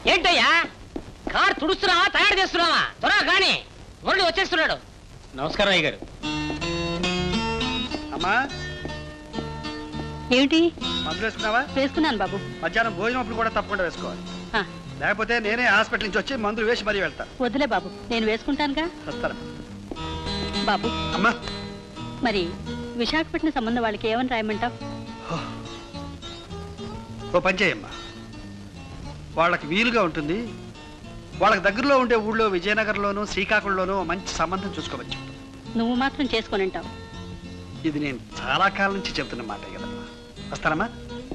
ఏంటయ్యా కార్ తుడుస్తున్నావా తయారు చేస్తున్నావా త్వరగా కానీ మురళి వచ్చేస్తున్నాడు నమస్కారం అయ్య గారు అమ్మా ఏమిటి మందులు వేసుకున్నావా వేసుకున్నాను బాబు మధ్యాహ్నం భోజనం అప్పుడు కూడా తప్పకుండా వేసుకోవాలి ఆ, లేకపోతే నేనే హాస్పిటల్ నుంచి వచ్చి మందులు వేసి మరీ వెళ్తా వద్దులే బాబు నేను వేసుకుంటానుగా వస్తాను బాబు అమ్మా మరి విశాఖపట్నం సంబంధం వాళ్ళకి ఏమని రాయమంటావు ఓ పని చేయమ్మా వాళ్ళకి వీలుగా ఉంటుంది వాళ్ళకి దగ్గరలో ఉండే ఊళ్ళో విజయనగరంలోనూ శ్రీకాకుళంలోనూ మంచి సంబంధం చూసుకోవచ్చు నువ్వు మాత్రం చేసుకొని ఉంటావు ఇది నేను చాలా కాలం నుంచి చెప్తున్న మాట కదమ్మా వస్తానమ్మా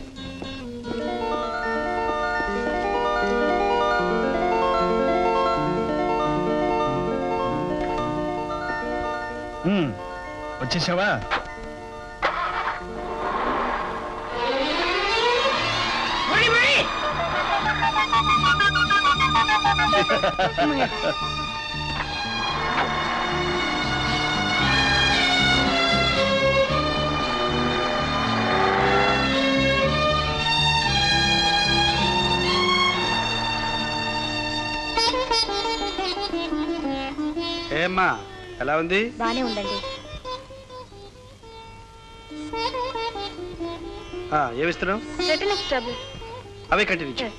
వచ్చేసావా మురళి మురళి ఏమ్మా ఎలా ఉంది బానే ఉందండి ఆ, ఏమిస్తున్నావు రెటినస్ ట్రబుల్ అవే కంటిన్యూ చేయి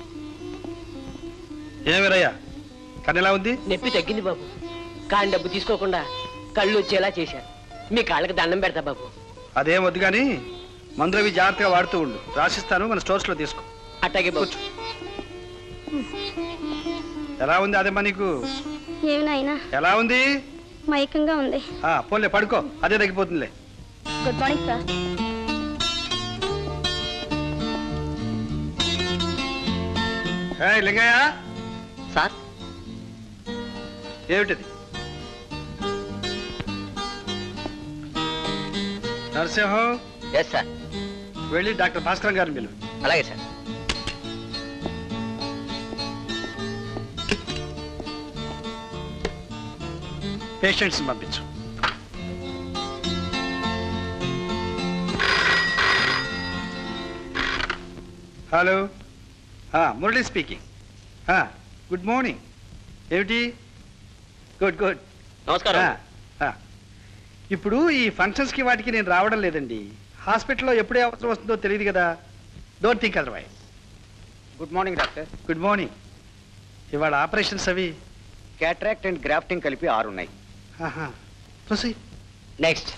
ఏమిరయ్యా కన్ను ఎలా ఉంది నొప్పి తగ్గింది బాబు కానీ డబ్బు తీసుకోకుండా కళ్ళు వచ్చేలా చేశారు మీ కాళ్ళకి దండం పెడతా బాబు అదేం వద్దు కానీ మందులు అవి జాగ్రత్తగా వాడుతూ ఉండు రాసిస్తాను మన స్టోర్స్ లో తీసుకో అట్టాగే బాబు ఎలా ఉంది అదేమ్మా నీకు ఏమి నాయనా ఎలా ఉంది మైకంగా ఉంది ఆ పోన్లే పడుకో అదే తగ్గిపోతుందిలే గుడ్ మార్నింగ్ సార్ ఏయ్, లింగయ్య సార్ ఏమిటిది నరసింహం ఎస్ సార్ వెళ్ళి డాక్టర్ భాస్కర్ గారిని పిలువు అలాగే సార్ పేషెంట్స్ పంపించు hello Murali speaking good morning ఏమిటి గుడ్ గుడ్ నమస్కారం ఇప్పుడు ఈ ఫంక్షన్స్కి వాటికి నేను రావడం లేదండి హాస్పిటల్లో ఎప్పుడే అవసరం వస్తుందో తెలియదు కదా don't think otherwise good morning doctor good morning ఇవాళ ఆపరేషన్స్ అవి క్యాట్రాక్ట్ అండ్ గ్రాఫ్టింగ్ కలిపి ఆరు ఉన్నాయి ప్రొసీడ్ నెక్స్ట్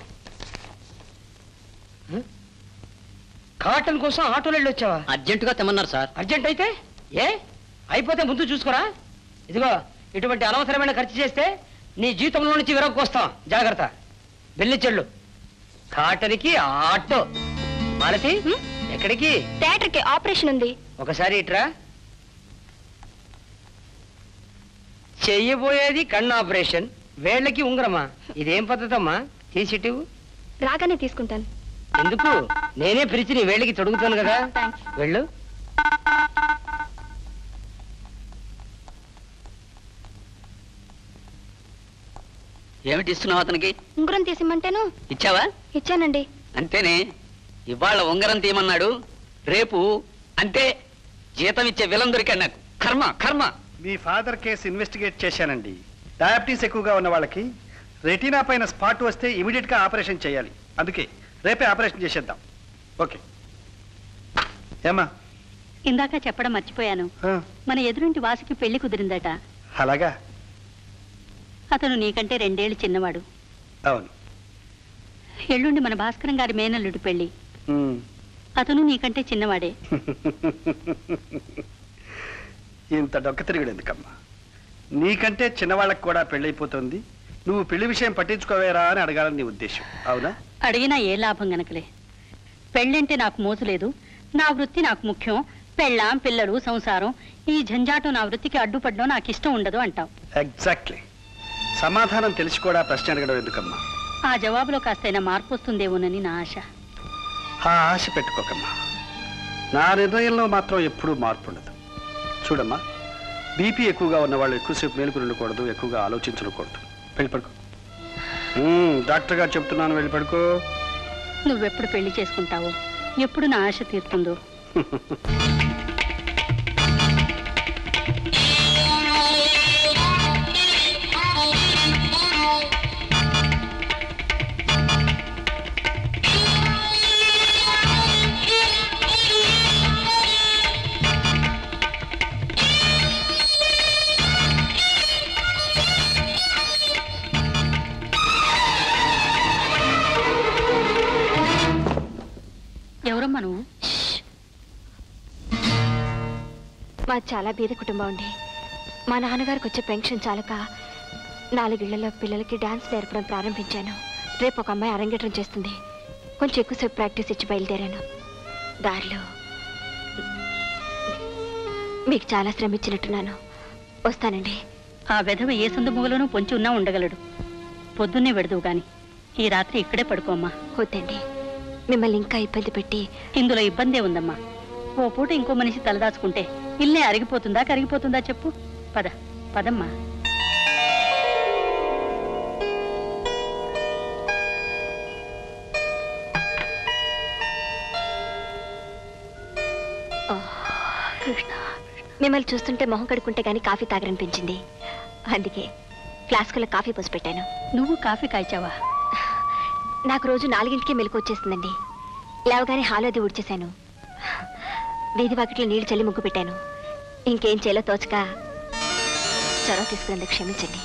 కాటన్ కోసం ఆటోలో వెళ్ళి వచ్చావా అర్జెంటుగా తెమ్మన్నారు సార్ అర్జెంట్ అయితే ఏ అయిపోతే ముందు చూసుకోరా ఇదిగో ఇటువంటి అనవసరమైన ఖర్చు చేస్తే నీ జీతంలో నుంచి విరగొస్తాం జాగ్రత్త చెల్లు కాటన్కి ఆటో మాలతి ఎక్కడికి థియేటర్ కి ఆపరేషన్ ఉంది ఒకసారి ఇట్రా చెయ్యబోయేది కన్ను ఆపరేషన్ వేళ్ళకి ఉంగరమా ఇదేం పద్ధతమ్మా తీసిటివు రాగానే తీసుకుంటాను ఎందుకు నేనే పిలిచి నీ వేళ్ళకి తొడుగుతాను కదా థ్యాంక్స్ వెళ్ళు ఏమిటి ఇస్తున్నావు అతనికి ఉంగరం తీసిమ్మంటేను ఇచ్చావా ఇచ్చానండి అంతేనే ఇవాళ ఉంగరం తీయమన్నాడు రేపు అంతే జీతం ఇచ్చే విలం దొరికాడు నాకు కర్మ కర్మ మీ ఫాదర్ కేసు ఇన్వెస్టిగేట్ చేశానండి డయాబెటీస్ ఎక్కువగా ఉన్న వాళ్ళకి రెటీనా పైన స్పాట్ వస్తే ఇమీడియట్ గా ఆపరేషన్ చేయాలి అందుకే రేపే ఆపరేషన్ చేసేద్దాం ఓకే ఏమా ఇందాక చెప్పడం మర్చిపోయాను ఆ, మన ఎదురింటి వాసికి పెళ్లి కుదిరిందట అలాగా అతను నీకంటే రెండేళ్లు చిన్నవాడు అవును ఎల్లుండి మన భాస్కరం గారి మేనల్లుడి పెళ్లి ఉమ్. అతను నీకంటే చిన్నవాడే ఇంత డొక్క తిరుగుడు ఎందుకమ్మా నీకంటే చిన్నవాళ్ళకి కూడా పెళ్ళైపోతుంది నువ్వు పెళ్లి విషయం పట్టించుకోవేరా అని అడగాలని నీ ఉద్దేశం అవునా అడిగినా ఏ లాభం గనకలే పెళ్ళంటే నాకు మోసు లేదు నా వృత్తి నాకు ముఖ్యం పెళ్ళాం పిల్లలు సంసారం ఈ జంజాటం నా వృత్తికి అడ్డుపడడం నాకు ఇష్టం ఉండదు అంటావు ఎగ్జాక్ట్లీ సమాధానం తెలిసి కూడా ప్రశ్న అడగడం ఎందుకమ్మా ఆ జవాబులో కాస్తైనా మార్పు వస్తుందేమోనని నా ఆశ ఆ ఆశ పెట్టుకోకమ్మా నా నిర్ణయంలో మాత్రం ఎప్పుడూ మార్పు ఉండదు చూడమ్మా బీపీ ఎక్కువగా ఉన్న వాళ్ళు ఎక్కువసేపు మేలుకుని ఉండకూడదు ఎక్కువగా ఆలోచించకూడదు వెళ్ళి పడుకో మ్మ్, డాక్టర్ గారు చెప్తున్నాను వెళ్ళి పడుకో నువ్వెప్పుడు పెళ్లి చేసుకుంటావో ఎప్పుడు నా ఆశ తీరుతుందో మా చాలా బీద కుటుంబం అండి మా నాన్నగారికి వచ్చే పెన్షన్ చాలక నాలుగిళ్లలో పిల్లలకి డాన్స్ నేర్పడం ప్రారంభించాను రేపు ఒక అమ్మాయి అరంగేట్రం చేస్తుంది కొంచెం ఎక్కువసేపు ప్రాక్టీస్ ఇచ్చి బయలుదేరాను దారిలో మీకు చాలా శ్రమ ఇచ్చినట్టున్నాను వస్తానండి ఆ వెధవ ఏ సందు మూలలోనూ పొంచి ఉన్నా ఉండగలడు పొద్దున్నే వెడదువు గాని ఈ రాత్రి ఇక్కడే పడుకోమ్మా వద్దండి మిమ్మల్ని ఇంకా ఇబ్బంది పెట్టి ఇందులో ఇబ్బందే ఉందమ్మా ఓ పూట ఇంకో మనిషి తలదాచుకుంటే ఇల్లే అరిగిపోతుందా కరిగిపోతుందా చెప్పు పద పదమ్మా మిమ్మల్ని చూస్తుంటే మొహం కడుక్కుంటే గానీ కాఫీ తాగరనిపించింది అందుకే ఫ్లాస్కులో కాఫీ పోసి పెట్టాను నువ్వు కాఫీ కాய்చావా నాకు రోజు నాలుగింటికే మెలకు వచ్చేస్తుందండి లేవగానే హాలో అది ఊడ్చేశాను వీధి వాకిట్లో నీళ్లు చల్లి ముగ్గు పెట్టాను ఇంకేం చేయాలో తోచక చొరవ తీసుకున్నందుకు క్షమించండి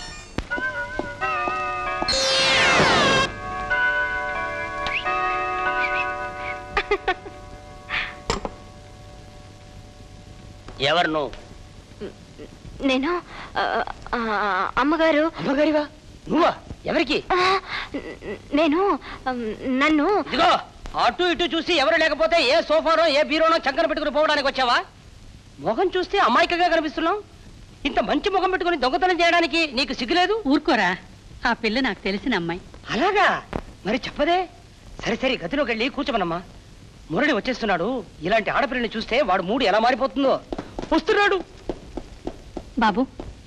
ఎవరు నువ్వు నేను ఆ, ఆ, అమ్మగారు అమ్మగారివా నువ్వా ఎవరికి ఆ, నేను ఉమ్, నన్ను ఇదిగో అటు ఇటు చూసి ఎవరు లేకపోతే ఏ సోఫానో ఏ బీరోనో చక్కన పెట్టుకుని పోవడానికి వచ్చావా మొహం చూస్తే అమాయకంగా కనిపిస్తున్నావు ఇంత మంచి ముఖం పెట్టుకుని దొంగతనం చేయడానికి నీకు సిగ్గులేదు ఊరుకోరా ఆ పిల్ల నాకు తెలిసిన అమ్మాయి అలాగా మరి చెప్పదే సరే సరే గదిలోకి వెళ్ళి కూర్చోమనమ్మా మురళి వచ్చేస్తున్నాడు ఇలాంటి ఆడపిల్లని చూస్తే వాడు మూడు ఎలా మారిపోతుందో వస్తున్నాడు బాబు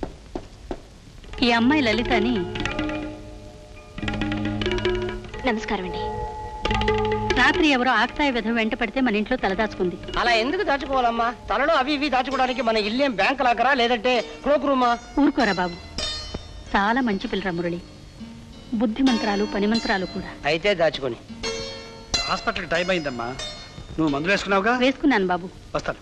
ఈ అమ్మాయి లలిత అని నమస్కారం అండి రాత్రి ఎవరో ఆక్తాయి విధం వెంట పడితే మన ఇంట్లో తలదాచుకుంది అలా ఎందుకు దాచుకోవాలమ్మా తలలో అవి ఇవి దాచుకోవడానికి మన ఇల్లేం బ్యాంక్ లాకరా లేదంటే క్లోక్ రూమా ఊరుకోరా బాబు చాలా మంచి పిల్లరా మురళి బుద్ధి మంత్రాలు పని మంత్రాలు కూడా అయితే దాచుకొని హాస్పిటల్కి టైం అయిందమ్మా నువ్వు మందులు వేసుకున్నావుగా వేసుకున్నాను బాబు వస్తాను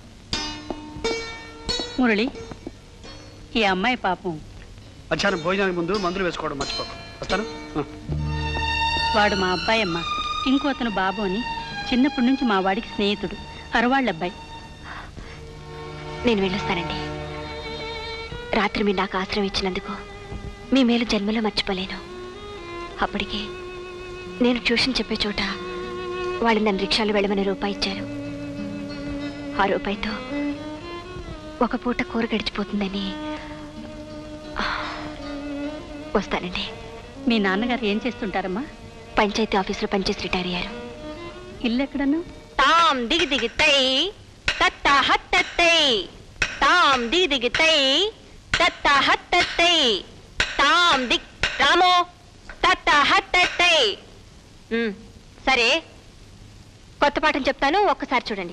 మురళి ఈ అమ్మాయి పాపం మధ్యాహ్నం భోజనానికి ముందు మందులు వేసుకోవడం మర్చిపోకు వస్తాను ఆ. వాడు మా అబ్బాయి అమ్మ ఇంకో అతను బాబు అని చిన్నప్పటి నుంచి మా వాడికి స్నేహితుడు అరవాళ్ళ అబ్బాయి నేను వెళ్ళొస్తానండి రాత్రి మీరు నాకు ఆశ్రయం ఇచ్చినందుకు మీ మేలు జన్మలో మర్చిపోలేను అప్పటికే నేను ట్యూషన్ చెప్పే చోట వాళ్ళు నన్ను రిక్షాలో వెళ్ళమని రూపాయి ఇచ్చారు ఆ రూపాయితో ఒక పూట కూర గడిచిపోతుందని ఆ, వస్తానండి మీ నాన్నగారు ఏం చేస్తుంటారమ్మా పంచాయతీ ఆఫీసులో పనిచేసి రిటైర్ అయ్యారు ఇల్లు ఎక్కడన్నా తాం దిగి దిగి తై తత్త హత్త తై తాం దిగి దిగి తై తత్త హత్త తై తాం దిగ్ రామో తత్త హత్త తై ఉమ్, సరే కొత్త పాఠం చెప్తాను ఒక్కసారి చూడండి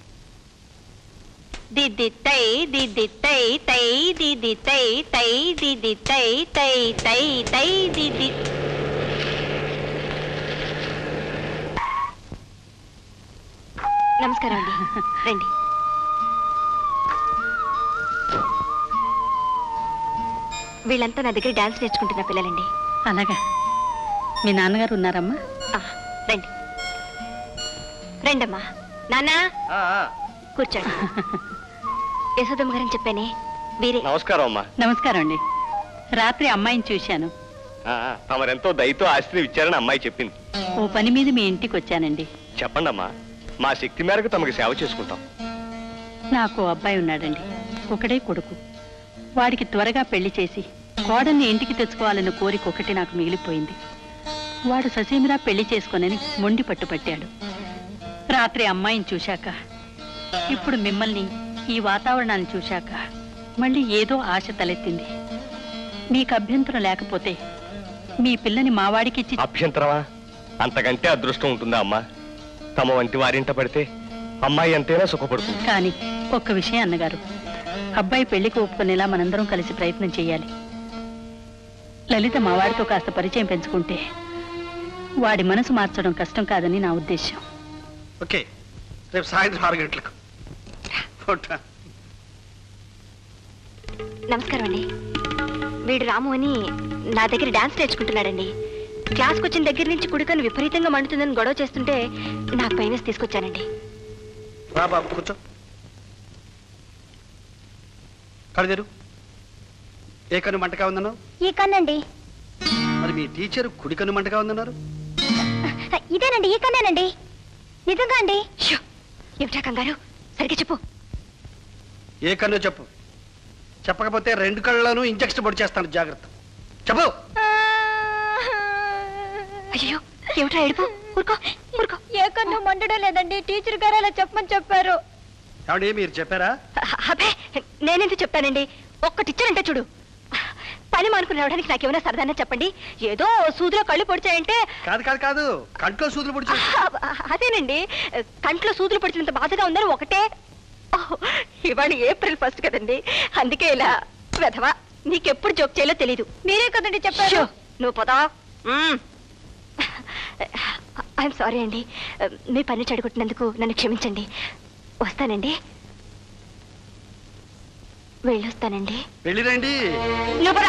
దిద్ది తై దిద్ది తై తై దిద్ది తై తై దిద్ది తై తై తై తై దిద్ది నమస్కారం అండి రండి వీళ్ళంతా నా దగ్గర డాన్స్ నేర్చుకుంటున్న పిల్లలండి అలాగా మీ నాన్నగారు ఉన్నారమ్మా ఆ, రండి రండమ్మా నాన్నా కూర్చోండి యశోదమ్మ గారని చెప్పానే వీరే నమస్కారం అమ్మా నమస్కారం అండి రాత్రి అమ్మాయిని చూశాను ఆ, తమరెంతో దయతో ఆస్తిని ఇచ్చారని అమ్మాయి చెప్పింది ఓ పని మీద మీ ఇంటికి వచ్చానండి చెప్పండి అమ్మా మా శక్తి మేరకు తమకు సేవ చేసుకుంటాం నాకు ఓ అబ్బాయి ఉన్నాడండి ఒకడే కొడుకు వాడికి త్వరగా పెళ్లి చేసి కోడల్ని ఇంటికి తెచ్చుకోవాలన్న కోరిక ఒకటి నాకు మిగిలిపోయింది వాడు ససీమిరా పెళ్లి చేసుకొనని మొండి పట్టుపట్టాడు రాత్రి అమ్మాయిని చూశాక ఇప్పుడు మిమ్మల్ని ఈ వాతావరణాన్ని చూశాక మళ్ళీ ఏదో ఆశ తలెత్తింది మీకు అభ్యంతరం లేకపోతే మీ పిల్లని మావాడికిచ్చి అభ్యంతరమా అంతకంటే అదృష్టం ఉంటుందా అమ్మా తమ వంటి వారింట పడితే అమ్మాయి ఎంతైనా సుఖపడుతుంది కానీ ఒక్క విషయం అన్నగారు అబ్బాయి పెళ్లికి ఒప్పుకునేలా మనందరం కలిసి ప్రయత్నం చేయాలి లలిత మా వాడితో కాస్త పరిచయం పెంచుకుంటే వాడి మనసు మార్చడం కష్టం కాదని నా ఉద్దేశం ఓకే రేపు సాయంత్రం ఆరు గంటలకు ఫోటో నమస్కారం అండి వీడు రాము అని నా దగ్గర డాన్స్ నేర్చుకుంటున్నాడండి క్లాస్కి వచ్చిన దగ్గర నుంచి కుడికను విపరీతంగా మండుతుందని గొడవ చేస్తుంటే నాకు పైన తీసుకొచ్చానండి రా బాబు కూర్చో కడదేరు ఏ కన్ను మంటగా ఉందన్నావు ఈ కన్నండి మరి మీ టీచర్ కుడి కన్ను మంటగా ఉందన్నారు ఇదేనండి ఈ కన్నేనండి నిజంగా అండి షో ఏమిటా కంగారు సరిగ్గా చెప్పు ఏ కన్ను చెప్పు చెప్పకపోతే రెండు కళ్ళలోనూ ఇంజక్షన్ పొడి చేస్తాను జాగ్రత్త చెప్పు అయ్యో ఏమిటా ఏడుపు ఊరుకో ఊరుకో ఏ కన్ను మండడం లేదండి టీచర్ గారు అలా చెప్పమని చెప్పారు ఏమండి మీరు చెప్పారా అబ్బే నేనెందుకు చెప్తానండి ఒక్కటి ఇచ్చానంటే చూడు పని మానుకుని రావడానికి నాకేమైనా సరదానా చెప్పండి ఏదో సూదిలో కళ్ళు పొడిచాయంటే కాదు కాదు కాదు కంట్లో సూదులు పొడి చేసి ఆ, అదేనండి కంట్లో సూదులు పడిచినంత బాధగా ఉందని ఒకటే ఓహ్, ఇవాళ ఏప్రిల్ ఫస్ట్ కదండి అందుకే ఇలా వెధవా నీకెప్పుడు జోక్ చేయాలో తెలీదు మీరే కదండి చెప్పారు షో, నువ్వు పదా ఐఎమ్ సారీ అండి మీ పని చెడగొట్టినందుకు నన్ను క్షమించండి వస్తానండి వెళ్ళొస్తానండి వెళ్ళిరండి నువ్వు పదా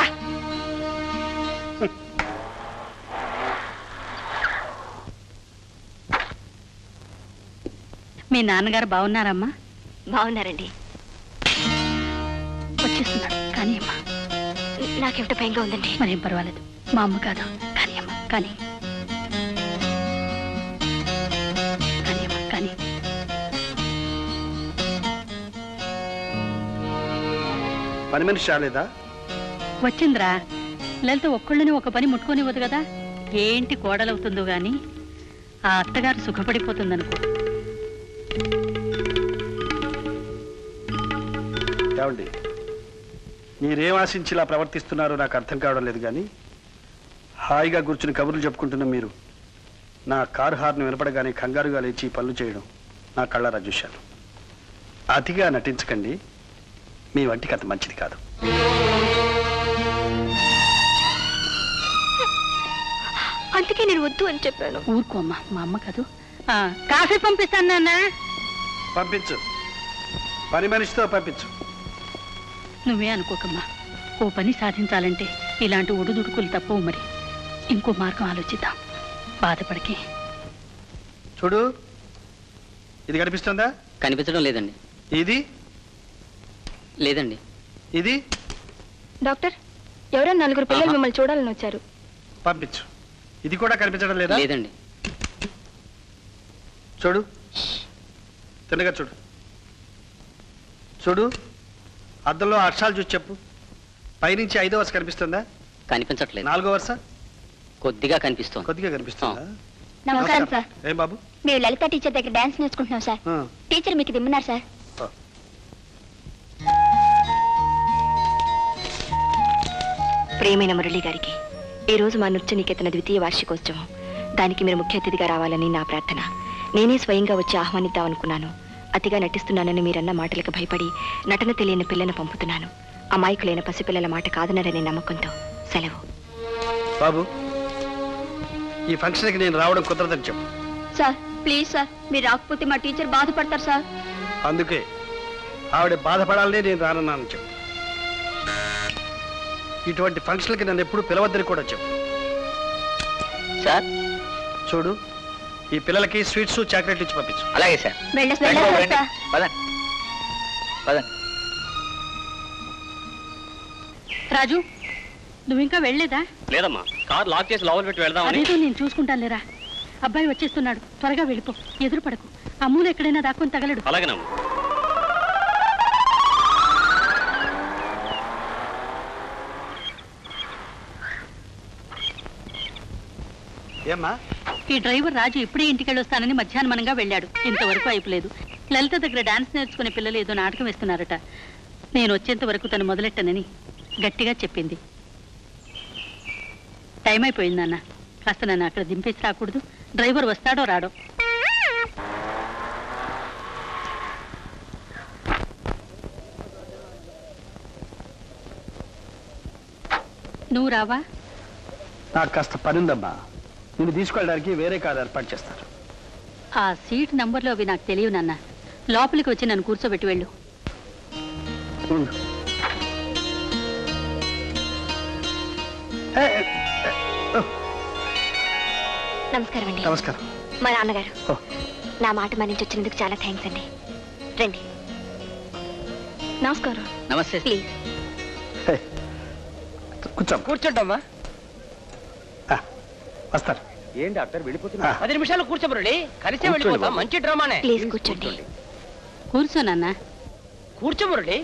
మీ నాన్నగారు బాగున్నారమ్మా బాగున్నారండి వచ్చేస్తున్నాడు కానీ అమ్మా నాకేమిటో భయంగా ఉందండి మరేం పర్వాలేదు మా అమ్మ కాదు కానీ అమ్మా కానీ కానీ అమ్మా కానీ పని మనిషి రాలేదా వచ్చిందిరా లలిత ఒక్కళ్ళని ఒక పని ముట్టుకోనివ్వదు కదా ఏంటి కోడలవుతుందో గాని ఆ అత్తగారు సుఖపడిపోతుందనుకో ఏమండి మీరేం ఆశించి ఇలా ప్రవర్తిస్తున్నారో నాకు అర్థం కావడం లేదు కానీ హాయిగా కూర్చుని కబుర్లు చెప్పుకుంటున్న మీరు నా కారు హార్న్ వినపడగానే కంగారుగా లేచి పనులు చేయడం నా కళ్ళారా చూశాను అతిగా నటించకండి మీ వంటికి అంత మంచిది కాదు అందుకే నేను వద్దు అని చెప్పాను ఊరుకో అమ్మా మా అమ్మ కాదు ఆ, కాఫీ పంపిస్తాను నాన్న పంపించు పని మనిషితో పంపించు నువ్వే అనుకోకమ్మా ఓ పని సాధించాలంటే ఇలాంటి ఒడుదుడుకులు తప్పవు మరి ఇంకో మార్గం ఆలోచిద్దాం బాధపడకే చూడు ఇది కనిపిస్తుందా కనిపించడం లేదండి ఇది లేదండి ఇది డాక్టర్ ఎవరో నలుగురు పిల్లలు ఆహా. మిమ్మల్ని చూడాలని వచ్చారు పంపించు ఇది కూడా కనిపించడం లేదా లేదండి చూడు తిన్నగా చూడు చూడు అద్దంలో అక్షరాలు చూసి చెప్పు పైనుంచి ఐదో వరుస కనిపిస్తుందా కనిపించట్లేదు నాలుగో వరుస కొద్దిగా కనిపిస్తోంది కొద్దిగా కనిపిస్తుందా నమస్కారం సార్ ఏం బాబు మేము లలిత టీచర్ దగ్గర డాన్స్ నేర్చుకుంటున్నాం సార్ ఆ, టీచర్ మీకు దిమ్మన్నారు సార్ ఆ. ప్రియమైన మురళి గారికి ఈ రోజు మా నృత్య నికేతన ద్వితీయ వార్షికోత్సవం దానికి మీరు ముఖ్య అతిథిగా రావాలని నా ప్రార్థన నేనే స్వయంగా వచ్చి ఆహ్వానిద్దాం అనుకున్నాను అతిగా నటిస్తున్నానని మీరన్న మాటలకు భయపడి నటన తెలియని పిల్లను పంపుతున్నాను అమాయకులైన పసిపిల్లల మాట కాదనరనే నమ్మకంతో సెలవు బాబు ఈ ఫంక్షన్కి నేను రావడం కుదరదని చెప్పు సార్ ప్లీజ్ సార్ మీరు రాకపోతే మా టీచర్ బాధపడతారు సార్ అందుకే ఆవిడ బాధపడాలనే నేను రానన్నాను చెప్పు ఇటువంటి ఫంక్షన్లకి నన్ను ఎప్పుడు పిలవద్దని కూడా చెప్పు సార్ చూడు ఈ పిల్లలకి స్వీట్స్ చాక్లెట్లు ఇచ్చి పంపించు అలాగే సార్ వెళ్ళ- రండి బాబు, వెళ్ళొస్తా. రండి. పదండి పదండి రాజు నువ్వు ఇంకా వెళ్ళలేదా లేదమ్మా కార్ లాక్ చేసి లోపల పెట్టి వెళ్దామని అదేదో నేను చూసుకుంటాను లేరా అబ్బాయి వచ్చేస్తున్నాడు త్వరగా వెళ్ళిపో ఎదురు పడకు అమ్ములు ఎక్కడైనా దాక్కుని తగలడు అలాగేనమ్మా ఏమ్మా ఈ డ్రైవర్ రాజు ఇప్పుడే ఇంటికి వెళ్ళొస్తానని మధ్యాహ్నమనంగా వెళ్ళాడు ఇంతవరకు అయిపోలేదు లలిత దగ్గర డాన్స్ నేర్చుకునే పిల్లలు ఏదో నాటకం వేస్తున్నారట నేను వచ్చేంత వరకు తను మొదలెట్టనని గట్టిగా చెప్పింది టైం అయిపోయింది నాన్న కాస్త నన్ను అక్కడ దింపేసి రాకూడదు డ్రైవర్ వస్తాడో రాడో నువ్వు రావా నాకు కాస్త పని ఉందమ్మా నిన్ను తీసుకెళ్ళడానికి వేరే కారు ఏర్పాటు చేస్తారు ఆ సీట్ నంబర్లు అవి నాకు తెలియవు నాన్న లోపలికి వచ్చి నన్ను కూర్చోబెట్టి వెళ్ళు ఉండు. ఏ, ఏ, ఏ, ఓ, నమస్కారం అండి నమస్కారం మా నాన్నగారు ఓ, నా మాట మన్నించి వచ్చినందుకు చాలా థ్యాంక్స్ అండి రండి నమస్కారం నమస్తే ప్లీజ్ హే, కూర్చోమ్మా కూర్చోండమ్మా ఆ, వస్తారు ఏం డాక్టర్ వెళ్ళిపోతున్నా పది నిమిషాలు కూర్చో మురళి కలిసే వెళ్ళిపోతాం మంచి డ్రామానే ప్లీజ్ కూర్చోండి కూర్చోనన్నా కూర్చో మురళి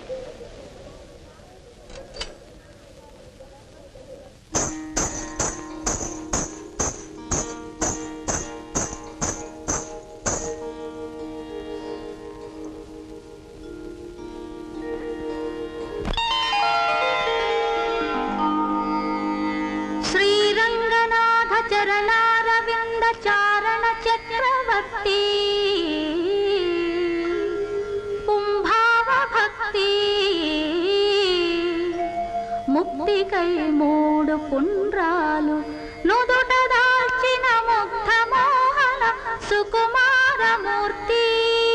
శ్రీరంగనాథ చరణారవింద చారణ చక్రవర్తి కుంభావ భక్తి ముక్తికై మూడు పుండ్రాలు నుదుట దాల్చిన ముగ్ధ మోహన సుకుమారమూర్తి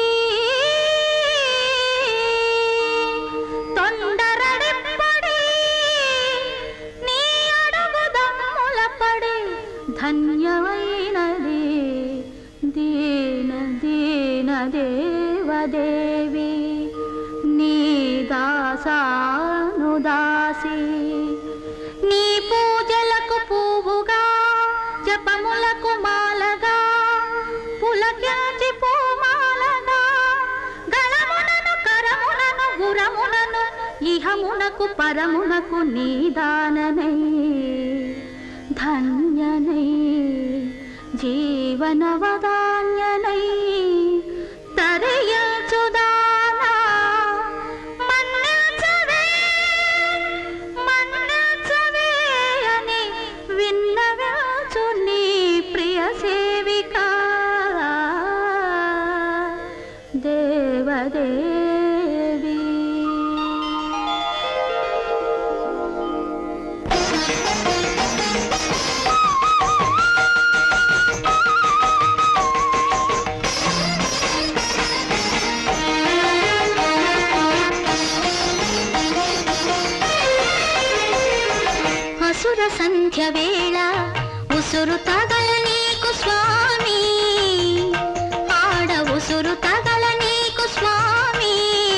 తొండరడిప్పడి నీ అడుగు దమ్ములపడి ధన్యమైనది దీన దీన దేవదేవి నీ దాసానుదాసి నీ పూజలకు పువ్వుగా జపములకు మాలగా పులకించి పూమాలగా గళమునను కరమునను గురమునను ఇహమునకు పరమునకు నీదాననై ధన్యనై జీవనవదాన్యనై తరయచుదానా మన్నచవే మన్నచవే అని విన్నవచ్చు నీ ప్రియ సేవిక దేవదేవి అసుర సంధ్య వేళ ఉసురు తగల నీకు స్వామి ఆడ ఉసురు తగల నీకు స్వామి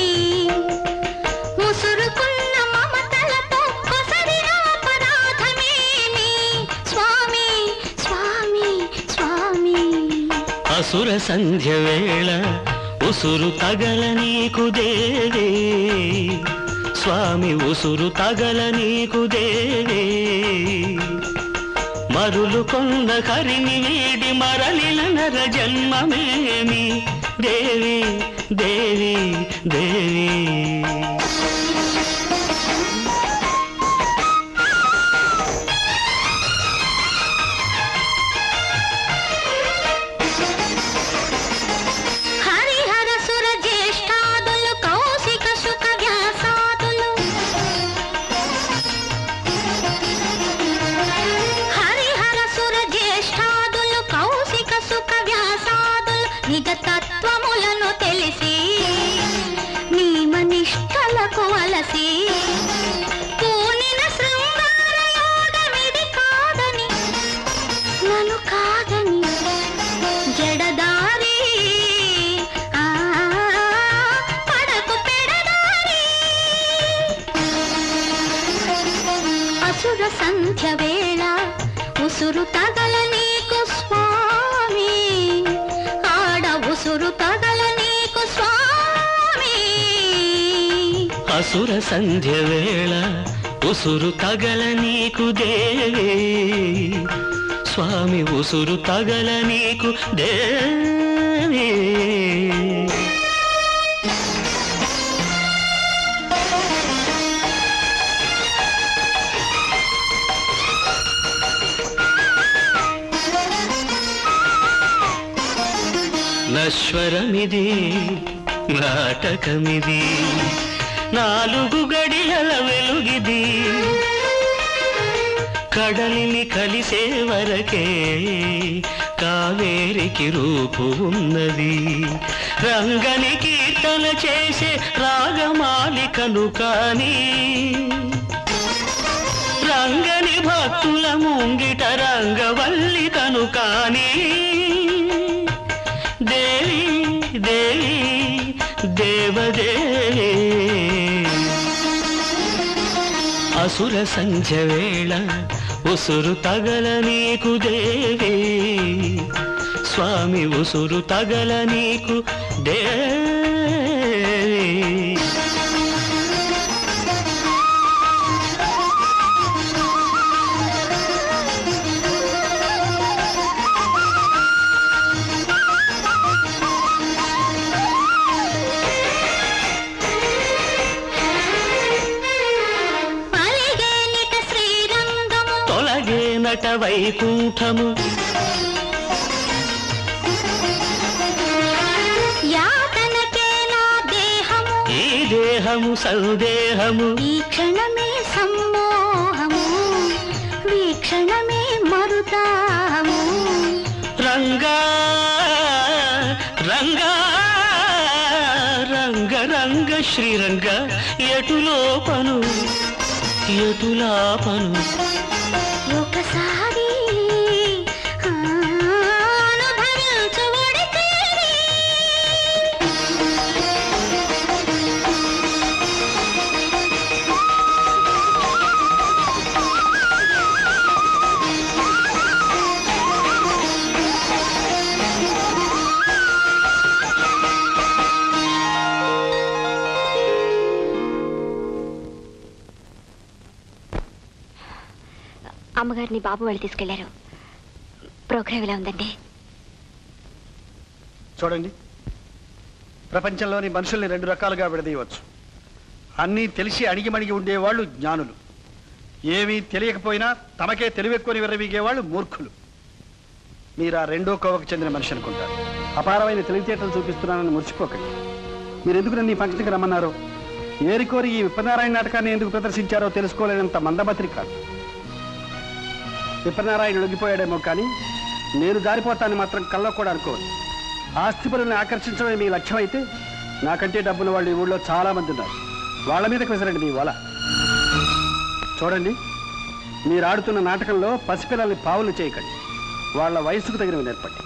ముసురుకున్న మమతలతో కొసరిన అపరాధమేమి స్వామి స్వామి స్వామి అసుర సంధ్య వేళ ఉసురు తగల నీకు దేవే స్వామి ఉసురు తగల నీకు దేవే మరులు కొన్న కరిని వీడి మరలిన నర జన్మమేమి దేవి దేవి దేవి హరిహర సుర జ్యేష్ఠాదులు కౌశిక సుఖ వ్యాసాదులు హరిహర సుర జ్యేష్ఠాదులు కౌశిక సుఖ వ్యాసాదులు నిజ తత్వములను తెలిసి నియమనిష్టలకు అలసి పూనిన శృంగార యోగమిది కాదని నన్ను కాదని జడదారి ఆ, పడకు పెడదారి అసుర సంధ్య వేళ ఉసురు తగల నీకు స్వామి ఆడ ఉసురు తగల నీకు స్వామి అసుర సంధ్య వేళ ఉసురు తగల నీకు దేవే స్వామి ఉసురు తగల నీకు దేవే నశ్వరమిది నాటకమిది నాలుగు గడియల వెలుగిది కడలిని కలిసే వరకే కావేరికి రూపు ఉన్నది రంగని కీర్తన చేసే రాగమాలికను కాని రంగని భక్తుల ముంగిట రంగవల్లి తను కాని దేవి దేవి దేవదేవి అసుర సంధ్య వేళ ఉసురు తగల నీకు దేవి స్వామి ఉసురు తగల నీకు దేవి అలిగేలిట శ్రీరంగము తొలగే నట వైకుంఠము యాతనకే నా దేహము ఈ దేహము సందేహము ఈ క్షణమే సమ్మోహము వీక్షణమే మరుతాము రంగా రంగా రంగ రంగ శ్రీరంగ ఎటులోపను ఎటులాపను ఒకసారి ఆ, అనుభవించబడితే అమ్మగారిని బాబు వాళ్ళు తీసుకెళ్లారు ప్రోగ్రామ్ ఎలా ఉందండి చూడండి ప్రపంచంలోని మనుషుల్ని రెండు రకాలుగా విడదీయవచ్చు అన్నీ తెలిసి అణిగిమణిగి ఉండేవాళ్ళు జ్ఞానులు ఏమీ తెలియకపోయినా తమకే తెలివెక్కుని విర్రవీగేవాళ్ళు మూర్ఖులు మీరు ఆ రెండో కోవకు చెందిన మనిషి అనుకుంటారు అపారమైన తెలివితేటలు చూపిస్తున్నానని మురిచిపోకండి మీరు ఎందుకు నన్ను ఈ ఫంక్షన్కి రమ్మన్నారో ఏరికోరి ఈ విప్పనారాయణ నాటకాన్ని ఎందుకు ప్రదర్శించారో తెలుసుకోలేనంత మందమతిరి కాదు విప్పనారాయణ లొంగిపోయాడేమో కానీ నేను జారిపోతానని మాత్రం కల్లో కూడా అనుకోవద్దు ఆస్తిపరుల్ని ఆకర్షించడమే మీ లక్ష్యం అయితే నాకంటే డబ్బులు వాళ్ళు ఈ ఊళ్ళో చాలా మంది ఉన్నారు వాళ్ళ మీదకి విసరండి మీ వల చూడండి మీరు ఆడుతున్న నాటకంలో పసిపిల్లల్ని పావులు చేయకండి వాళ్ళ వయసుకు తగినవి నేర్పండి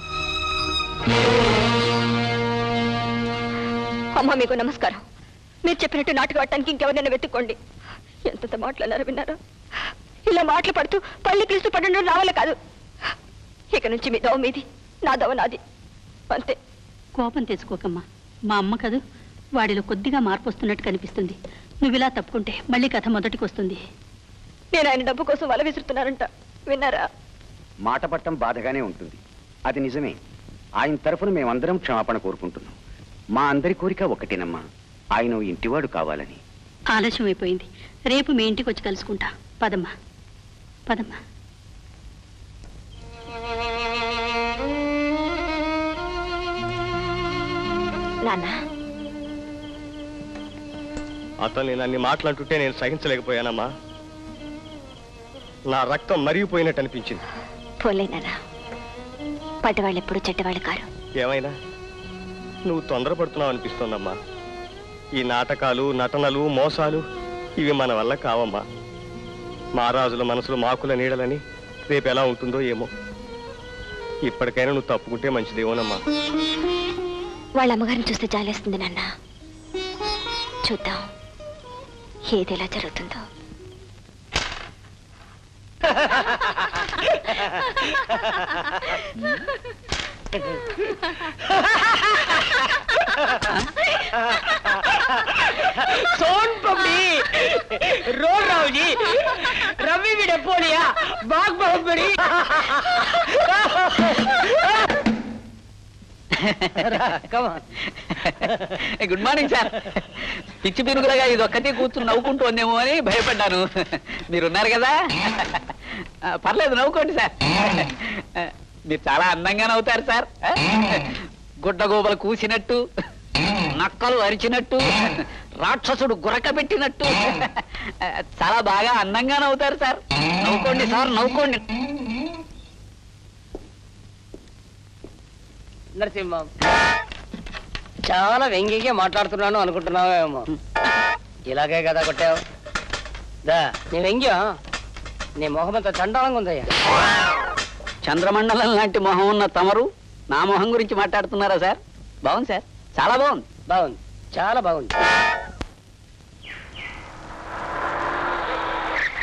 అమ్మ మీకు నమస్కారం మీరు చెప్పినట్టు నాటకం ఆడటానికి ఇంకెవరైనా వెతుక్కోండి ఎంతంత మాట్లాడారు విన్నారా ఇలా మాటలు పడుతూ పళ్ళు పిలుస్తూ పడడం నా వల్ల కాదు ఇక నుంచి మీ దవ మీది నా దవ నాది అంతే కోపం తెచ్చుకోకమ్మా మా అమ్మ కదూ వాడిలో కొద్దిగా మార్పు వస్తున్నట్టు కనిపిస్తుంది నువ్వు ఇలా తప్పుకుంటే మళ్ళీ కథ మొదటికి వస్తుంది నేను ఆయన డబ్బు కోసం వల విసురుతున్నానంట విన్నారా మాట పట్టం బాధగానే ఉంటుంది అది నిజమే ఆయన తరఫున మేమందరం క్షమాపణ కోరుకుంటున్నాం మా అందరి కోరిక ఒకటేనమ్మా ఆయన ఓ ఇంటివాడు కావాలని ఆలస్యం అయిపోయింది రేపు మీ ఇంటికి వచ్చి కలుసుకుంటా పదమ్మా పదమ్మా నాన్న అతన్ని నన్ను మాట్లాడుతుంటే నేను సహించలేకపోయానమ్మా నా రక్తం మరిగిపోయినట్టు అనిపించింది పోలే నాన్న పడ్డవాళ్ళు ఎప్పుడు చెడ్డవాళ్ళు కారు ఏమైనా నువ్వు తొందరపడుతున్నావు అనిపిస్తోందమ్మా ఈ నాటకాలు నటనలు మోసాలు ఇవి మన వల్ల కావమ్మా మహారాజుల మనసులు మాకుల నీడలని రేపు ఎలా ఉంటుందో ఏమో ఇప్పటికైనా నువ్వు తప్పుకుంటే మంచిదేమోనమ్మా వాళ్ళ అమ్మగారిని చూస్తే జాలేస్తుంది నాన్న చూద్దాం ఏది ఎలా జరుగుతుందో సోన్ పపడి రోల్ రావుజీ రవి విడే పోలియా బాగ్ బాహుబడి గుడ్ మార్నింగ్ సార్ పిచ్చి పిరుగులుగా ఇది ఒక్కటే కూర్చుని నవ్వుకుంటూ ఉందేమో అని భయపడ్డాను మీరున్నారు కదా ఆ, పర్లేదు నవ్వుకోండి సార్ మీరు చాలా అందంగా నవ్వుతారు సార్ గుడ్డగోబలు కూసినట్టు నక్కలు అరిచినట్టు రాక్షసుడు గురక పెట్టినట్టు చాలా బాగా అందంగా నవ్వుతారు సార్ నవ్వుకోండి సార్ నవ్వుకోండి నరసింహం చాలా వ్యంగ్యంగా మాట్లాడుతున్నాను అనుకుంటున్నావేమో ఇలాగే కదా కొట్టావు దా నీ వ్యంగ్యం నీ మొహం అంత చండాలంగా ఉందయ్యా చంద్రమండలం లాంటి మొహం ఉన్న తమరు నా మొహం గురించి మాట్లాడుతున్నారా సార్ బాగుంది సార్ చాలా బాగుంది బాగుంది చాలా బాగుంది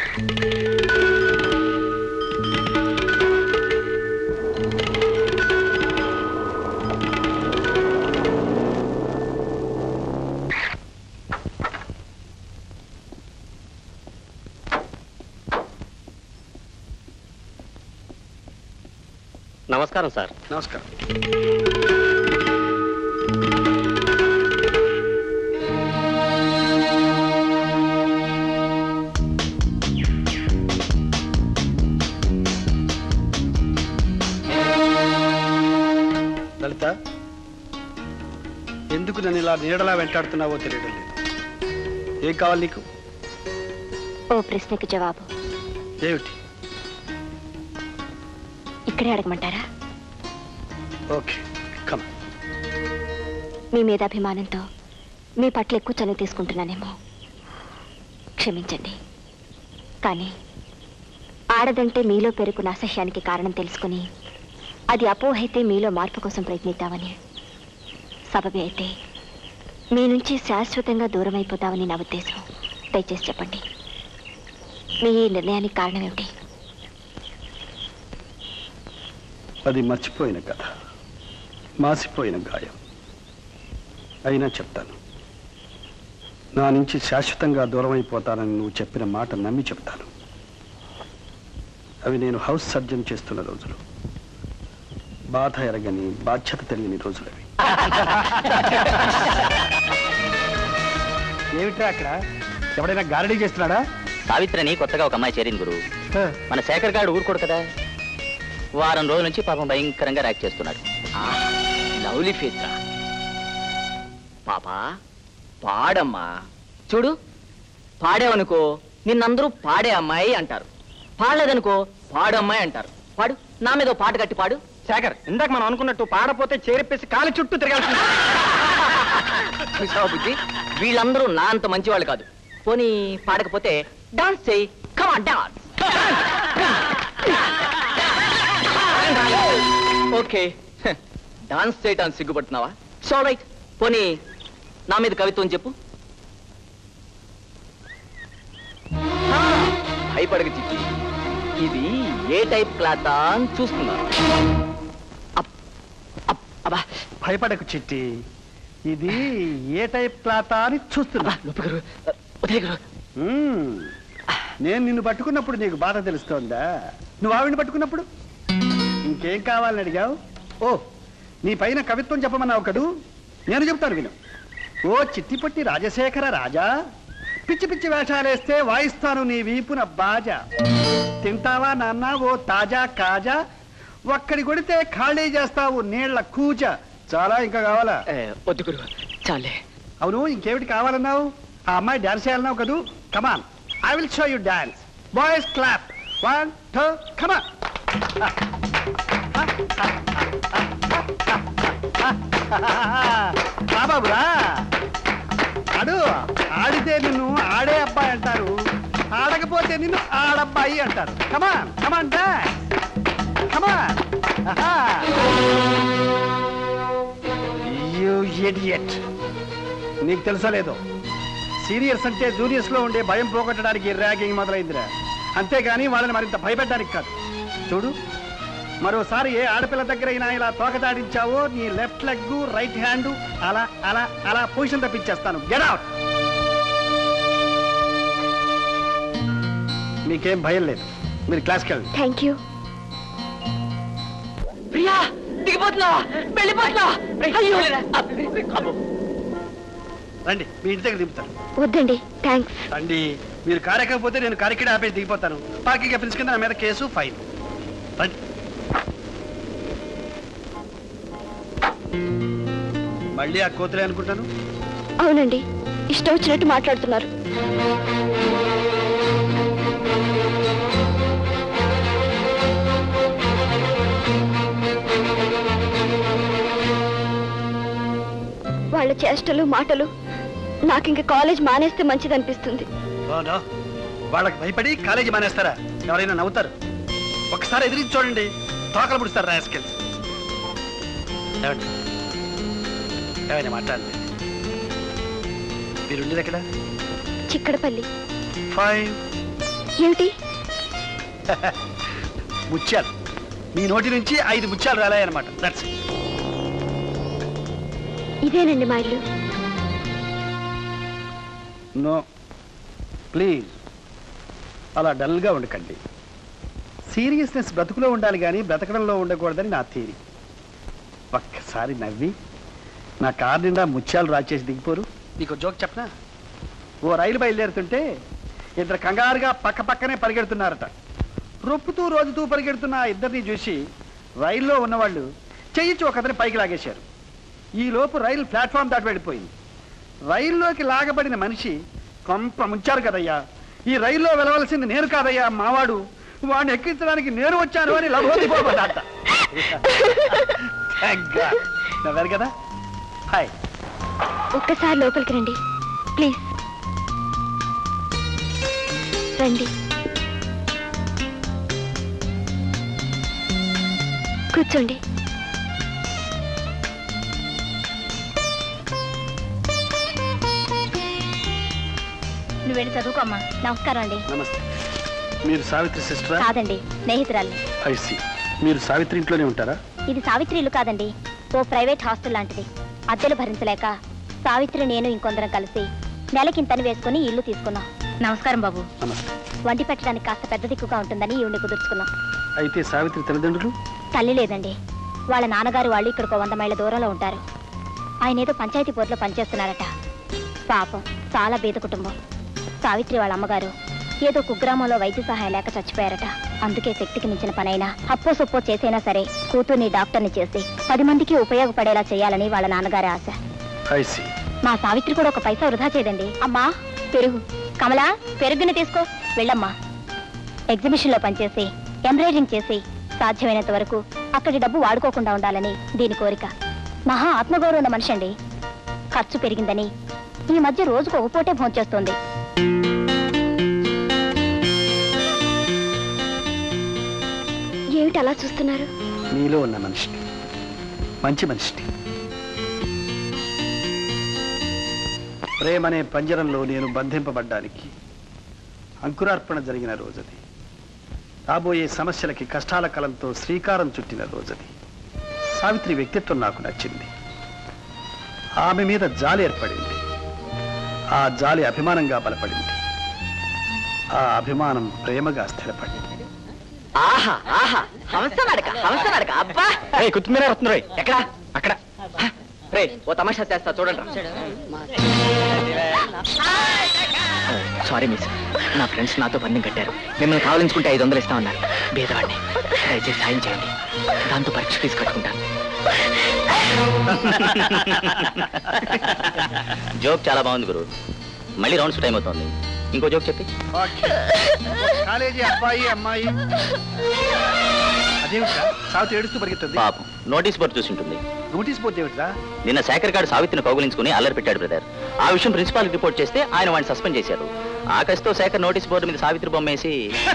నమస్కారం సార్ నమస్కారం లలిత ఎందుకు నన్ను ఇలా నీడలా వెంటాడుతున్నావో తెలియడం లేదు ఏం కావాలి నీకు ఓ ప్రశ్నకి జవాబు ఏమిటి ఇక్కడే అడగమంటారా ఓకే కమ్ మీ మీద అభిమానంతో మీ పట్ల ఎక్కువ చనువు తీసుకుంటున్నానేమో క్షమించండి కానీ ఆడదంటే మీలో పెరుగున్న అసహ్యానికి కారణం తెలుసుకుని అది అపోహ అయితే మీలో మార్పు కోసం ప్రయత్నిద్దామని సబబే అయితే మీ నుంచి శాశ్వతంగా దూరం అయిపోతామని నా ఉద్దేశం దయచేసి చెప్పండి మీ ఈ నిర్ణయానికి కారణం ఏమిటి అది మర్చిపోయిన కథ మాసిపోయిన గాయం అయినా చెప్తాను నా నుంచి శాశ్వతంగా దూరం అయిపోతానని నువ్వు చెప్పిన మాట నమ్మి చెప్తాను అవి నేను హౌస్ సర్జన్ చేస్తున్న రోజులు బాధ ఎరగని బాధ్యత తెలియని రోజులవి ఏమిట్రా అక్కడ ఎవడైనా గారడీ చేస్తున్నాడా సావిత్రని కొత్తగా ఒక అమ్మాయి చేరింది గురు మన శేఖర్ గారు ఊరుకోడు కదా వారం రోజుల నుంచి పాపం భయంకరంగా ర్యాక్ చేస్తున్నాడు లవ్లీ ఫేస్ రా పాపా పాడమ్మా చూడు పాడేవనుకో నిన్నందరూ పాడే అమ్మాయి అంటారు పాడలేదనుకో పాడు అమ్మాయి అంటారు పాడు నా మీద ఓ పాట కట్టి పాడు శేఖర్ ఇందాక మనం అనుకున్నట్టు పాడపోతే చేరిప్పేసి కాలి చుట్టూ తిరగాల్సింది చూసావా బుజ్జి వీళ్ళందరూ నా అంత మంచివాళ్ళు కాదు పోనీ పాడకపోతే డాన్స్ చేయి కమాన్ డాన్స్ ఓకే డాన్స్ చేయటానికి సిగ్గుపడుతున్నావా సో రైట్ పోనీ నా మీద కవిత్వం చెప్పు ఆ, భయపడక చిట్టి ఇది ఏ టైప్ క్లాతా అని చూస్తున్నా అప్, అప్, అబ్బా భయపడకు చిట్టి ఇది ఏ టైప్ క్లాతా అని చూస్తున్నా నొప్పి గురు వదిలే గురు మ్మ్. నేను నిన్ను పట్టుకున్నప్పుడు నీకు బాధ తెలుస్తోందా నువ్వు ఆవిడని పట్టుకున్నప్పుడు ఇంకేం కావాలని అడిగావు ఓ నీ పైన కవిత్వం చెప్పమన్నావు కదూ నేను చెప్తాను విను ఓ చిట్టిపట్టి రాజశేఖర రాజా పిచ్చి పిచ్చి వేషాలేస్తే వాయిస్తాను నీ వీపున బాజా తింటావా నాన్న ఓ తాజా కాజా ఒక్కడి కొడితే ఖాళీ చేస్తావు నీళ్ల కూజ చాలా ఇంకా కావాలా ఏ, వద్దు గురు చాలే అవును ఇంకేమిటి కావాలన్నావు ఆ అమ్మాయి డాన్స్ చేయాలన్నావు కదూ come on I will show you dance boys clap one two come on బాబురా అడు ఆడితే నిన్ను ఆడే అబ్బాయి అంటారు ఆడకపోతే నిన్ను ఆడబ్బాయి అంటారు come on come on dance come on you idiot నీకు తెలుసా లేదో సీనియర్స్ అంటే జూనియర్స్ లో ఉండే భయం పోగొట్టడానికి ర్యాగింగ్ మొదలైందిరా అంతేగాని వాళ్ళని మరింత భయపెట్టడానికి కాదు చూడు మరోసారి ఏ ఆడపిల్ల దగ్గర అయినా ఇలా తోకదాడించావో నీ లెఫ్ట్ లెగ్ రైట్ హ్యాండ్ అలా అలా అలా పొజిషన్ తప్పించేస్తాను గెట్ అవుట్ మీకేం భయం లేదు మీరు క్లాస్కి వెళ్ళండి థ్యాంక్ యూ ప్రియా దిగిపోతున్నావా వెళ్ళిపోతున్నావా అయ్యో అబ్బో. రండి మీ ఇంటి దగ్గర దింపుతాను వద్దండి థ్యాంక్స్ రండి మీరు కారు ఎక్కకపోతే నేను కారు ఇక్కడ ఆపేసి దిగిపోతాను పార్కింగ్ అఫెన్స్ కింద నా మీద కేసు ఫైన్ రండి మళ్ళీ ఆ కోతులే అనుకుంటాను అవునండి ఇష్టం వచ్చినట్టు మాట్లాడుతున్నారు వాళ్ళ చేష్టలు మాటలు నాకు ఇంక కాలేజ్ మానేస్తే మంచిదనిపిస్తుంది ఓనో వాళ్ళకి భయపడి కాలేజీ మానేస్తారా ఎవరైనా నవ్వుతారు ఒకసారి ఎదిరించి చూడండి తోకలు పుడుస్తారు రాస్కెల్స్ ఏమండి ఏమైనా మాట్లాడండి మీరు ఉండేది ఎక్కడ చిక్కడపల్లి ఫైవ్ ఏమిటి ముత్యాలు మీ నోటి నుంచి ఐదు ముత్యాలు రాలాయన్నమాట దట్స్ ఇదేనండి మా ఇల్లు నో ప్లీజ్ అలా డల్గా ఉండకండి సీరియస్నెస్ బ్రతుకులో ఉండాలి కానీ బ్రతకడంలో ఉండకూడదని నా థీరీ ఒక్కసారి నవ్వి నా కార్ నిండా ముత్యాలు రాచేసి దిగిపోరు నీకు జోక్ చెప్పనా ఓ రైలు బయలుదేరుతుంటే ఇద్దరు కంగారుగా పక్క పక్కనే పరిగెడుతున్నారట రొప్పుతూ రోజుతూ పరిగెడుతున్న ఆ ఇద్దరిని చూసి రైల్లో ఉన్నవాళ్ళు చెయ్యిచ్చి ఒక అతని పైకి లాగేశారు ఈ లోపు రైలు ప్లాట్ఫామ్ దాటి వెళ్ళిపోయింది రైల్లోకి లాగబడిన మనిషి కొంప ముంచారు కదయ్యా ఈ రైల్లో వెళ్ళవలసింది నేను కాదయ్యా మావాడు వాడిని ఎక్కించడానికి నేను వచ్చాను అని లభోదిపోబడ్డాట Thank God. నవ్వారు కదా హాయ్ ఒక్కసారి లోపలికి రండి ప్లీజ్ రండి కూర్చోండి నువ్వు వెళ్ళి చదువుకోమ్మా నమస్కారం అండి నమస్తే మీరు సావిత్రి సిస్టరా కాదండి స్నేహితురాలు ఐసి మీరు సావిత్రి ఇంట్లోనే ఉంటారా ఇది సావిత్రి ఇల్లు కాదండి ఓ ప్రైవేట్ హాస్టల్ లాంటిది అద్దెలు భరించలేక సావిత్రి నేను ఇంకొందరం కలిసి నెలకింతని వేసుకుని ఈ ఇల్లు తీసుకున్నాం నమస్కారం బాబు నమస్తే వండి పెట్టడానికి కాస్త పెద్ద దిక్కుగా ఉంటుందని ఈవిని కుదుర్చుకున్నాం అయితే సావిత్రి తల్లిదండ్రులు తల్లి లేదండి వాళ్ళ నాన్నగారు వాళ్ళు ఇక్కడికి వంద మైళ్ళ దూరంలో ఉంటారు ఆయన ఏదో పంచాయతీ బోర్డులో పనిచేస్తున్నారట పాపం చాలా బీద కుటుంబం సావిత్రి వాళ్ళ అమ్మగారు ఏదో కుగ్రామంలో వైద్య సహాయం లేక చచ్చిపోయారట అందుకే శక్తికి మించిన పనైనా అప్పో సొప్పో చేసైనా సరే కూతుర్ని డాక్టర్ని చేసి పది మందికి ఉపయోగపడేలా చేయాలని వాళ్ళ నాన్నగారి ఆశ ఐసి మా సావిత్రి కూడా ఒక పైసా వృధా చేయదండి అమ్మా పెరుగు కమలా పెరుగుని తీసుకో వెళ్ళమ్మా ఎగ్జిబిషన్ లో పనిచేసి ఎంబ్రాయిడింగ్ చేసి సాధ్యమైనంత వరకు అక్కడి డబ్బు వాడుకోకుండా ఉండాలని దీని కోరిక మహా ఆత్మగౌరవం ఉన్న మనిషి అండి ఖర్చు పెరిగిందని ఈ మధ్య రోజుకు ఒక పూటే భోంచేస్తోంది ఏమిటి అలా చూస్తున్నారు నీలో ఉన్న మనిషిని మంచి మనిషిని ప్రేమనే పంజరంలో నేను బంధింపబడ్డానికి అంకురార్పణ జరిగిన రోజది రాబోయే సమస్యలకి కష్టాల కలంతో శ్రీకారం చుట్టిన రోజది సావిత్రి వ్యక్తిత్వం నాకు నచ్చింది ఆమె మీద జాలి ఏర్పడింది ఆ జాలి అభిమానంగా బలపడింది ఆ అభిమానం ప్రేమగా స్థిరపడింది ఆహా ఆహా హంస నడక హంస నడక అబ్బా కొత్తిమీర వస్తుంది రోయ్. ఎక్కడ అక్కడ రే ఓ తమాషా చేస్తా చూడండి సారీ మిస్ నా ఫ్రెండ్స్ నాతో పందెం కట్టారు మిమ్మల్ని కావాలించుకుంటే ఐదు వందలు ఇస్తా ఉన్నారు భేదవాడిని దయచేసి సాయం చేయండి దాంతో పరీక్ష ఫీజు కట్టుకుంటాను జోక్ చాలా బాగుంది గురు మళ్ళీ రౌండ్స్ టైం అవుతుంది ఇంకో జోక్ చెప్పి కాలేజీ అబ్బాయి అమ్మాయి అదేమిటా సావిత్రి ఏడుస్తూ పరిగెత్తుంది పాపం నోటీస్ బోర్డు చూసి ఉంటుంది నోటీస్ పోతే ఏమిట్రా నిన్న శేఖర్ గారు సావిత్రిని కౌగులించుకుని అల్లరి పెట్టాడు బ్రదర్ ఆ విషయం ప్రిన్సిపాల్ రిపోర్ట్ చేస్తే ఆయన వాడిని సస్పెండ్ చేశారు ఆకస్తో శేఖర్ నోటీస్ బోర్డు మీద సావిత్రి బొమ్మ వేసి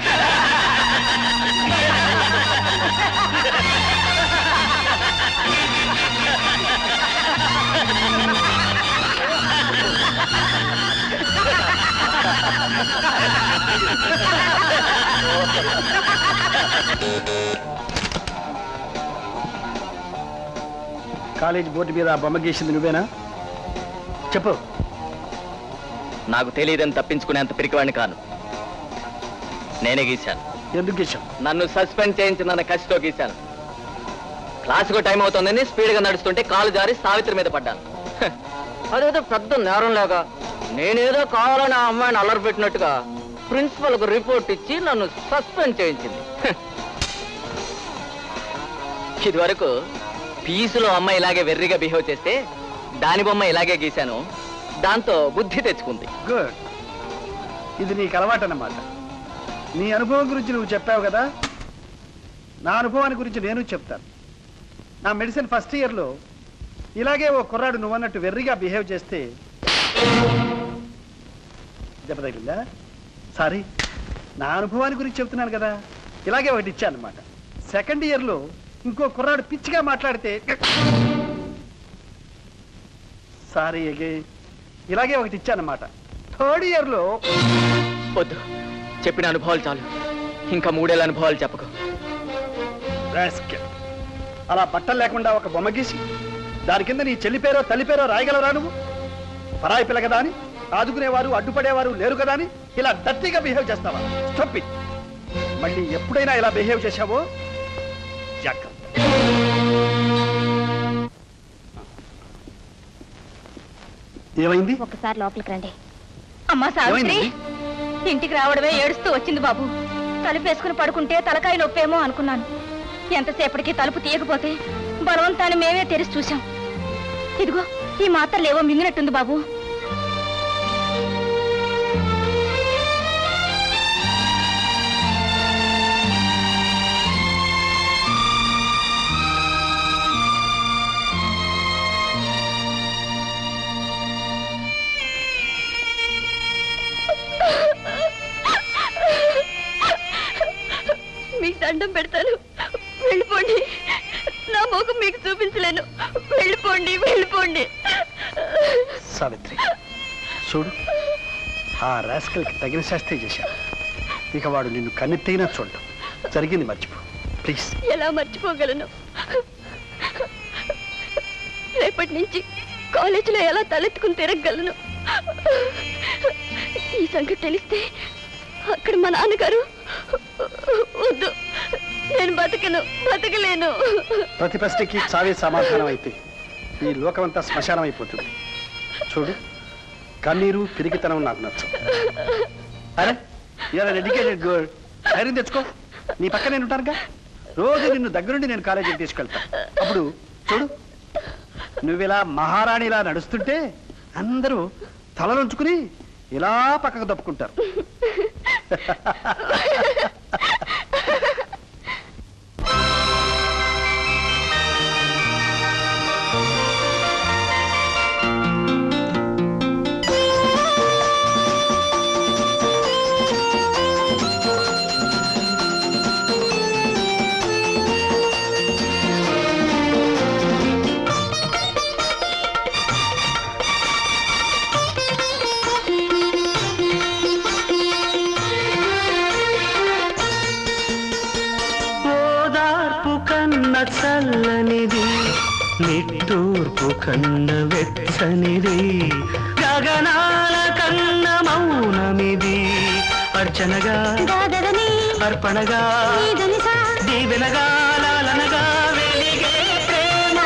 కాలేజీ బోర్డు మీద ఆ బొమ్మ గీసింది నువ్వేనా చెప్పు నాకు తెలియదని తప్పించుకునేంత పిరికివాడిని కాను నేనే గీశాను ఎందుకు గీసావు నన్ను సస్పెండ్ చేయించి నన్ను కసితో గీశాను క్లాసుకు టైం అవుతుందని స్పీడ్ గా నడుస్తుంటే కాలు జారి సావిత్రి మీద పడ్డాను హ, అదేదో పెద్ద నేరం లేక నేనేదో కావాలని ఆ అమ్మాయిని అల్లరి పెట్టినట్టుగా ప్రిన్సిపల్ కు రిపోర్ట్ ఇచ్చి నన్ను సస్పెండ్ చేయించింది హ. ఇదివరకు పీసులో అమ్మాయి ఇలాగే వెర్రిగా బిహేవ్ చేస్తే దాని బొమ్మ ఇలాగే గీశాను దాంతో బుద్ధి తెచ్చుకుంది గుడ్ ఇది నీకు అలవాటు అన్నమాట నీ అనుభవం గురించి నువ్వు చెప్పావు కదా నా అనుభవాన్ని గురించి నేను చెప్తాను నా మెడిసిన్ ఫస్ట్ ఇయర్లో ఇలాగే ఓ కుర్రాడు నువ్వన్నట్టు వెర్రిగా బిహేవ్ చేస్తే దెబ్బ తగిలిందా సారీ నా అనుభవాన్ని గురించి చెప్తున్నాను కదా ఇలాగే ఒకటి ఇచ్చానమాట సెకండ్ ఇయర్లో ఇంకో కుర్రాడు పిచ్చిగా మాట్లాడితే సారీ అగే ఇలాగే ఒకటి ఇచ్చానమాట థర్డ్ ఇయర్లో వద్దు చెప్పిన అనుభవాలు చాలు ఇంకా మూడేళ్ళ అనుభవాలు చెప్పకు రాస్కెల్. అలా బట్టలు లేకుండా ఒక బొమ్మ గీసి దాని కింద నీ చెల్లి పేరో తల్లి పేరో రాయగలరా నువ్వు పరాయి పిల్ల కదా అని ఆదుకునేవారు అడ్డుపడేవారు లేరు కదా అని ఇలా డర్టీగా బిహేవ్ చేస్తావా స్టాప్ ఇట్ మళ్ళీ ఎప్పుడైనా ఇలా బిహేవ్ చేశావో జాగ్రత్త ఏమైంది ఒకసారి లోపలికి రండి అమ్మా సావిత్రి ఏమైంది? ఇంటికి రావడమే ఏడుస్తూ వచ్చింది బాబు తలుపేసుకుని పడుకుంటే తలకాయ నొప్పేమో అనుకున్నాను ఎంతసేపటికి తలుపు తీయకపోతే బలవంతాన్ని మేమే తెరిచి చూశాం ఇదిగో ఈ మాత్రలేవో మింగినట్టుంది బాబు మీకు దండం పెడతాను వెళ్ళిపోండి నా ముఖం మీకు చూపించలేను వెళ్ళిపోండి వెళ్ళిపోండి సావిత్రి చూడు ఆ రాస్కల్కి తగిన శాస్త్రి చేశాను ఇక వాడు నిన్ను కన్నెత్తైనా చూడడం జరిగింది మర్చిపో ప్లీజ్ ఎలా మర్చిపోగలను రేపటి నుంచి కాలేజీలో ఎలా తలెత్తుకుని తిరగగలను ఈ సంగతి తెలిస్తే అక్కడ మా నాన్నగారు వద్దు నేను బతకను బతకలేను ప్రతి ప్రశ్నకి చావే సమాధానం అయితే ఈ లోకమంతా శ్మశానం అయిపోతుంది చూడు కన్నీరు పిరికితనం నాకు నచ్చం అరే యూఆర్ ఎడ్యుకేటెడ్ గర్ల్ ధైర్యం తెచ్చుకో నీ పక్క నేను ఉంటానుగా రోజు నిన్ను దగ్గరుండి నేను కాలేజీకి తీసుకెళ్తా అప్పుడు చూడు నువ్వు ఇలా మహారాణిలా నడుస్తుంటే అందరూ తలలుంచుకుని ఇలా పక్కకు తప్పుకుంటారు ఓదార్పు కన్న చల్లనిది నిట్టూర్పు కన్న వెచ్చనిది గగనాల కన్న మౌనమిది అర్చనగా అర్పణగా దీవెనగా లాలనగా వెలిగే ప్రేమ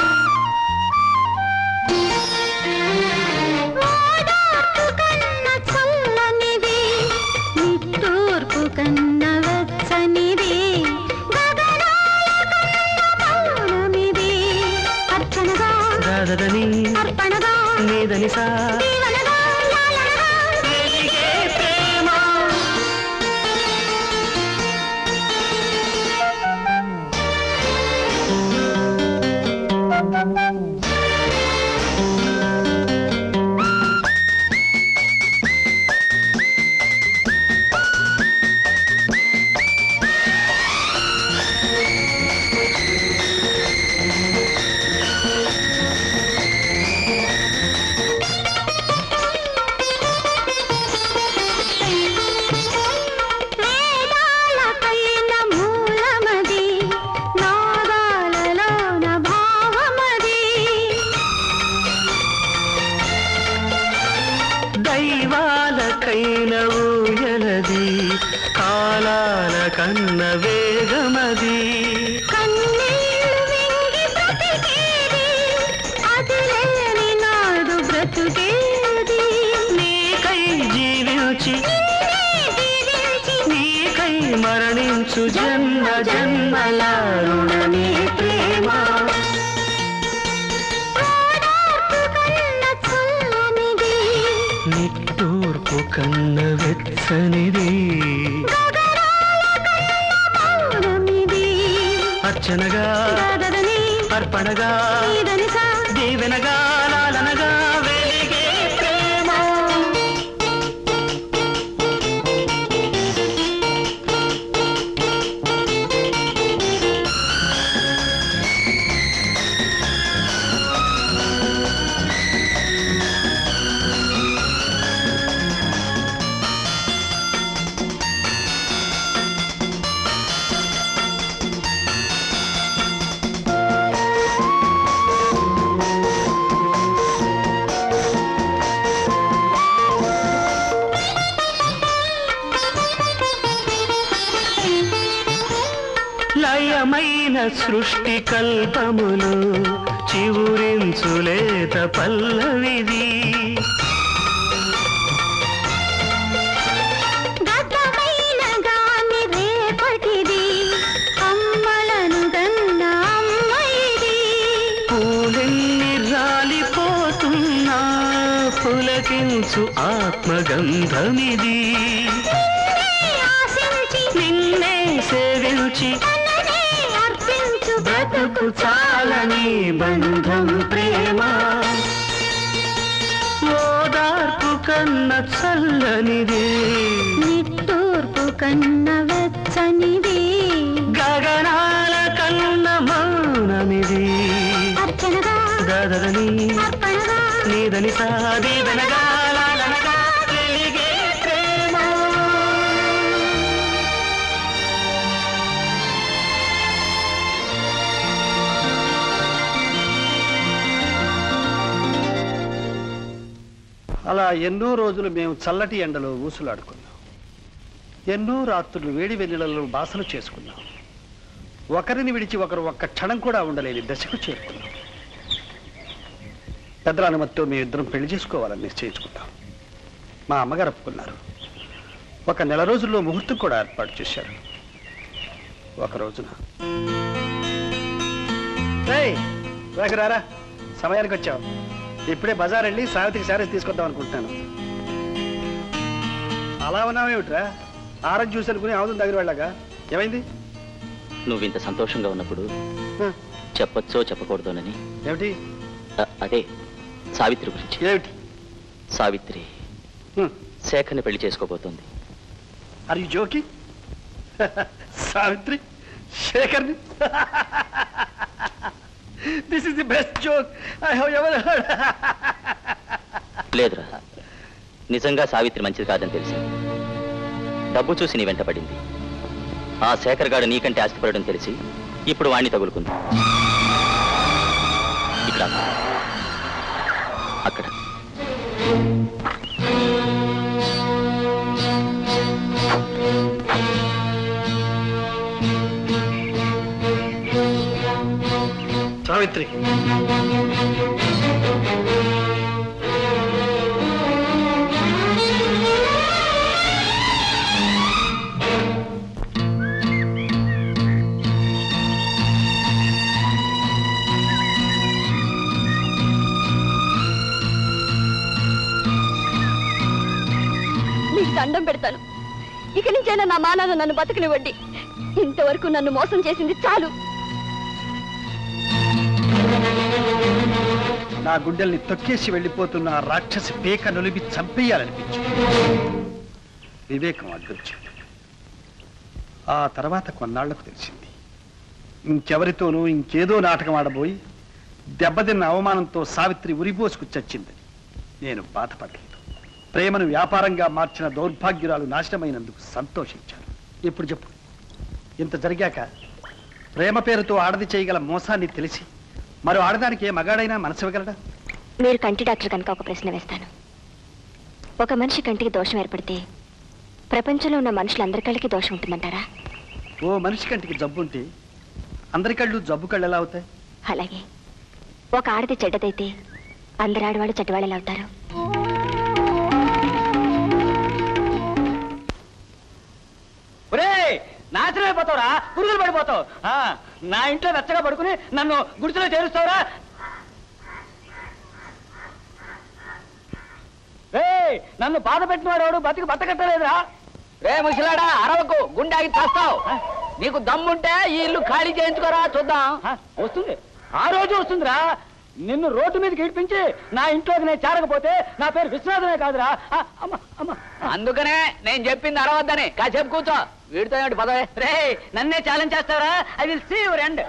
చల్లనిది నిట్టూర్పు కన్న వెచ్చనిది గగనాలకన్నమౌనమిది అర్చనగా దాదదని అర్పణగా నీదని సా దీవెనగా లాలనగా వెలిగే ప్రేమ వేదాలకైన మూలమది నాదాలలోన భావమది దైవాలకైన ఊయలది కాలాల కన్న వేగమది కన్నీళ్ళు మింగి బ్రతికేది అది లేని నాడు బ్రతుకేది నీకై జీవించి దీవించి నీకై మరణించు జన్మ జన్మల రుణమే ప్రేమ ఓదార్పు కన్న చల్లనిది నిట్టూర్పు కన్న వెచ్చనిది మౌనమిది అర్చనగా దాదదని అర్పణగా నీదని సా దీవెనగా లాలనగా వెలిగే ప్రేమ సృష్టి కల్పములు చివురించులేత పల్లవిది గతమైన గాని రేపటిది అమ్మలను గన్న అమ్మైది పూలెన్ని రాలిపోతున్నా పులకించు ఆత్మగంధమిది ఆశించి నిన్నే సేవించి తననే అర్పించు బ్రతుకు చాలని బంధం ప్రేమ ఓదార్పు కన్న చల్లనిది నిట్టూర్పు కన్న వెచ్చనిది గగనాల కన్న మౌనమిది అర్చనగా గదరని అర్పణగా నీదని సాదిదనగా లాలనగా వెలిగే ప్రేమ అలా ఎన్నో రోజులు మేము చల్లటి ఎండలో ఊసులాడుకున్నాం ఎన్నో రాత్రులు వేడి వెన్నెలలో బాసలు చేసుకున్నాం ఒకరిని విడిచి ఒకరు ఒక్క క్షణం కూడా ఉండలేని దశకు చేరుకున్నాం పెద్దల అనుమతితో మేము ఇద్దరం పెళ్లి చేసుకోవాలని నిశ్చయించుకున్నాం మా అమ్మగారు ఒప్పుకున్నారు ఒక నెల రోజుల్లో ముహూర్తం కూడా ఏర్పాటు చేశారు ఒక రోజున ఏయ్, రాకు రారా సమయానికి వచ్చావు ఇప్పుడే బజార్ వెళ్ళి సావిత్రికి శారీస్ తీసుకొద్దాం అనుకుంటున్నాను అలా ఉన్నావేమిట్రా ఆరోగ్య జ్యూస్ అనుకుని ఆవుతుంది దగ్గర వెళ్ళాక ఏమైంది నువ్వు ఇంత సంతోషంగా ఉన్నప్పుడు హ, చెప్పొచ్చో చెప్పకూడదోనని ఏమిటి అ- అదే సావిత్రి గురించి ఏమిటి సావిత్రి శేఖర్ని పెళ్లి చేసుకోబోతోంది ఆర్ యు జోకి సావిత్రి శేఖర్ని this is the best joke I have ever heard లేదురా నిజంగా సావిత్రి మంచిది కాదని తెలిసింది డబ్బు చూసి నీ వెంట పడింది ఆ శేఖర్ గాడు నీకంటే ఆస్తిపడడం తెలిసి ఇప్పుడు వాణ్ణి తగులుకుంది ఇక్కడ ఆగు. అక్కడ సావిత్రి మీకు దండం పెడతాను ఇక నుంచైనా నా మానాన నన్ను బతకనివ్వండి ఇంతవరకు నన్ను మోసం చేసింది చాలు నా గుండెల్ని తొక్కేసి వెళ్ళిపోతున్న ఆ రాక్షసి పేక నులిపి చంపేయాలనిపించి వివేకం అడ్డొచ్చింది ఆ తర్వాత కొన్నాళ్లకు తెలిసింది ఇంకెవరితోనూ ఇంకేదో నాటకం ఆడబోయి దెబ్బతిన్న అవమానంతో సావిత్రి ఉరిపోసుకు చచ్చింది నేను బాధపడలేదు ప్రేమను వ్యాపారంగా మార్చిన దౌర్భాగ్యురాలు నాశనమైనందుకు సంతోషించాను ఇప్పుడు చెప్పు ఇంత జరిగాక ప్రేమ పేరుతో ఆడది చేయగల మోసాన్ని తెలిసి మరో ఆడదానికి ఏ మగాడైనా మనసు ఇవ్వగలడా మీరు కంటి డాక్టర్ కనుక ఒక ప్రశ్న వేస్తాను ఒక మనిషి కంటికి దోషం ఏర్పడితే ప్రపంచంలో ఉన్న మనుషులందరి కళ్ళకి దోషం ఉంటుందంటారా ఓ మనిషి కంటికి జబ్బు ఉంటే అందరి కళ్ళు జబ్బు కళ్ళు ఎలా అవుతాయి అలాగే ఒక ఆడది చెడ్డదైతే అందరు ఆడవాళ్ళు చెడ్డవాళ్ళు ఎలా అవుతారు ఒరే నాశనం అయిపోతావురా పురుగులు పడిపోతావు ఆ, నా ఇంట్లో వెచ్చగా పడుకుని నన్ను గుడిసెలో చేరుస్తావురా ఏయ్, నన్ను బాధ పెట్టినవాడు ఎవడు బతికి బతకట్టలేదురా రే ముసలాడా అరవకు గుండె ఆగి చేస్తావు నీకు దమ్ముంటే ఈ ఇల్లు ఖాళీ చేయించుకోరా చూద్దాం వస్తుంది ఆ రోజు వస్తుందిరా నిన్ను రోడ్డు మీదకి ఇడిపించి నా ఇంట్లోకి నేను చేరకపోతే నా పేరు విశ్వనాథనే కాదురా ఆ, అమ్మ, అమ్మ. అందుకనే నేను చెప్పింది అరవద్దని కాసేపు కూర్చో వీడితో ఏమిటి పదవే రే నన్నే ఛాలెంజ్ చేస్తావరా I will see your end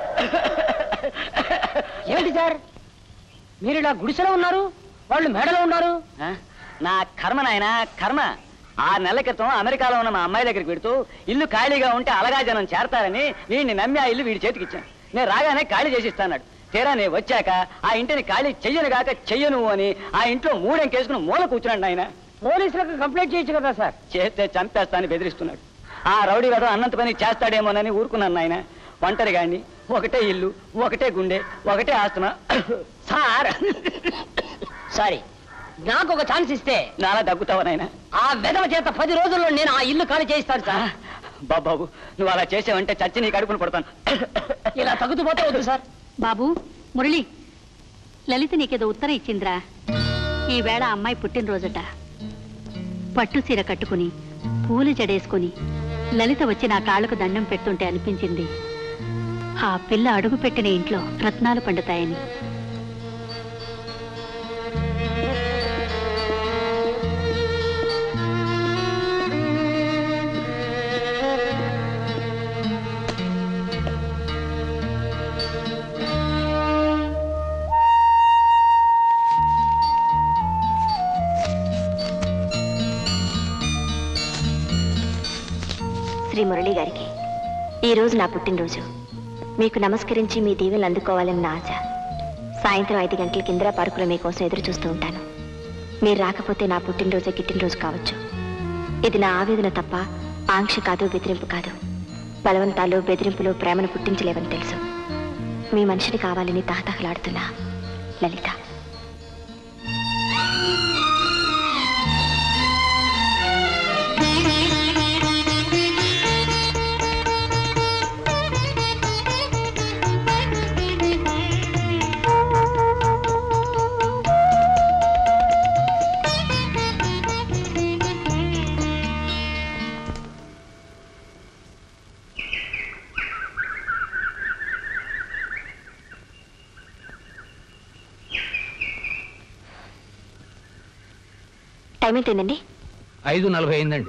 ఏమిటి సార్ మీరు ఇలా గుడిసెలో ఉన్నారు వాళ్ళు మేడలో ఉన్నారు నా కర్మ నాయన కర్మ ఆ నెల క్రితం అమెరికాలో ఉన్న మా అమ్మాయి దగ్గరికి పెడుతూ ఇల్లు ఖాళీగా ఉంటే అలగా జనం చేరతారని వీడిని నమ్మి ఆ ఇల్లు వీడి చేతికి ఇచ్చాను నేను రాగానే ఖాళీ చేసి ఇస్తాన్నాడు తీరా నేను వచ్చాక ఆ ఇంటిని ఖాళీ చెయ్యను గాక చెయ్యను అని ఆ ఇంట్లో మూడెంకేసుకుని మూల కూర్చున్నాడు ఆయన పోలీసులకు కంప్లైంట్ చేయొచ్చు కదా సార్ చేస్తే చంపేస్తానని బెదిరిస్తున్నాడు ఆ రౌడీ వద అన్నంత పని చేస్తాడేమోనని ఊరుకున్నాను ఆయన ఒంటరి గాని ఒకటే ఇల్లు ఒకటే గుండె ఒకటే ఆస్తమా సార్ సారీ నాకు ఒక ఛాన్స్ ఇస్తే నాలా దగ్గుతావా నాయనా ఆ వెధవ చేత పది రోజుల్లో నేను ఆ ఇల్లు ఖాళీ చేయిస్తాను సార్ బాబాబు నువ్వు అలా చేసావంటే చచ్చి నీ కడుపును పడతాను ఇలా తగ్గుతూ పోతే వద్దు సార్ బాబు మురళి లలిత నీకేదో ఉత్తరం ఇచ్చిందిరా ఈవేళ అమ్మాయి పుట్టినరోజట పట్టు చీర కట్టుకుని పూలు జడేసుకుని లలిత వచ్చి నా కాళ్ళకు దండం పెడుతుంటే అనిపించింది ఆ పిల్ల అడుగు పెట్టిన ఇంట్లో రత్నాలు పండుతాయని శ్రీ మురళి గారికి ఈ రోజు నా పుట్టినరోజు మీకు నమస్కరించి మీ దీవెనలు అందుకోవాలని నా ఆశ సాయంత్రం ఐదు గంటల కింద పార్కులో మీకోసం ఎదురు చూస్తూ ఉంటాను మీరు రాకపోతే నా పుట్టినరోజే గిట్టినరోజు కావచ్చు ఇది నా ఆవేదన తప్ప ఆంక్ష కాదు బెదిరింపు కాదు బలవంతాలు బెదిరింపులు ప్రేమను పుట్టించలేవని తెలుసు మీ మనిషిని కావాలని తహతహలాడుతున్నా లలిత టైం ఎంతైందండి ఐదు నలభై అయిందండి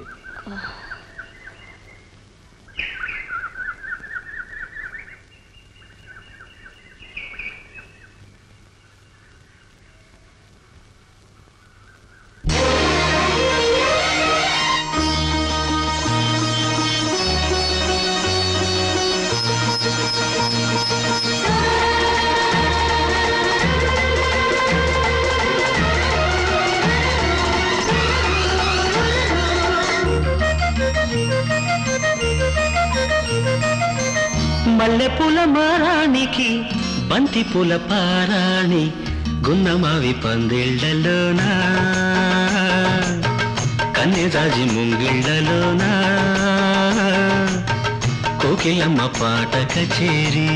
మల్లెపూల మారానికి బంతి పూల పారాణి గున్నమావి పందిళ్ళలోనా కన్నెరాజి ముంగిళ్ళలోనా కోకిలమ్మ పాట కచేరి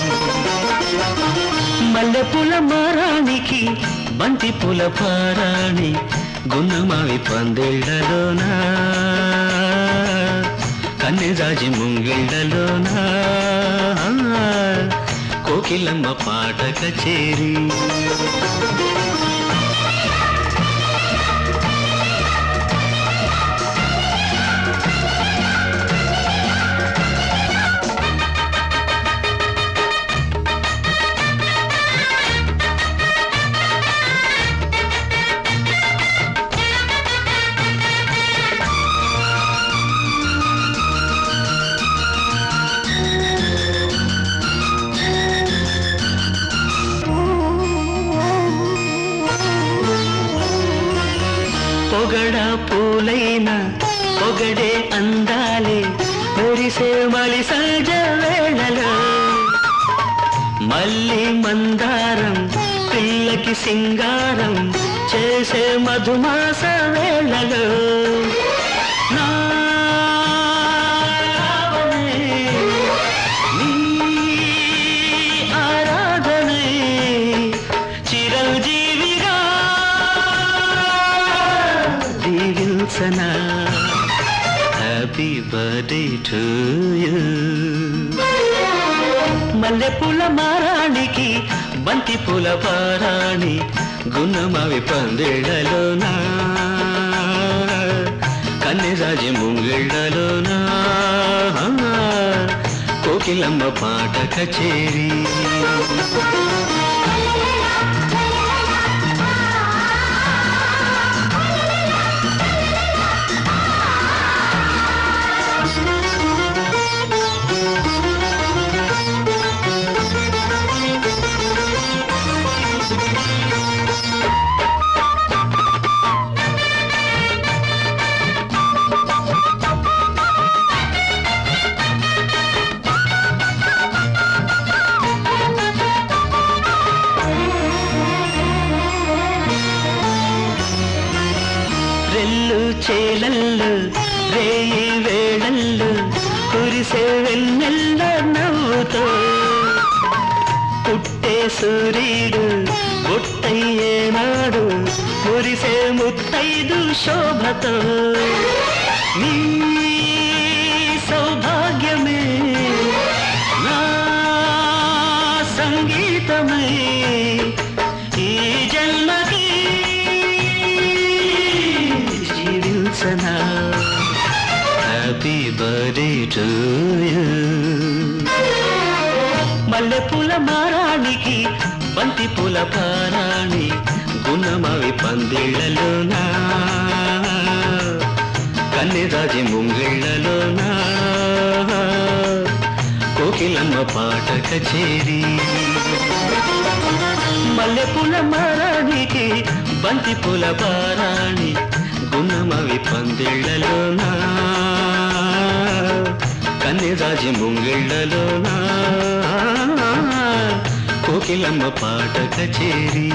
మల్లెపూల మారానికి బంతి పూల పారాణి గున్నమావి పందిళ్ళలోనా కన్నెరాజి ముంగిళ్ళలోనా కోకిలమ్మ పాట కచేరి పొగడ పూలైన పొగడే అందాలే మురిసే మలి సహజ వేళలో మళ్ళీ మందారం పిల్లకి సింగారం చేసే మధుమాస వేళలో నా రావణే, నీ ఆరాధనే చిరంజీవిగా దీవించనా హ్యాపీ బర్త్డే టు యూ మల్లెపూల మారానికి బంతి పూల పారాణి గున్నమావి పందిళ్ళలోనా కన్నెరాజి ముంగిళ్ళలోనా కోకిలమ్మ పాట కచేరీ రెల్లు చేలల్లు రేయి వేళల్లు కురిసే వెన్నెల్ల నవ్వుతో పుట్టే సూర్యుడు బొట్టయ్యేనాడు మురిసే ముత్తైదు శోభతో నీ సౌభాగ్యమే నా సంగీతమై ఈ జన్మకి జీవించనా హ్యాపీ బర్త్డే టు యూ మల్లె పూల మారానికి బంతి పూల పారాణి గుణమవి పందిళ్లలోనా కన్నెరాజి ముంగిళ్లలోనా కోకిలమ్మ పాట కచేరి మల్లె పూల మారానికి బంతి పూల పారాణి గుణమవి పందిళ్లలోనా కన్నెరాజి ముంగిళ్లలోనా కోకిలమ్మ పాట కచేరి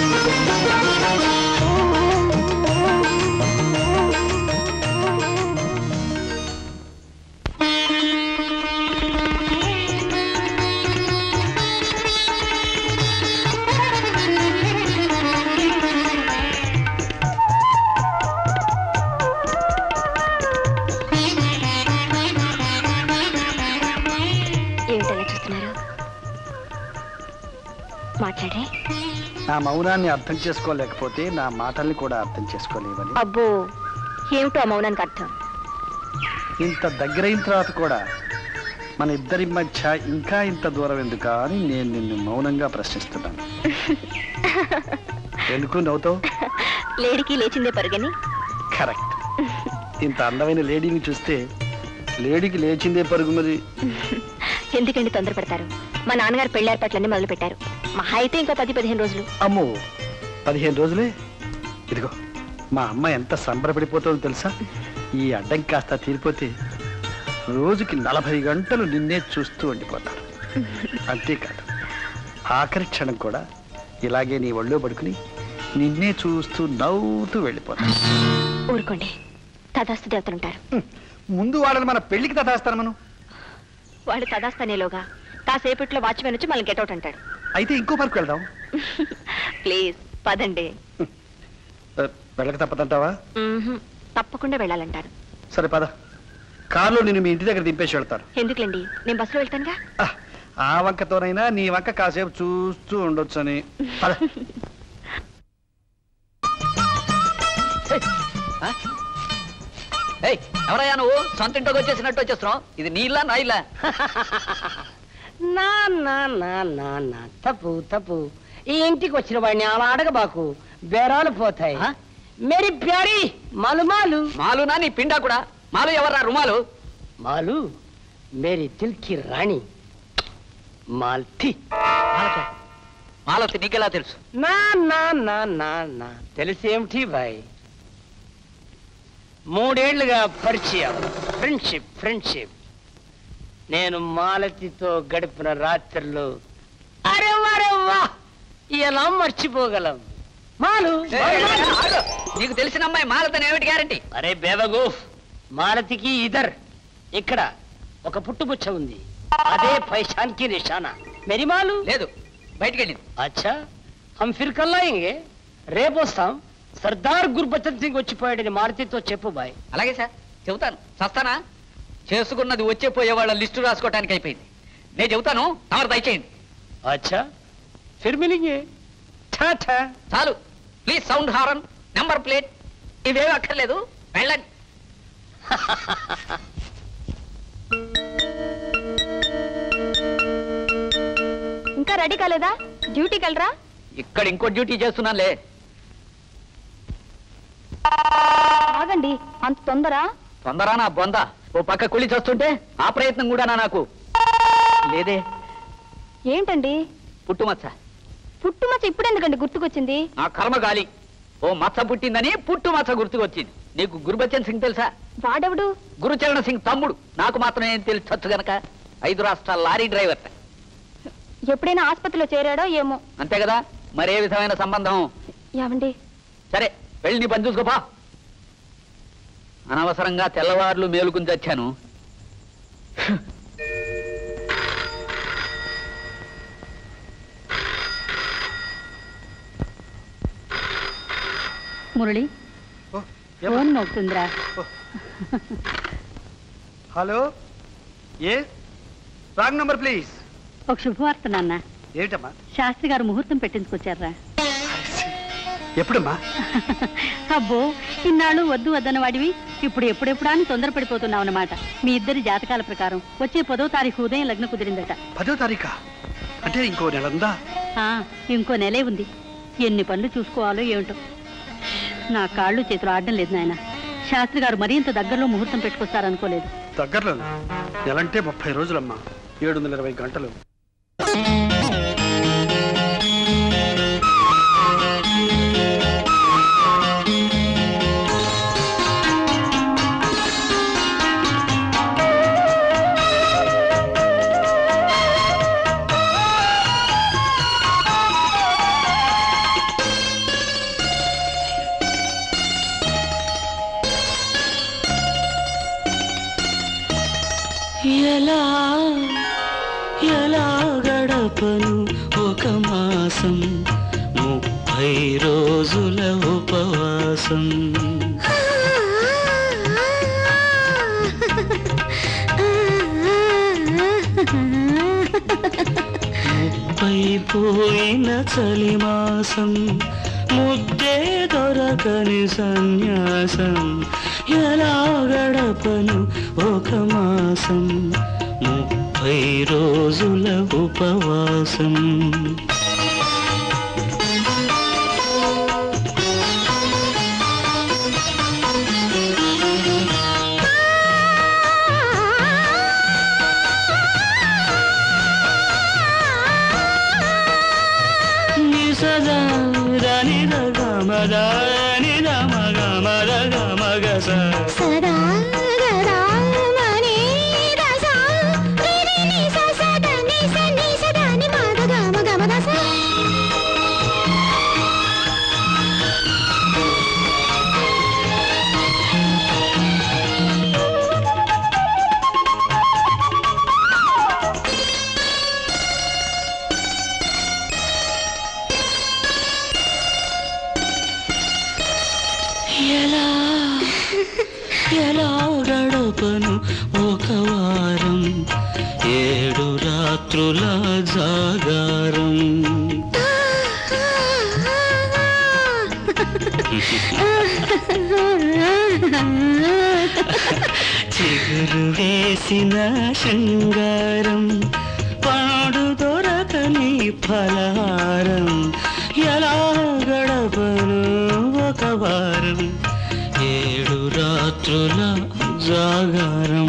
ఏమిటలా చూస్తున్నారు మాట్లాడే నా మౌనాన్ని అర్థం చేసుకోలేకపోతే నా మాటల్ని కూడా అర్థం చేసుకోలేవని అబ్బో ఏమిటో ఆ మౌనానికి అర్థం ఇంత దగ్గరైన తర్వాత కూడా మన ఇద్దరి మధ్య ఇంకా ఇంత దూరం ఎందుకా అని నేను నిన్ను మౌనంగా ప్రశ్నిస్తున్నాను ఎందుకు నవ్వుతావు లేడికి లేచిందే పరుగని కరెక్ట్ ఇంత అందమైన లేడీని చూస్తే లేడీకి లేచిందే పరుగు మరి ఎందుకండి తొందరపడతారు మా నాన్నగారు పెళ్లి ఏర్పాట్లన్నీ మొదలు పెట్టారు మహా అయితే ఇంకో పది పదిహేను రోజులు అమ్మో పదిహేను రోజులే ఇదిగో మా అమ్మ ఎంత సంబరపడిపోతుందో తెలుసా ఈ అడ్డం కాస్త తీరిపోతే రోజుకి నలభై గంటలు నిన్నే చూస్తూ ఉండిపోతారు అంతేకాదు ఆఖరి క్షణం కూడా ఇలాగే నీ ఒళ్ళో పడుకుని నిన్నే చూస్తూ నవ్వుతూ వెళ్ళిపోతారు ఊరుకోండి తదాస్తు దేవతలుంటారు ముందు వాళ్ళని మన పెళ్లికి తదాస్తాను మనం వాడు తదాస్తనేలోగా కాసేపట్లో వాచ్మెన్ వచ్చి మళ్ళీ గెటౌట్ అంటాడు అయితే ఇంకో పార్క్ వెళ్దాం ప్లీజ్ పదండి ఆ, వెళ్ళక తప్పదంటావా మ్మ్హ్మ్. తప్పకుండా వెళ్ళాలంటారు సరే పద కారులో నేను మీ ఇంటి దగ్గర దింపేసి వెళ్తాను ఎందుకులేండి నేను బస్సులో వెళ్తానుగా ఆ, ఆ వంకతోనైనా నీ వంక కాసేపు చూస్తూ ఉండొచ్చని పద ఏయ్ ఎవరయ్యా నువ్వు సొంత ఇంటికి వచ్చేసినట్టు వచ్చేస్తున్నావు ఇది నీ ఇల్లా నా ఇల్లా నా నా నా నా నా తప్పు తప్పు ఈ ఇంటికి వచ్చిన వాడిని అలా అడగబాకు బేరాలు పోతాయి మేరీ ప్యారీ మాలు మాలు మాలునా నీ పిండా కూడా మాలు ఎవర్రా రుమాలు మాలు మేరీ దిల్ కి రాణి మాల్తి మాలతి నీకెలా తెలుసు నా నా నా నా నా తెలిసేమిటి బాయ్ మూడేళ్లుగా పరిచయం ఫ్రెండ్షిప్ ఫ్రెండ్షిప్ నేను మాలతితో గడిపిన రాత్రులు అరే వరే వా ఎలా మర్చిపోగలం మాలు ఏయ్, ఏయ్, ఆగు. నీకు తెలిసిన అమ్మాయి మాలతని ఏమిటి గ్యారంటీ అరే బేబగూఫ్ మాలతికి ఇదర్ ఇక్కడ ఒక పుట్టుపుచ్చ ఉంది అదే పైశాన్కి నిశానా మెరి మాలు లేదు బయటికి వెళ్ళింది అచ్చా హమ్ ఫిర్ కల్లాయింగే రేపు వస్తాం సర్దార్ గుర్బచన్ సింగ్ వచ్చిపోయాడని మారుతితో చెప్పు బాయ్ అలాగే సార్ చెబుతాను చస్తానా చేసుకున్నది వచ్చే పోయే వాళ్ళ లిస్టు రాసుకోవటానికి అయిపోయింది నేను చెబుతాను తమరు దయచేయండి అచ్చా ఫిర్ మిలింగే ఠా ఠా చాలు please sound horn number plate ఇవేవి అక్కర్లేదు వెళ్ళండి ఇంకా రెడీ కాలేదా డ్యూటీకి వెళ్ళరా ఇక్కడ ఇంకో డ్యూటీ చేస్తున్నానులే ఆగండి అంత తొందర తొందర నా బొంద ఓ పక్క కుళ్ళి చస్తుంటే ఆ ప్రయత్నం కూడా నాకు లేదే ఏంటండి పుట్టుమచ్చ పుట్టుమచ్చ ఇప్పుడు ఎందుకండి గుర్తుకొచ్చింది నా కర్మ గాలి ఓ మచ్చ పుట్టిందని పుట్టుమచ్చ గుర్తుకొచ్చింది నీకు గురుబచ్చన్ సింగ్ తెలుసా వాడెవడు గురుచరణ సింగ్ తమ్ముడు నాకు మాత్రం ఏం తెలుసు గనక ఐదు రాష్ట్రాల లారీ డ్రైవర్ ఎప్పుడైనా ఆసుపత్రిలో చేరాడో ఏమో అంతే కదా మరే విధమైన సంబంధం ఏమండి సరే వెళ్ళి నీ పని చూసుకోపా అనవసరంగా తెల్లవార్లు మేలుకుని తెచ్చాను మురళి ఫోన్ మోగుతుందిరా హలో ఏ రాంగ్ నంబర్ ప్లీజ్ ఒక శుభవార్త నాన్న ఏమిటమ్మా శాస్త్రి గారు ముహూర్తం పెట్టించుకొచ్చారా ఎప్పుడమ్మా అబ్బో ఇన్నాళ్ళు వద్దు వద్దన్న వాడివి ఇప్పుడు ఎప్పుడెప్పుడా అని తొందరపడిపోతున్నావు అన్నమాట మీ ఇద్దరి జాతకాల ప్రకారం వచ్చే పదో తారీఖు ఉదయం లగ్న కుదిరిందట పదో తారీఖా అంటే ఇంకో నెల ఉందా ఆ, ఇంకో నెలే ఉంది ఎన్ని పనులు చూసుకోవాలో ఏమిటో నా కాళ్ళు చేతులు ఆడడం లేదు నాయన శాస్త్రి గారు మరీ ఇంత దగ్గరలో ముహూర్తం పెట్టుకొస్తారనుకోలేదు దగ్గరలో నెలంటే ముప్పై రోజులమ్మా ఏడు వందల ఇరవై గంటలు ఎలా ఎలా గడపను ఒక మాసం ముప్పై రోజుల ఉపవాసం ముప్పై పోయిన చలిమాసం ముద్దే దొరకని సన్యాసం ఎలా గడపను ఒక మాసం ముప్పై రోజుల ఉపవాసం నిసదా దని గమద నిద మగ మద గమగ స సదా గదా మని దసా రి ని స స ద ని స ని స ద ని మ ద గ మ గ మ ద స ఎలా ఎలా గడపను ఒక వారం ఏడు రాత్రుల జాగారం చిగురు వేసిన శృంగారం పాడు దొరకని ఫలహారం ఎలా గడపను ఒక వారం ఏడు రాత్రుల జాగారం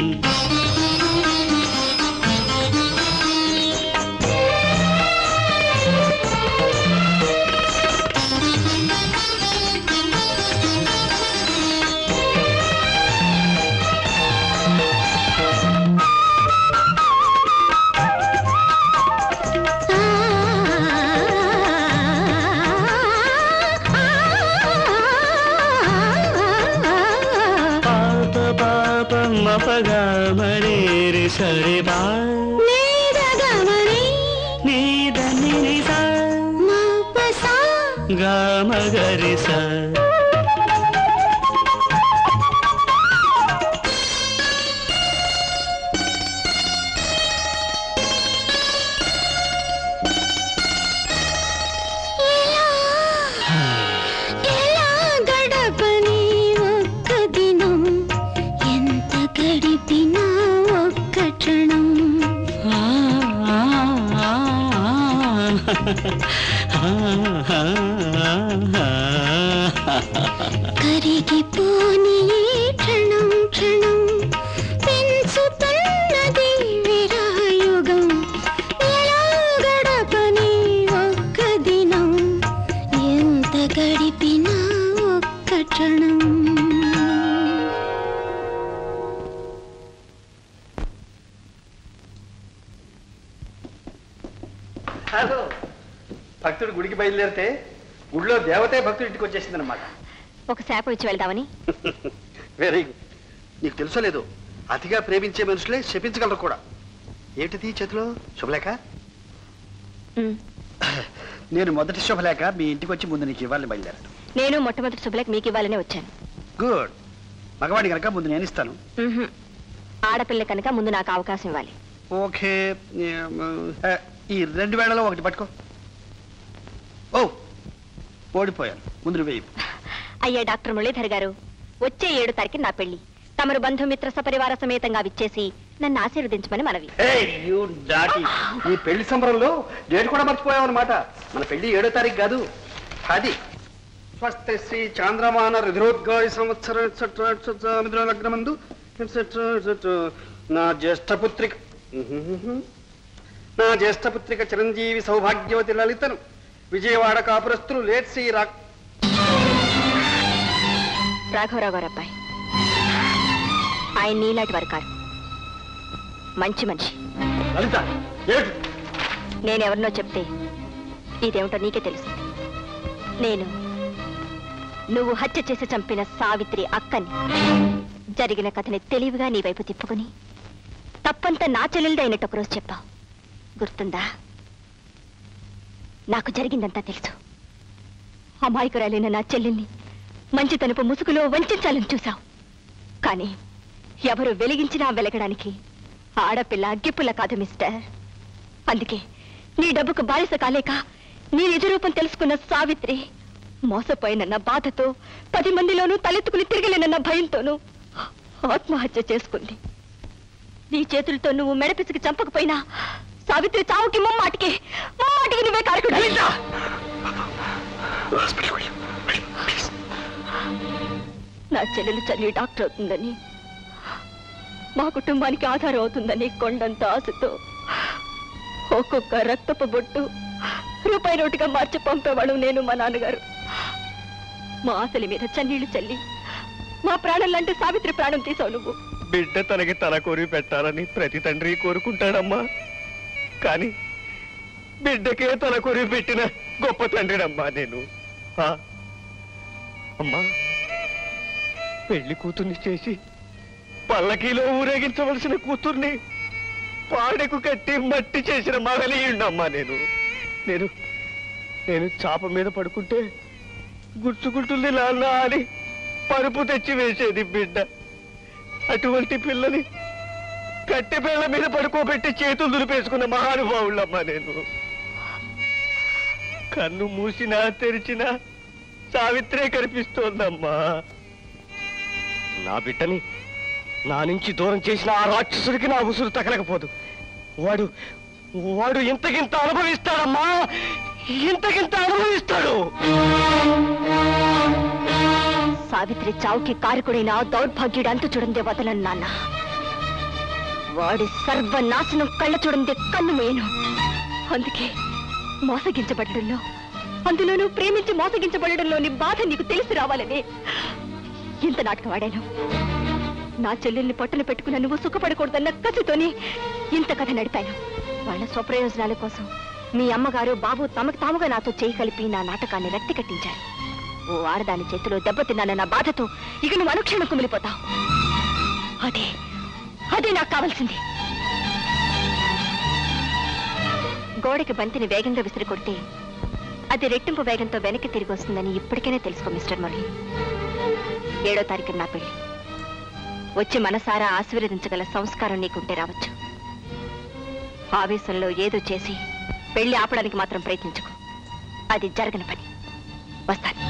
పాప పాప మపగా మరేరి సరి బా ని ద గ మ ని నీద నిరిస మ ప స గామగరిస ఎలా గడపని ఒక్క దినం ఎంత గడిపినా ఒక్క క్షణం ఆ, ఆ, ఆ, ఆ, ఆ, ఆ, ఆ. కరిగిపోని ఈ క్షణం క్షణం పెంచుతున్నది విరాయుగం ఎలా గడపని ఒక్క దినం ఎంత గడిపినా ఒక్క క్షణం హలో భక్తుడు గుడికి బయలుదేరితే గుడిలో దేవతే భక్తుడి ఇంటికి వచ్చేసిందనమాట ఒక శాపం ఇచ్చి వెళ్దామని వెరీ గుడ్ నీకు తెలుసో లేదు అతిగా ప్రేమించే మనుషులే శపించగలరు కూడా ఏంటిది చేతిలో శుభలేఖ ఉమ్. నేను మొదటి శుభలేఖ మీ ఇంటికి వచ్చి ముందు నీకు ఇవ్వాలని బయలుదేరాను నేను మొట్టమొదటి శుభలేఖ మీకు ఇవ్వాలనే వచ్చాను గుడ్ మగవాడి కనుక ముందు నేను ఇస్తాను ఉహుం. ఆడపిల్ల కనుక ముందు నాకు అవకాశం ఇవ్వాలి ఓకే ఏం, ఆ, ఈ రెండు వేళలో ఒకటి పట్టుకో ఓ ఓడిపోయాను ముందు నువ్వే ఇవ్వు. అయ్యా డాక్టర్ మురళీధర్ గారు వచ్చే ఏడు తారీఖు నా పెళ్లి తమరు బంధుమిత్ర సపరివార సమేతంగా విచ్చేసి నన్ను ఆశీర్వదించమని మనవి Hey, you dirty. ఈ పెళ్లి సంబరంలో డేట్ కూడా మర్చిపోయావు అనమాట మన పెళ్లి ఏడో తారీఖు కాదు అది స్వస్తి శ్రీ చాంద్రమాన రుద్రోద్గాయ సంవత్సర మిథున లగ్నమందు etc., etc. నా జ్యేష్ఠ పుత్రిక నా జ్యేష్ఠ పుత్రిక చిరంజీవి సౌభాగ్యవతి లలితను విజయవాడ కాపురస్తులు లేట్ శ్రీ రా రాఘవరావు గారు అబ్బాయి ఆయన నీలాంటి వారు కారు మంచి మనిషి లలిత ఏమిటి నేనెవరినో చెప్తే ఇదేమిటో నీకే తెలుసు నేను నువ్వు హత్య చేసి చంపిన సావిత్రి అక్కని జరిగిన కథని తెలివిగా నీ వైపు తిప్పుకుని తప్పంతా నా చెల్లెలిది అయినట్టు ఒకరోజు చెప్పావు గుర్తుందా నాకు జరిగిందంతా తెలుసు అమాయకురాలైన నా చెల్లెల్ని మంచితనపు ముసుగులో వంచాలని చూశావు కానీ ఎవరు వెలిగించినా వెలగడానికి ఆడపిల్ల అగ్గిపుల్ల కాదు మిస్టర్ అందుకే నీ డబ్బుకు బానిస కాలేక నీ నిజ రూపం తెలుసుకున్న సావిత్రి మోసపోయినన్న బాధతో పది మందిలోనూ తలెత్తుకుని తిరగలేనన్న భయంతోనూ ఆత్మహత్య చేసుకుంది నీ చేతులతో నువ్వు మెడపిసికి చంపకపోయినా సావిత్రి చావుకి ముమ్మాటికి ముమ్మాటికి నువ్వే కారకుడు హాస్పిటల్కి వెళ్ళు నా చెల్లెలు చల్లి డాక్టర్ అవుతుందని మా కుటుంబానికి ఆధారం అవుతుందని కొండంత ఆశతో ఒక్కొక్క రక్తపు బొట్టు రూపాయి నోటుగా మార్చి పంపేవాడు నేను మా నాన్నగారు మా ఆశల మీద చన్నీళ్లు చల్లి మా ప్రాణం లాంటి సావిత్రి ప్రాణం తీసావు నువ్వు బిడ్డ తనకి తల కోరి పెట్టాలని ప్రతి తండ్రి కోరుకుంటాడమ్మా కానీ బిడ్డకే తల కోరి పెట్టిన గొప్ప తండ్రినమ్మా నేను ఆ? అమ్మా పెళ్లి కూతుర్ని చేసి పల్లకీలో ఊరేగించవలసిన కూతుర్ని పాడెకు కట్టి మట్టి చేసిన మగలియుండమ్మా నేను నేను నేను చాప మీద పడుకుంటే గుర్చుకుంటుంది నాన్న అని పరుపు తెచ్చి వేసేది బిడ్డ అటువంటి పిల్లని కట్టె పిల్ల మీద పడుకోబెట్టి చేతులు దులిపేసుకున్న మహానుభావుళ్ళమ్మా నేను కన్ను మూసినా తెరిచినా సావిత్రే కనిపిస్తోందమ్మా నా బిడ్డని నా నుంచి దూరం చేసిన ఆ రాక్షసుడికి నా ఉసురు తగలకపోదు వాడు వాడు ఇంతకింత అనుభవిస్తాడమ్మా ఇంతకింత అనుభవిస్తాడు సావిత్రి చావుకి కారకుడైన ఆ దౌర్భాగ్యుడు అంతు చూడందే వదలను నాన్న వాడి సర్వనాశనం కళ్ళ చూడందే కన్ను మేను అందుకే మోసగించబడడంలో అందులోనూ ప్రేమించి మోసగించబడడంలోని బాధ నీకు తెలిసి రావాలని ఇంత నాటకం ఆడాను నా చెల్లెల్ని పొట్టన పెట్టుకున్న నువ్వు సుఖపడకూడదన్న కసితోని ఇంత కథ నడిపాను వాళ్ళ స్వప్రయోజనాల కోసం మీ అమ్మగారు బాబు తమకు తాముగా నాతో చేయి కలిపి నా నాటకాన్ని రక్తి కట్టించారు ఓ ఆడదాని చేతిలో దెబ్బతిన్నానన్న బాధతో ఇక నువ్వు అనుక్షణం కుమిలిపోతావు అదే అదే నాకు కావాల్సింది గోడకి బంతిని వేగంగా విసిరి కొడితే అది రెట్టింపు వేగంతో వెనక్కి తిరిగి వస్తుందని ఇప్పటికైనా తెలుసుకో మిస్టర్ మురళి ఏడో తారీఖు నా పెళ్లి వచ్చి మనసారా ఆశీర్వదించగల సంస్కారం నీకుంటే రావచ్చు ఆవేశంలో ఏదో చేసి పెళ్లి ఆపడానికి మాత్రం ప్రయత్నించుకో అది జరగని పని వస్తాను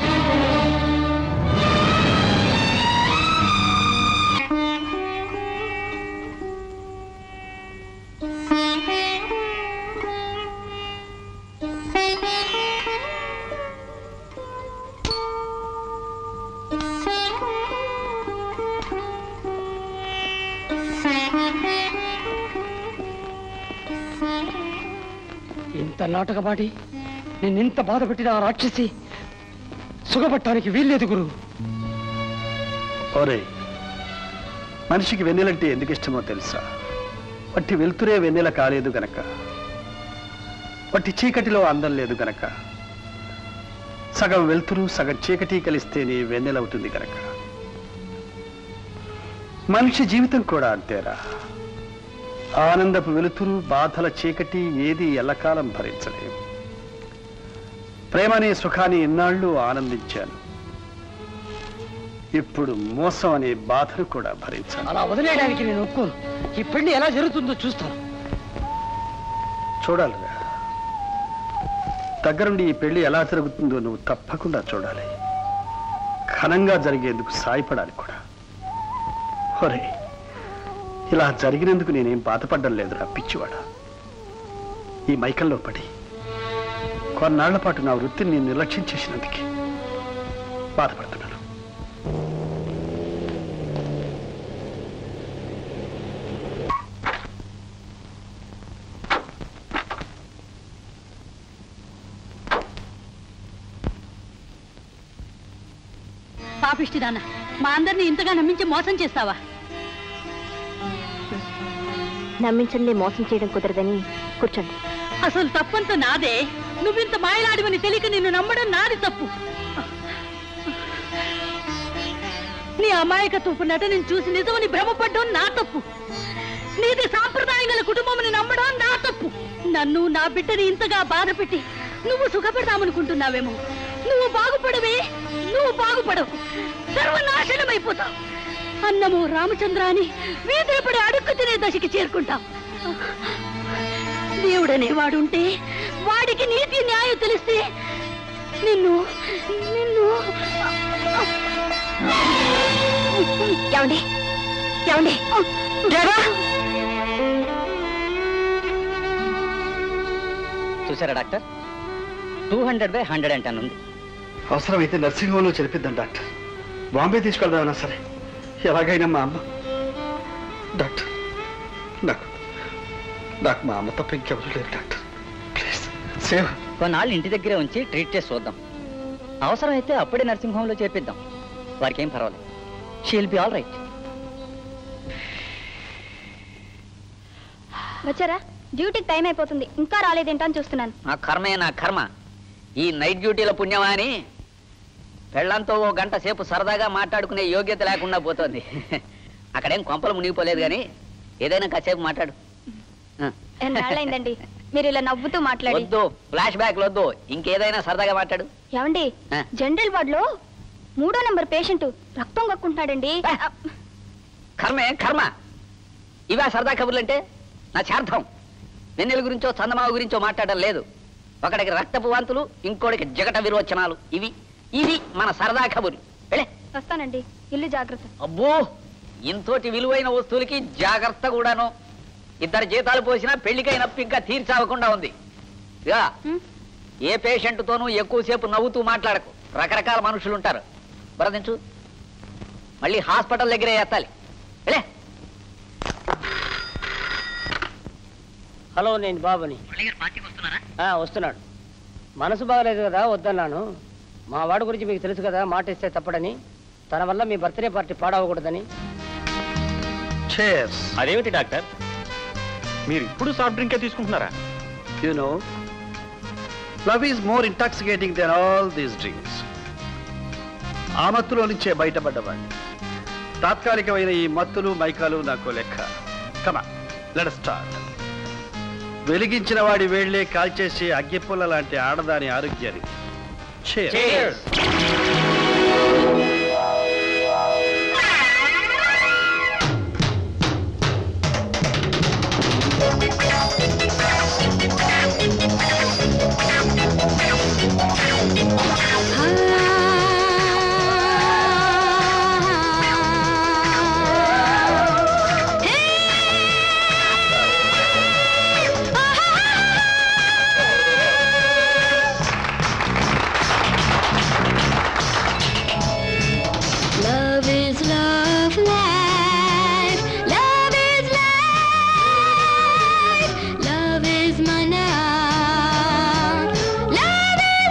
ఇంత నాటకపాటి నిన్నింత బాధ పెట్టిన ఆ రాక్షసి సుఖపట్టానికి వీల్లేదు గురు ఓరే మనిషికి వెన్నెలంటే ఎందుకు ఇష్టమో తెలుసా వట్టి వెలుతురే వెన్నెల కాలేదు గనక వట్టి చీకటిలో అందం లేదు గనక సగం వెలుతురు సగం చీకటి కలిస్తేనే వెన్నెల అవుతుంది గనక మనిషి జీవితం కూడా అంతేరా ఆనందపు వెలుతురు బాధల చీకటి ఏది ఎల్లకాలం భరించలేం ప్రేమనే సుఖాన్ని ఎన్నాళ్ళు ఆనందించాను ఇప్పుడు మోసం అనే బాధను కూడా భరించాను అలా వదిలేయడానికి నేను ఒప్పుకోను ఈ పెళ్లి ఎలా జరుగుతుందో చూస్తాను చూడాలిరా దగ్గరుండి ఈ పెళ్లి ఎలా జరుగుతుందో నువ్వు తప్పకుండా చూడాలి ఘనంగా జరిగేందుకు సాయపడాలి కూడా ఒరే ఇలా జరిగినందుకు నేనేం బాధపడ్డం లేదురా పిచ్చివాడా ఈ మైకంలో పడి కొన్నాళ్ల పాటు నా వృత్తిని నేను నిర్లక్ష్యం చేసినందుకే బాధపడుతున్నాను పాపిష్టి నాన్న మా అందరిని ఇంతగా నమ్మించి మోసం చేస్తావా నమ్మించండి మోసం చేయడం కుదరదని కూర్చోండి అసలు తప్పంతా నాదే నువ్వింత మాయలాడివని తెలియక నిన్ను నమ్మడం నాది తప్పు నీ అమాయకత్వపు నటనని చూసి నిజమని భ్రమపడ్డం నా తప్పు నీది సాంప్రదాయం గల కుటుంబం నమ్మడం నా తప్పు నన్ను నా బిడ్డని ఇంతగా బాధ పెట్టి నువ్వు సుఖపడదామనుకుంటున్నావేమో నువ్వు బాగుపడవే నువ్వు బాగుపడవు సర్వనాశనమైపోతావు అన్నము రామచంద్ర అని వీధిలో పడి అడుక్కు తినే దశకి చేరుకుంటాం దేవుడనేవాడుంటే వాడికి నీతి న్యాయం తెలిస్తే నిన్ను నిన్ను ఏమండి ఏమండి డ్రైవర్ చూసారా doctor two hundred by hundred and ten ఉంది అవసరమైతే నర్సింగ్ హోమ్లో చేర్పిద్దాం డాక్టర్ బాంబే తీసుకెళ్దామన్నా సరే ఎలాగైనా మా అమ్మ డాక్టర్ నాకు నాకు మా అమ్మ తప్ప ఇంకెవరు లేరు డాక్టర్ ప్లీజ్ సేవ కొన్నాళ్ళు ఇంటి దగ్గరే ఉంచి ట్రీట్ చేసి చూద్దాం అవసరమైతే అప్పుడే నర్సింగ్ హోమ్లో చేర్పిద్దాం వారికి ఏం పర్వాలేదు షీల్ బి ఆల్ రైట్ వచ్చారా డ్యూటీకి టైం అయిపోతుంది ఇంకా రాలేదేంటని చూస్తున్నాను నా కర్మే నా కర్మ ఈ నైట్ డ్యూటీల పుణ్యమా అని పెళ్ళంతో ఓ గంట సేపు సరదాగా మాట్లాడుకునే యోగ్యత లేకుండా పోతోంది అక్కడేం కొంపలు మునిగిపోలేదు కానీ ఏదైనా కాసేపు మాట్లాడు ఆ. ఎన్నాళ్ళైందండి మీరు ఇలా నవ్వుతూ మాట్లాడి వద్దు ఫ్లాష్ బ్యాక్ వద్దు ఇంకేదైనా సరదాగా మాట్లాడు ఏమండి ఆ. జనరల్ వార్డ్ లో మూడో నెంబర్ పేషెంట్ రక్తం కక్కుంటున్నాడండి కర్మే కర్మ ఇవా సరదా కబుర్లంటే నా చార్థం వెన్నెల గురించో చందమామ గురించో మాట్లాడడం లేదు ఒకడికి రక్తపు వాంతులు ఇంకోటికి జగట విరోచనాలు ఇవి ఇవి మన సరదా కబుర్లు వెళ్ళే వస్తానండి ఇల్లు జాగ్రత్త అబ్బో ఇంతోటి విలువైన వస్తువులకి జాగ్రత్త కూడాను ఇద్దరు జీతాలు పోసినా పెళ్లికైన నొప్పి ఇంకా తీర్చావకుండా ఉంది ఇక ఏ పేషెంట్తోనూ ఎక్కువసేపు నవ్వుతూ మాట్లాడకు రకరకాల మనుషులు ఉంటారు బరదించు మళ్ళీ హాస్పిటల్ దగ్గరే ఎత్తాలి వెళ్ళే హలో నేను బాబుని ఆ, వస్తున్నాడు మనసు బాగలేదు కదా వద్దన్నాను మా వాడి గురించి మీకు తెలుసు కదా మాట ఇస్తే తప్పడని తన వల్ల మీ బర్త్డే పార్టీ పాడవకూడదని చేస్ అదేమిటి డాక్టర్ మీరు ఇప్పుడు సాఫ్ట్ డ్రింకే తీసుకుంటున్నారా you know love is more intoxicating then all these drinks ఆ మత్తులో నుంచే బయటపడ్డవాడిని తాత్కాలికమైన ఈ మత్తులు మైకాలు నాకు లెక్క కమా లెట్ స్టార్ట్ వెలిగించిన వాడి వేళ్లే కాల్చేసి అగ్గిపుల్ల లాంటి ఆడదాని ఆరోగ్యాన్ని Cheers. Love is love, life. Love is life. Love is mana. Love is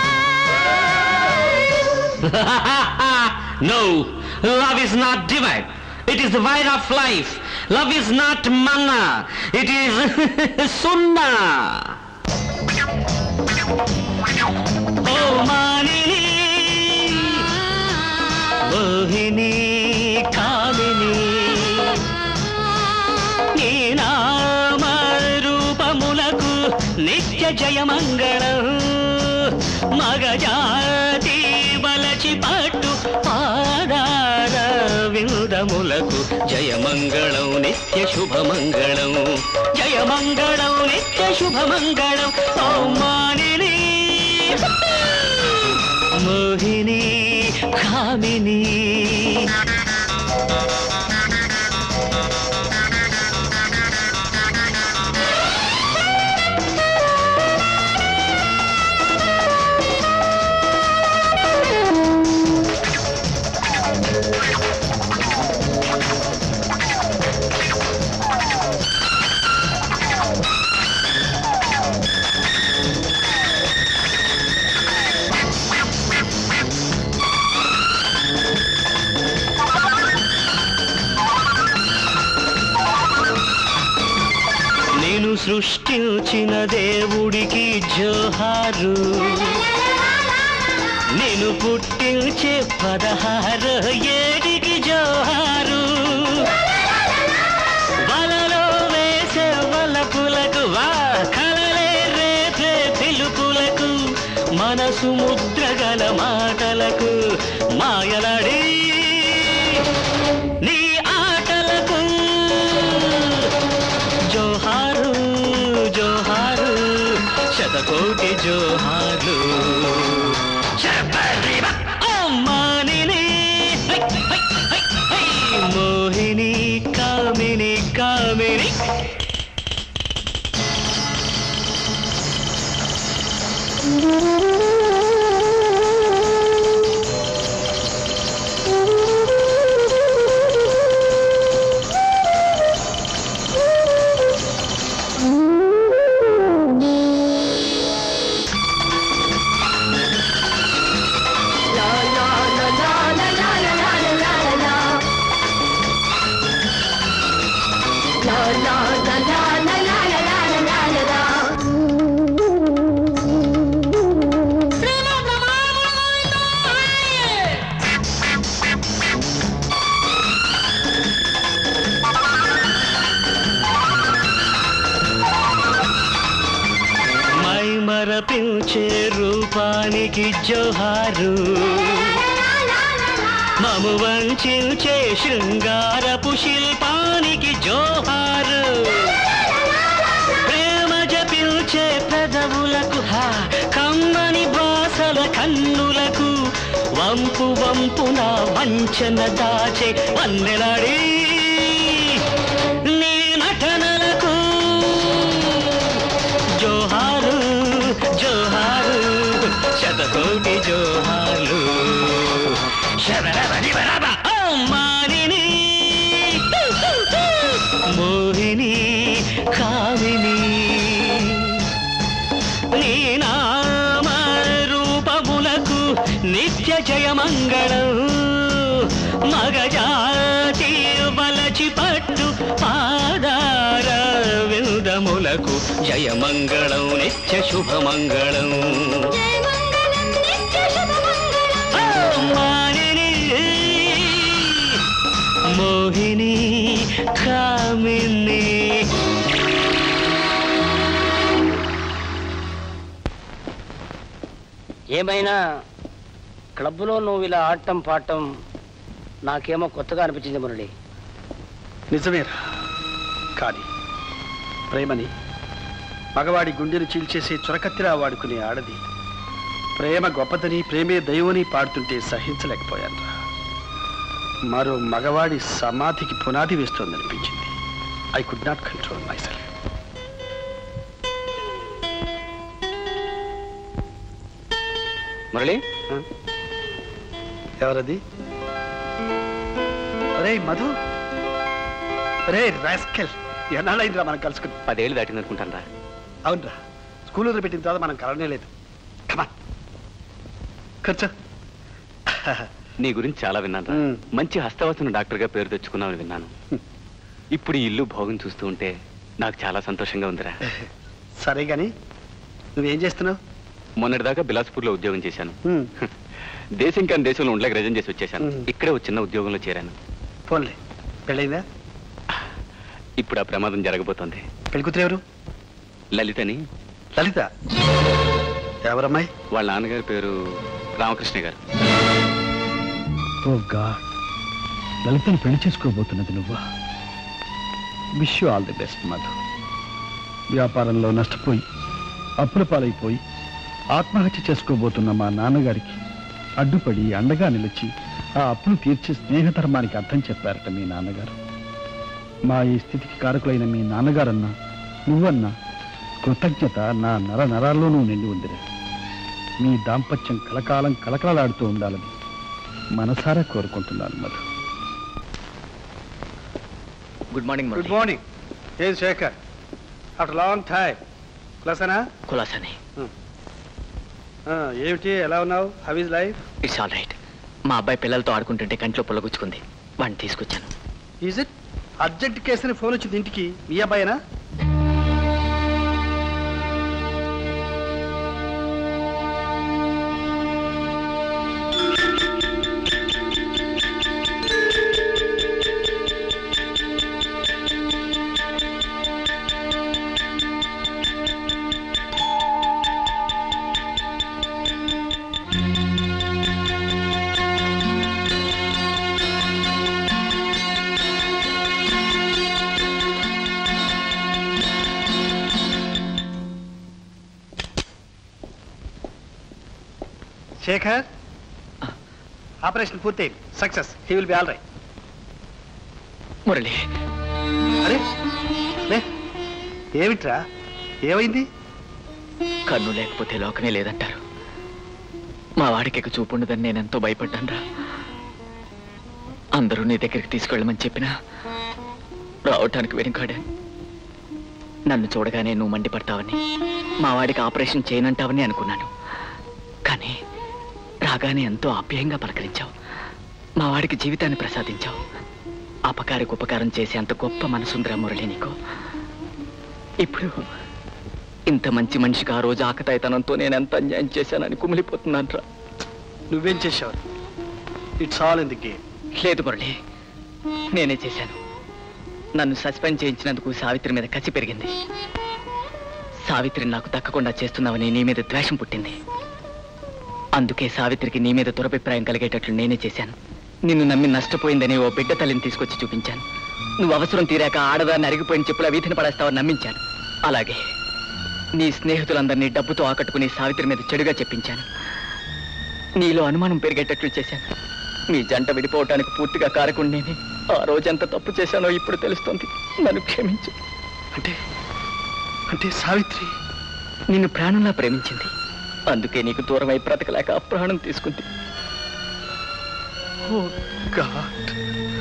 divine. no, love is not divine. It is the wine of life. Love is not manna. It is sunnah. Oh, Manini, Mohini, Kamini. జయమంగళం మగజాతి బలచి పట్టు పాదార విందములకు జయమంగళం నిత్య శుభమంగళం జయమంగళం నిత్య శుభమంగళం ఓ మానిని మోహిని కామిని నేను సృష్టించిన దేవుడికి జోహారు నేను పుట్టించే పదహారు ఏడికి జోహారు వలలో వేసే వలపులకు వా కలలే రేపే పిలుపులకు మనసు ముద్రగల మాటలకు మాయలడి నీ ఆటలకు జోహారు జోహారు శతకోటి జోహారు శబరిమ. అమ్మానిని హై, హై, హై, హై. మోహిని కామిని కామిని మై మరపించే రూపానికి జోహారు మము వంచే శృంగారపు శిల్పానికి జోహారు ప్రేమ జపించే పెదవులకు హా కమ్మని బాసల కన్నులకు వంపు వంపున వంచన దాచే వందెలాడి నీ నటనలకు జోహారు జోహారు శతకోటి జోహారు శబరబరిబరబ. ఓ మానిని మోహిని కామిని నీ నామ రూపములకు నిత్య జయమంగళం మగజాతి వలచి పట్టు పాదార విందములకు జయమంగళం నిత్య శుభమంగళం ఓ మానిని మోహిని కామిని ఏమైనా క్లబ్లో నువ్వు ఇలా ఆడటం పాడటం నాకేమో కొత్తగా అనిపించింది మురళి నిజమేరా కానీ ప్రేమని మగవాడి గుండెను చీల్చేసే చురకత్తిరా వాడుకునే ఆడది ప్రేమ గొప్పదని ప్రేమే దైవని పాడుతుంటే సహించలేకపోయాను మరో మగవాడి సమాధికి పునాది వేస్తోందనిపించింది I could not control myself Murali ఎవరది రే మధు రే రాస్కెల్ ఎన్నాళ్ళైందిరా మనం కలుసుకుని పదేళ్ళు దాటింది అనుకుంటాను రా అవునరా స్కూల్ వదిలిపెట్టిన తర్వాత మనం కలవనే లేదు కమాన్ కూర్చో నీ గురించి చాలా విన్నాను రా మ్. మంచి హస్తవాసన డాక్టర్గా పేరు తెచ్చుకున్నావని విన్నాను ఇప్పుడు ఈ ఇల్లు భోగం చూస్తూ ఉంటే నాకు చాలా సంతోషంగా ఉందిరా సరే గాని నువ్వేం చేస్తున్నావు మొన్నటిదాకా బిలాస్పూర్లో ఉద్యోగం చేశాను మ్, దేశం కాని దేశంలో ఉండలేక రిజైన్ చేసి వచ్చేసాను మ్. ఇక్కడే ఒక చిన్న ఉద్యోగంలో చేరాను పోన్లే పెళ్ళైందా ఇప్పుడు ఆ ప్రమాదం జరగబోతోంది పెళ్ళికూతురు ఎవరు లలితని లలిత ఎవరమ్మాయి వాళ్ళ నాన్నగారి పేరు రామకృష్ణ గారు ఓ గాడ్ లలితను పెళ్లి చేసుకోబోతున్నది నువ్వా wish you all the best Madhu వ్యాపారంలో నష్టపోయి అప్పుల పాలైపోయి ఆత్మహత్య చేసుకోబోతున్న మా నాన్నగారికి అడ్డుపడి అండగా నిలిచి ఆ అప్పులు తీర్చి స్నేహధర్మానికి అర్థం చెప్పారట మీ నాన్నగారు మా ఈ స్థితికి కారకులైన మీ నాన్నగారన్నా నువ్వన్నా కృతజ్ఞత నా నర నరాల్లోనూ నిండి ఉందిరా మీ దాంపత్యం కలకాలం కలకలలాడుతూ ఉండాలని మనసారా కోరుకుంటున్నాను Madhu good morning good morning ఏం శేఖర్ ఆఫ్టర్ లాంగ్ టైం క్లాసేనా కులాసని ఏమిటి ఎలా ఉన్నావు how is life it's all right మా అబ్బాయి పిల్లలతో ఆడుకుంటుంటే కంట్లో పొలగుచ్చుకుంది వాడిని తీసుకొచ్చాను ఈజ్ ఇట్ అర్జెంట్ కేసుని ఫోన్ వచ్చింది ఇంటికి మీ అబ్బాయినా శేఖర్ ఆపరేషన్ పూర్తయింది success he will be all right Murali అరే లే ఏమిట్రా ఏమైంది కన్ను లేకపోతే లోకమే లేదంటారు మా వాడికి ఇక చూపు ఉండదని నేను ఎంతో భయపడ్డానురా అందరూ నీ దగ్గరికి తీసుకెళ్ళమని చెప్పినా రావటానికి వెనుకాడాను నన్ను చూడగానే నువ్వు మండిపడతావని మా వాడికి ఆపరేషన్ చేయనంటావని అనుకున్నాను కానీ రాగానే ఎంతో ఆప్యాయంగా పలకరించావు మా వాడికి జీవితాన్ని ప్రసాదించావు అపకారికి ఉపకారం చేసే అంత గొప్ప మనసుందిరా మురళి నీకు ఇప్పుడు ఇంత మంచి మనిషికి ఆ రోజు ఆకతాయితనంతో నేను ఎంత అన్యాయం చేశానని కుమిలిపోతున్నాను రా నువ్వేం చేశావు it's all in the game లేదు మురళి నేనే చేశాను నన్ను సస్పెండ్ చేయించినందుకు సావిత్రి మీద కసి పెరిగింది సావిత్రిని నాకు దక్కకుండా చేస్తున్నావని నీ మీద ద్వేషం పుట్టింది అందుకే సావిత్రికి నీ మీద దురభిప్రాయం కలిగేటట్లు నేనే చేశాను నిన్ను నమ్మి నష్టపోయిందని ఓ బిడ్డ తల్లిని తీసుకొచ్చి చూపించాను నువ్వు అవసరం తీరాక ఆడదాన్ని అరిగిపోయిన చెప్పుల వీధిని పడేస్తావని నమ్మించాను అలాగే నీ స్నేహితులందరినీ డబ్బుతో ఆకట్టుకుని సావిత్రి మీద చెడుగా చెప్పించాను నీలో అనుమానం పెరిగేటట్లు చేశాను మీ జంట విడిపోవటానికి పూర్తిగా కారకుండా నేనే ఆ రోజు ఎంత తప్పు చేశానో ఇప్పుడు తెలుస్తోంది నన్ను క్షమించు అంటే అంటే సావిత్రి నిన్ను ప్రాణంలా ప్రేమించింది అందుకే నీకు దూరమై బ్రతకలేక ఆ ప్రాణం తీసుకుంది ఓ గాడ్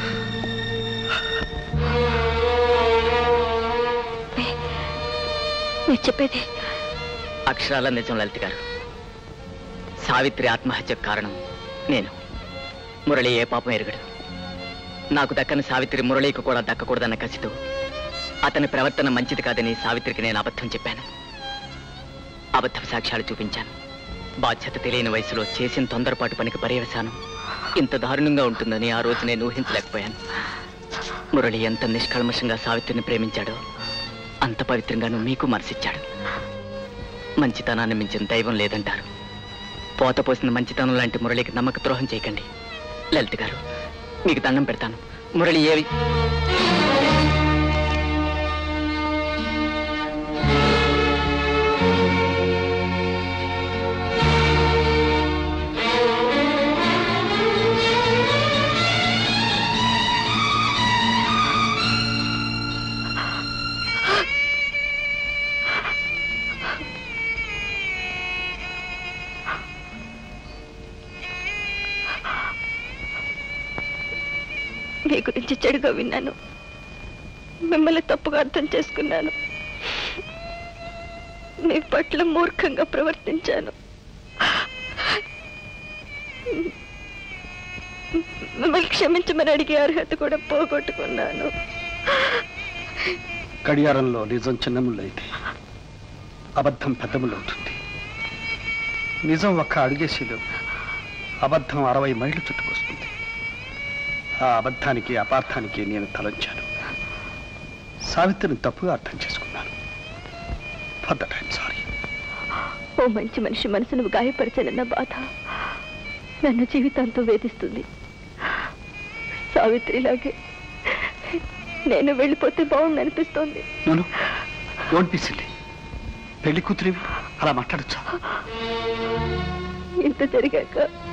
మీరు చెప్పేది అక్షరాల నిజం లలిత గారు సావిత్రి ఆత్మహత్యకు కారణం నేను మురళి ఏ పాపం ఎరుగడు నాకు దక్కని సావిత్రి మురళికి కూడా దక్కకూడదన్న కసితో అతని ప్రవర్తన మంచిది కాదని సావిత్రికి నేను అబద్ధం చెప్పాను అబద్ధ సాక్ష్యాలు చూపించాను బాధ్యత తెలియని వయసులో చేసిన తొందరపాటు పనికి పర్యవసానం ఇంత దారుణంగా ఉంటుందని ఆ రోజు నేను ఊహించలేకపోయాను మురళి ఎంత నిష్కల్మషంగా సావిత్రిని ప్రేమించాడో అంత పవిత్రంగాను మీకు మనసిచ్చాడు మంచితనాన్ని మించిన దైవం లేదంటారు పోత పోసిన మంచితనం లాంటి మురళికి నమ్మక ద్రోహం చేయకండి లలిత గారు మీకు దండం పెడతాను మురళి ఏవి మీ గురించి చెడుగా విన్నాను మిమ్మల్ని తప్పుగా అర్థం చేసుకున్నాను మీ పట్ల మూర్ఖంగా ప్రవర్తించాను మిమ్మల్ని క్షమించమని అడిగే అర్హత కూడా పోగొట్టుకున్నాను గడియారంలో నిజం చిన్నముళ్ళైతే అబద్ధం పెద్దములవుతుంది నిజం ఒక్క అడిగేసేదో అబద్ధం అరవై మైళ్ళు చుట్టుకొస్తుంది ఆ అబద్ధానికి అపార్థానికి నేను తలంచాను సావిత్రిని తప్పుగా అర్థం చేసుకున్నాను ఫర్ దట్ ఐమ్ సారీ ఓ మంచి మనిషి మనసును గాయపరిచానన్న బాధ నన్ను జీవితాంతం వేధిస్తుంది సావిత్రిలాగే నేను వెళ్ళిపోతే బాగుండు అనిపిస్తోంది నోను డోంట్ బి సిల్లీ పెళ్లి కూతురివి అలా మాట్లాడచ్చా ఇంత జరిగాక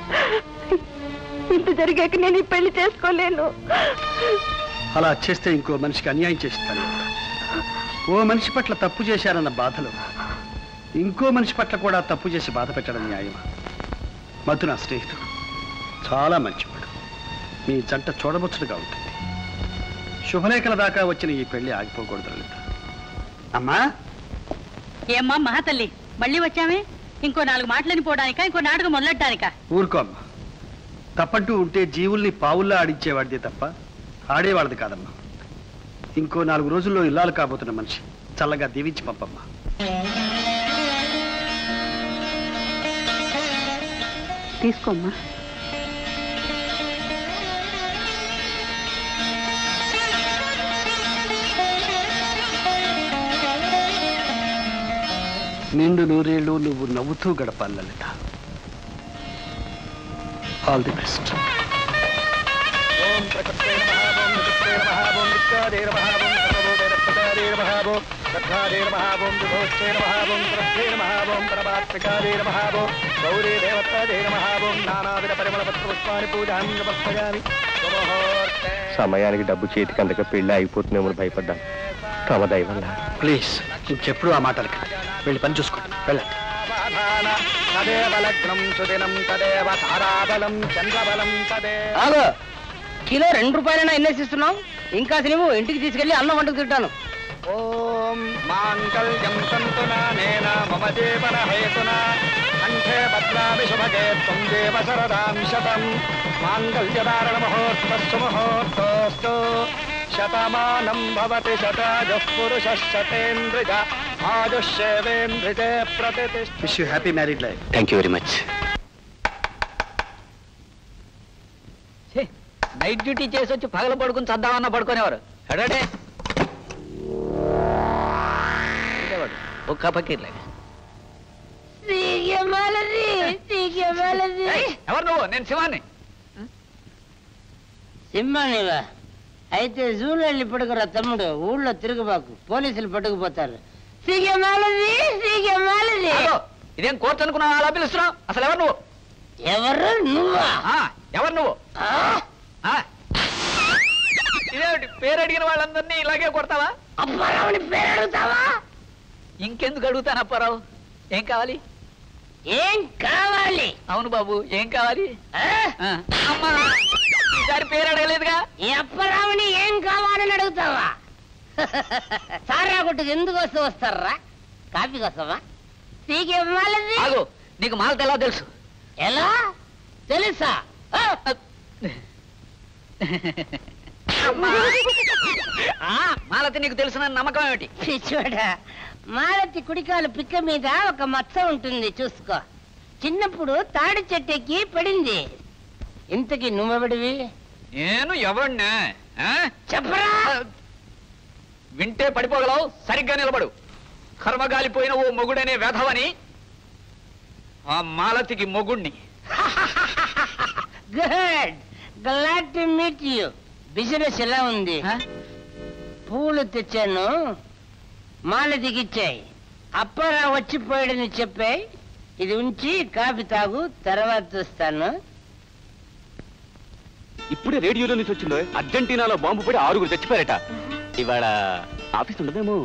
ఇంత జరిగాక నేను ఈ పెళ్లి చేసుకోలేను అలా చేస్తే ఇంకో మనిషికి అన్యాయం చేస్తాను ఓ మనిషి పట్ల తప్పు చేశారన్న బాధలో ఇంకో మనిషి పట్ల కూడా తప్పు చేసి బాధ పెట్టడం న్యాయమా మధు నా స్నేహితుడు చాలా మంచివాడు మీ జంట చూడముచ్చటగా ఉంటుంది శుభలేఖల దాకా వచ్చిన ఈ పెళ్లి ఆగిపోకూడదు లలిత అమ్మా ఏమ్మా మహాతల్లి మళ్ళీ వచ్చామే ఇంకో నాలుగు మాటలని పోవడానికా ఇంకో నాటకం మొదలెట్టడానికా ఊరుకో అమ్మా తప్పంటూ ఉంటే జీవుల్ని పావుల్లా ఆడించేవాడిదే తప్ప ఆడేవాళ్ళది కాదమ్మా ఇంకో నాలుగు రోజుల్లో ఇల్లాలు కాబోతున్న మనిషి చల్లగా దీవించి పంపమ్మా తీసుకోమ్మా నిండు నూరేళ్ళు నువ్వు నవ్వుతూ గడపాలి లలిత ఆల్ ది బెస్ట్ సమయానికి డబ్బు చేతికి అందక పెళ్లి అయిపోతుందేమో భయపడ్డాను తమ దయ వల్ల ప్లీజ్ ఇంకెప్పుడు ఆ మాటలు వెళ్ళి పని చూసుకోండి వెళ్ళండి తదేవ లగ్నం సుదినం తదేవ తారాబలం చంద్రబలం తదే ఆగో కిలో రెండు రూపాయలైనా ఎన్నేసిస్తున్నావు ఇంకా నువ్వు ఇంటికి తీసుకెళ్లి అన్నం వంటకు తింటాను ఓం మాంగళ్యం సంతునా నేన మమ జీవన హేతున కంఠే భద్రామి శుభగే త్వం దేవ శరదాం శతం మాంగళ్యధారణ మహోత్సవ ముహూర్తోస్తు శతమానం భవతి శతాజః పురుష శతేంద్రిజ ఆయుష్యేవేంద్రిజే ప్రతిష్ఠ wish you happy married life thank you very much night duty చేసి వచ్చి పగల పడుకుని చద్దామన్నా పడుకునేవారు ఎడడే ఒక్క పక్కీర్లే ఎవరు నువ్వు నేను శివాన్ని సింహానివా అయితే జూలో వెళ్ళి పడుకురా తమ్ముడు ఊళ్ళో తిరుగుబాకు పోలీసులు పట్టుకుపోతారు సిగమాలది సిగమాలది ఆగో, ఇదేం కోర్టు అనుకున్నావు అలా పిలుస్తున్నావు అసలు ఎవరు నువ్వు ఎవరు నువ్వా ఆ, ఎవరు నువ్వు ఆ? ఇదేమిటి పేరు అడిగిన వాళ్ళందరినీ ఇలాగే కొడతావా అప్పారావుని పేరు అడుగుతావా ఇంకెందుకు అడుగుతాను అప్పారావు ఏం కావాలి ఏం కావాలి అవును బాబు ఏం కావాలి ఆ? ఆ, అమ్మా ఈసారి పేరు అడగలేదుగా ఈ అప్పరావుని ఏం కావాలని అడుగుతావా సారా కొట్టుకు ఎందుకు వస్తూ వస్తారా కాఫీ కోసమా సిగమాలది ఆగు నీకు మాలత ఎలా తెలుసు ఎలా తెలుసా ఆ? ఆ, మాలతి నీకు తెలుసిన నమ్మకం ఏమిటి పిచ్చోడా మాలతి కుడికాలు పిక్క మీద ఒక మచ్చ ఉంటుంది చూసుకో చిన్నప్పుడు తాడి చెట్టెక్కి పడింది ఇంతకి నువ్వెవడివి నేను ఎవరినే చెప్పరా వింటే పడిపోగలవు సరిగ్గా నిలబడు కర్మగాలిపోయిన ఓ మొగుడనే వెధవని ఆ మాలతికి మొగుణ్ణి good glad to meet you business ఎలా ఉంది పూలు తెచ్చాను మాల దిగిచ్చాయి అప్పారా వచ్చిపోయాడని చెప్పాయి ఇది ఉంచి కాఫీ తాగు తర్వాత చూస్తాను ఇప్పుడే రేడియోలో నుంచి వచ్చిందో అర్జెంటీనాలో బాంబు పడి ఆరుగురు చచ్చిపోయారట ఇవాళ ఆఫీస్ ఉండదేమో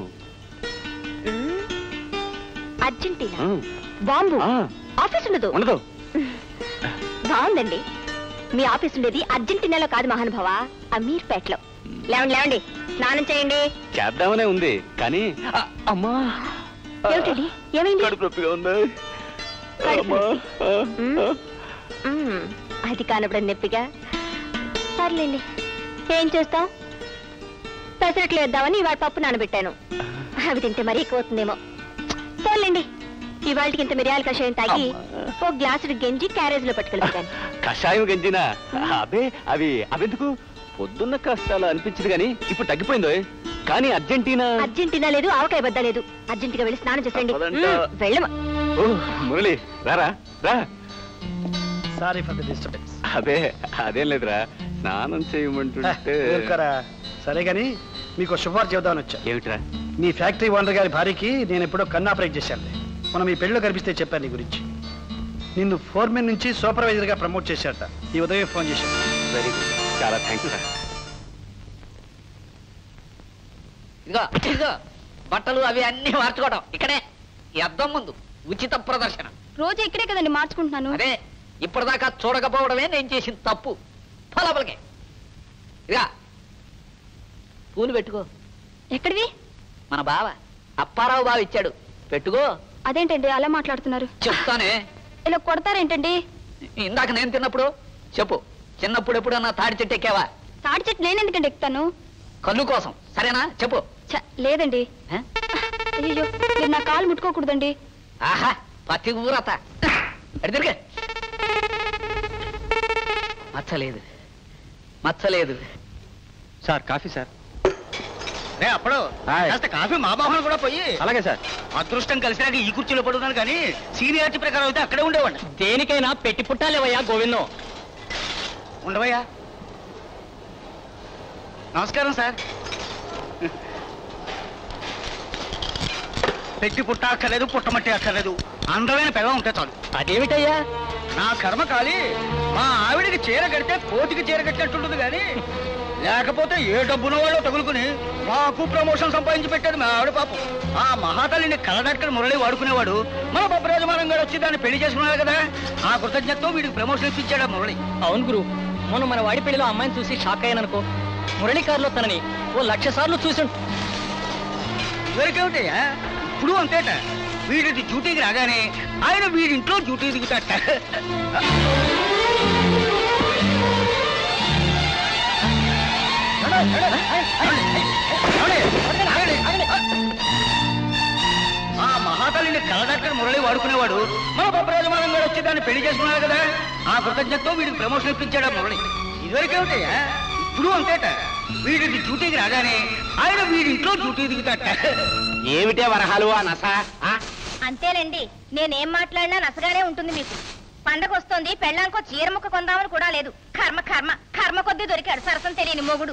అర్జెంటీనా ఆ, బాంబు ఆ, ఆఫీస్ ఉండదు ఉండదు బాగుందండి మీ ఆఫీస్ ఉండేది అర్జెంటీనాలో కాదు మహానుభావ అమీర్పేటలో లేవండి లేవండి స్నానం చేయండి చేద్దామనే ఉంది కానీ ఆ, అమ్మా ఏమిటండి ఏమైంది కడుపు నొప్పిగా ఉంది కడుపు అమ్మా ఆ, ఆ. మ్మ్. అది కానప్పుడు నొప్పిగా సర్లేండి ఏం చేస్తాం పెసరట్లు వేద్దామని ఇవాళ పప్పు నానబెట్టాను అవి తింటే మరీ ఎక్కువ అవుతుందేమో సర్లేండి ఇవాళకి ఇంత మిరియాల కషాయం తాగి ఓ గ్లాసుడు గెంజి క్యారేజ్ లో పట్టుకెళ్ళిపోయాను కషాయం గంజినా అబే అవి అవెందుకు పొద్దున్న కష్టాలు అనిపించింది కానీ ఇప్పుడు తగ్గిపోయిందో కానీ అర్జెంటీనా అర్జెంటీనా లేదు ఆవకాయ బద్ద లేదు అర్జెంటుగా వెళ్ళి స్నానం చేసేయండి తప్పదంట. మ్మ్, వెళ్ళమ ఓ మురళి రారా రా సారీ ఫర్ ద డిస్టర్బెన్స్ అదే అదేం లేదురా స్నానం చేయమంటుంటే ఊరుకోరా సరే కానీ మీకు సిఫార్సు చెబుదామని వచ్చా ఏమిట్రా మీ ఫ్యాక్టరీ ఓనర్ గారి భార్యకి నేను ఎప్పుడో కన్ను ఆపరేట్ చేశాను మనం ఈ పెళ్ళిలో కనిపిస్తే చెప్పాను నీ గురించి నిన్ను ఫోర్మెన్ నుంచి సూపర్వైజర్గా ప్రమోట్ చేశాట ఈ ఉదయం ఫోన్ చేశాను వెరీ గుడ్ చాలా థ్యాంక్స్ రా ఇదిగో ఇదిగో బట్టలు అవి అన్ని మార్చుకోవడం ఇక్కడే ఈ అద్దం ముందు ఉచిత ప్రదర్శన రోజు ఇక్కడే కదండి మార్చుకుంటున్నాను అదే ఇప్పటిదాకా చూడకపోవడమే నేను చేసిన తప్పు ఫలపలకే ఇదిగా పూలు పెట్టుకో ఎక్కడివి మన బావ అప్పారావు బావ ఇచ్చాడు పెట్టుకో అదేంటండి అలా మాట్లాడుతున్నారు చెప్తానే ఇలా కొడతారేంటండి ఇందాక నేను తిన్నప్పుడు చెప్పు చిన్నప్పుడు ఎప్పుడన్నా తాడి చెట్టు ఎక్కావా తాడి చెట్టు నేను ఎందుకండి ఎక్కుతాను కన్ను కోసం సరేనా చెప్పు ఛ, లేదండి హ? అయ్యో మీరు నా కాలు ముట్టుకోకూడదండి ఆహా పత్తి ఊరత అడి తిరిగే మచ్చలేదు మచ్చలేదు సార్ కాఫీ సార్ రే అప్పుడు కాస్త కాఫీ మా బాహన కూడా పోయి అలాగే సార్ అదృష్టం కలిసినాక ఈ కుర్చీలో పడుతున్నాను కానీ సీనియారిటీ ప్రకారం అయితే అక్కడే ఉండేవాడిని దేనికైనా పెట్టి పుట్టాలేవయ్యా గోవిందం ఉండవయ్యా నమస్కారం సార్ పెట్టి పుట్ట అక్కర్లేదు పుట్టమట్టి అక్కర్లేదు అందమైన పెదవ ఉంటే చాలు అదేమిటయ్యా నా కర్మ కాలి మా ఆవిడికి చీర కడితే కోతికి చీర కట్టినట్టుంటుంది కానీ లేకపోతే ఏ డబ్బున వాళ్ళు తగులుకుని మాకు ప్రమోషన్ సంపాదించి పెట్టేది మా ఆవిడ పాపం ఆ మహాతల్లిని కలడక్కడి మురళి వాడుకునేవాడు మన బొబ్బరాజమానం గారు వచ్చి దాన్ని పెళ్లి చేసుకున్నారు కదా ఆ కృతజ్ఞతతో వీడికి ప్రమోషన్ ఇప్పించాడు ఆ మురళి అవును గురు మొన్న మన వాడి పెళ్లిలో అమ్మాయిని చూసి షాక్ అయ్యాననుకో మురళి కారులో తనని ఓ లక్ష సార్లు చూసి ఇవరికేమిటయ్యా ఇప్పుడు అంతేట వీడి డ్యూటీకి రాగానే ఆయన వీడింట్లో డ్యూటీ దిగుతాట ఆ మహాతల్లిని కలదక్కడి మురళి వాడుకునేవాడు మన బొబ్బరాజమానం గారు వచ్చి దాన్ని పెళ్లి చేసుకున్నారు కదా ఆ కృతజ్ఞతతో వీడికి ప్రమోషన్ ఇప్పించాడు ఆ మురళి ఇదివరకేమిటయ్యా ఇప్పుడు అంతేట వీడి డ్యూటీకి రాగానే ఆయన వీడింట్లో డ్యూటీ దిగుతాట ఏమిటే వరహాలు ఆ నస ఆ? అంతేనండి నేనేం మాట్లాడినా నసగానే ఉంటుంది మీకు పండగ వస్తోంది పెళ్ళాంకో చీర ముక్క కొందామని కూడా లేదు కర్మ కర్మ కర్మ కొద్దీ దొరికాడు సరసం తెలియని మొగుడు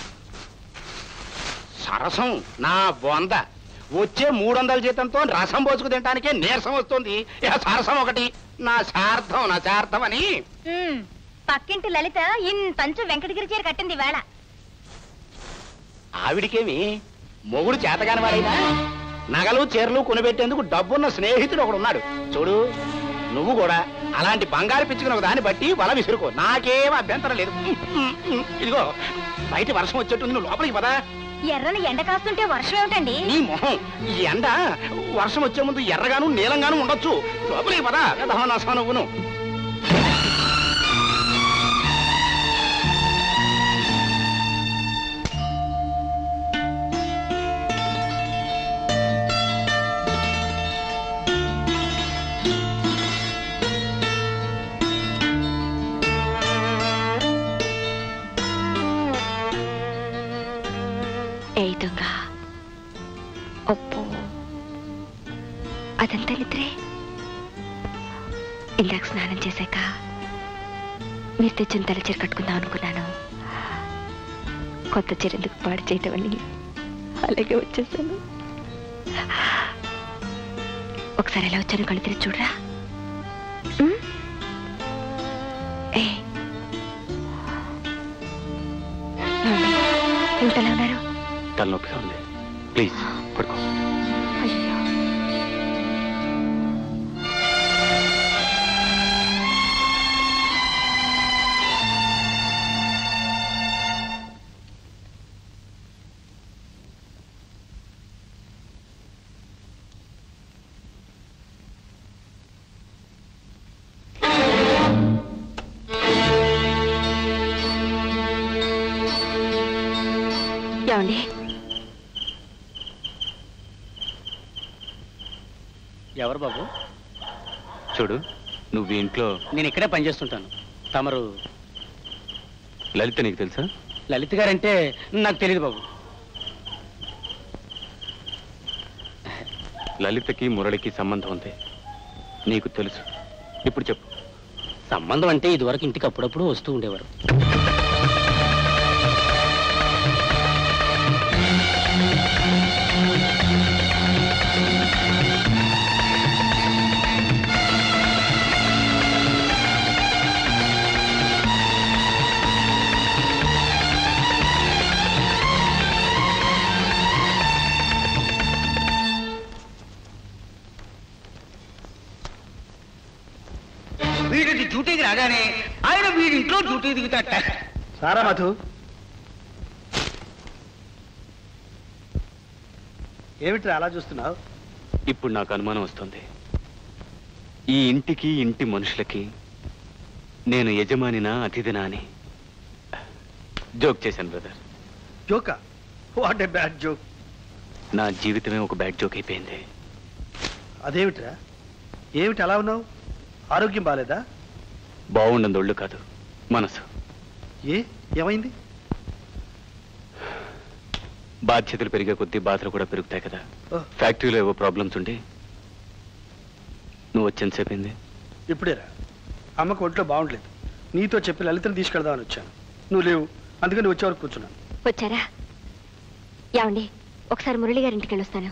సరసం నా బొంద వచ్చే మూడు వందల జీతంతో రసం పోసుకు తినడానికే నీరసం వస్తుంది ఇక సరసం ఒకటి నా శార్థం నా శార్థం అని ఉమ్, పక్కింటి లలిత ఇంతంచు వెంకటగిరి చీర కట్టింది వేళ ఆవిడికేమి మొగుడు చేతగాని వాడైనా నగలు చీరలు కొనిపెట్టేందుకు డబ్బున్న స్నేహితుడు ఒకడు ఉన్నాడు చూడు నువ్వు కూడా అలాంటి బంగారు పిచ్చుకున్న ఒక దాన్ని బట్టి వల విసురుకో నాకేం అభ్యంతరం లేదు ఇదిగో బయట వర్షం వచ్చేట్టుంది నువ్వు లోపలికి పదా ఎర్రని ఎండ కాస్తుంటే వర్షం ఏమిటండి నీ మొహం ఈ ఎండ వర్షం వచ్చే ముందు ఎర్రగాను నీలంగాను ఉండొచ్చు లోపలికి పదా నసా నువ్వును ఏ దొంగ ఒప్పు అదంతా నిద్రే ఇందాక స్నానం చేశాక మీరు తెచ్చిన తెల్ల చీర కట్టుకుందాం అనుకున్నాను కొత్త చీర ఎందుకు పాడు చేయటం అని అలాగే వచ్చేసాను ఒకసారి ఎలా వచ్చాను కళ్ళు తెరిచి చూడరా ఉమ్? ఏ ఏమండి? ఏమిటలా ఉన్నారు తలనొప్పిగా ఉంది ప్లీజ్ పడుకో అయ్యో ఏమండి ఎవరు బాబు చూడు నువ్వు ఈ ఇంట్లో నేను ఇక్కడే పనిచేస్తుంటాను తమరు లలిత నీకు తెలుసా లలిత్ గారంటే నాకు తెలియదు బాబు లలితకి మురళికి సంబంధం ఉంది నీకు తెలుసు ఇప్పుడు చెప్పు సంబంధం అంటే ఇదివరకు ఇంటికి అప్పుడప్పుడు వస్తూ ఉండేవారు వీడి డ్యూటీకి రాగానే ఆయన వీడింట్లో డ్యూటీ దిగుతాట సారా మధు ఏమిట్రా అలా చూస్తున్నావు ఇప్పుడు నాకు అనుమానం వస్తుంది ఈ ఇంటికి ఇంటి మనుషులకి నేను యజమానినా అతిథినా అని జోక్ చేశాను బ్రదర్ జోకా వాట్ ఏ బ్యాడ్ జోక్ నా జీవితమే ఒక బ్యాడ్ జోక్ అయిపోయింది అదేమిట్రా ఏమిటి అలా ఉన్నావు ఆరోగ్యం బాలేదా బాగుండదు ఒళ్ళు కాదు మనసు ఏ ఏమైంది బాధ్యతలు పెరిగే కొద్దీ బాధలు కూడా పెరుగుతాయి కదా ఓ. ఫ్యాక్టరీలో ఏవో ప్రాబ్లమ్స్ ఉండి నువ్వు వచ్చేంత సేపింది ఇప్పుడేరా అమ్మకు ఒంట్లో బాగుండలేదు నీతో చెప్పి లలితను తీసుకెళ్దామని వచ్చాను నువ్వు లేవు అందుకని వచ్చే వరకు కూర్చున్నాను వచ్చారా యావండి ఒకసారి మురళి గారింటికి వెళ్ళొస్తాను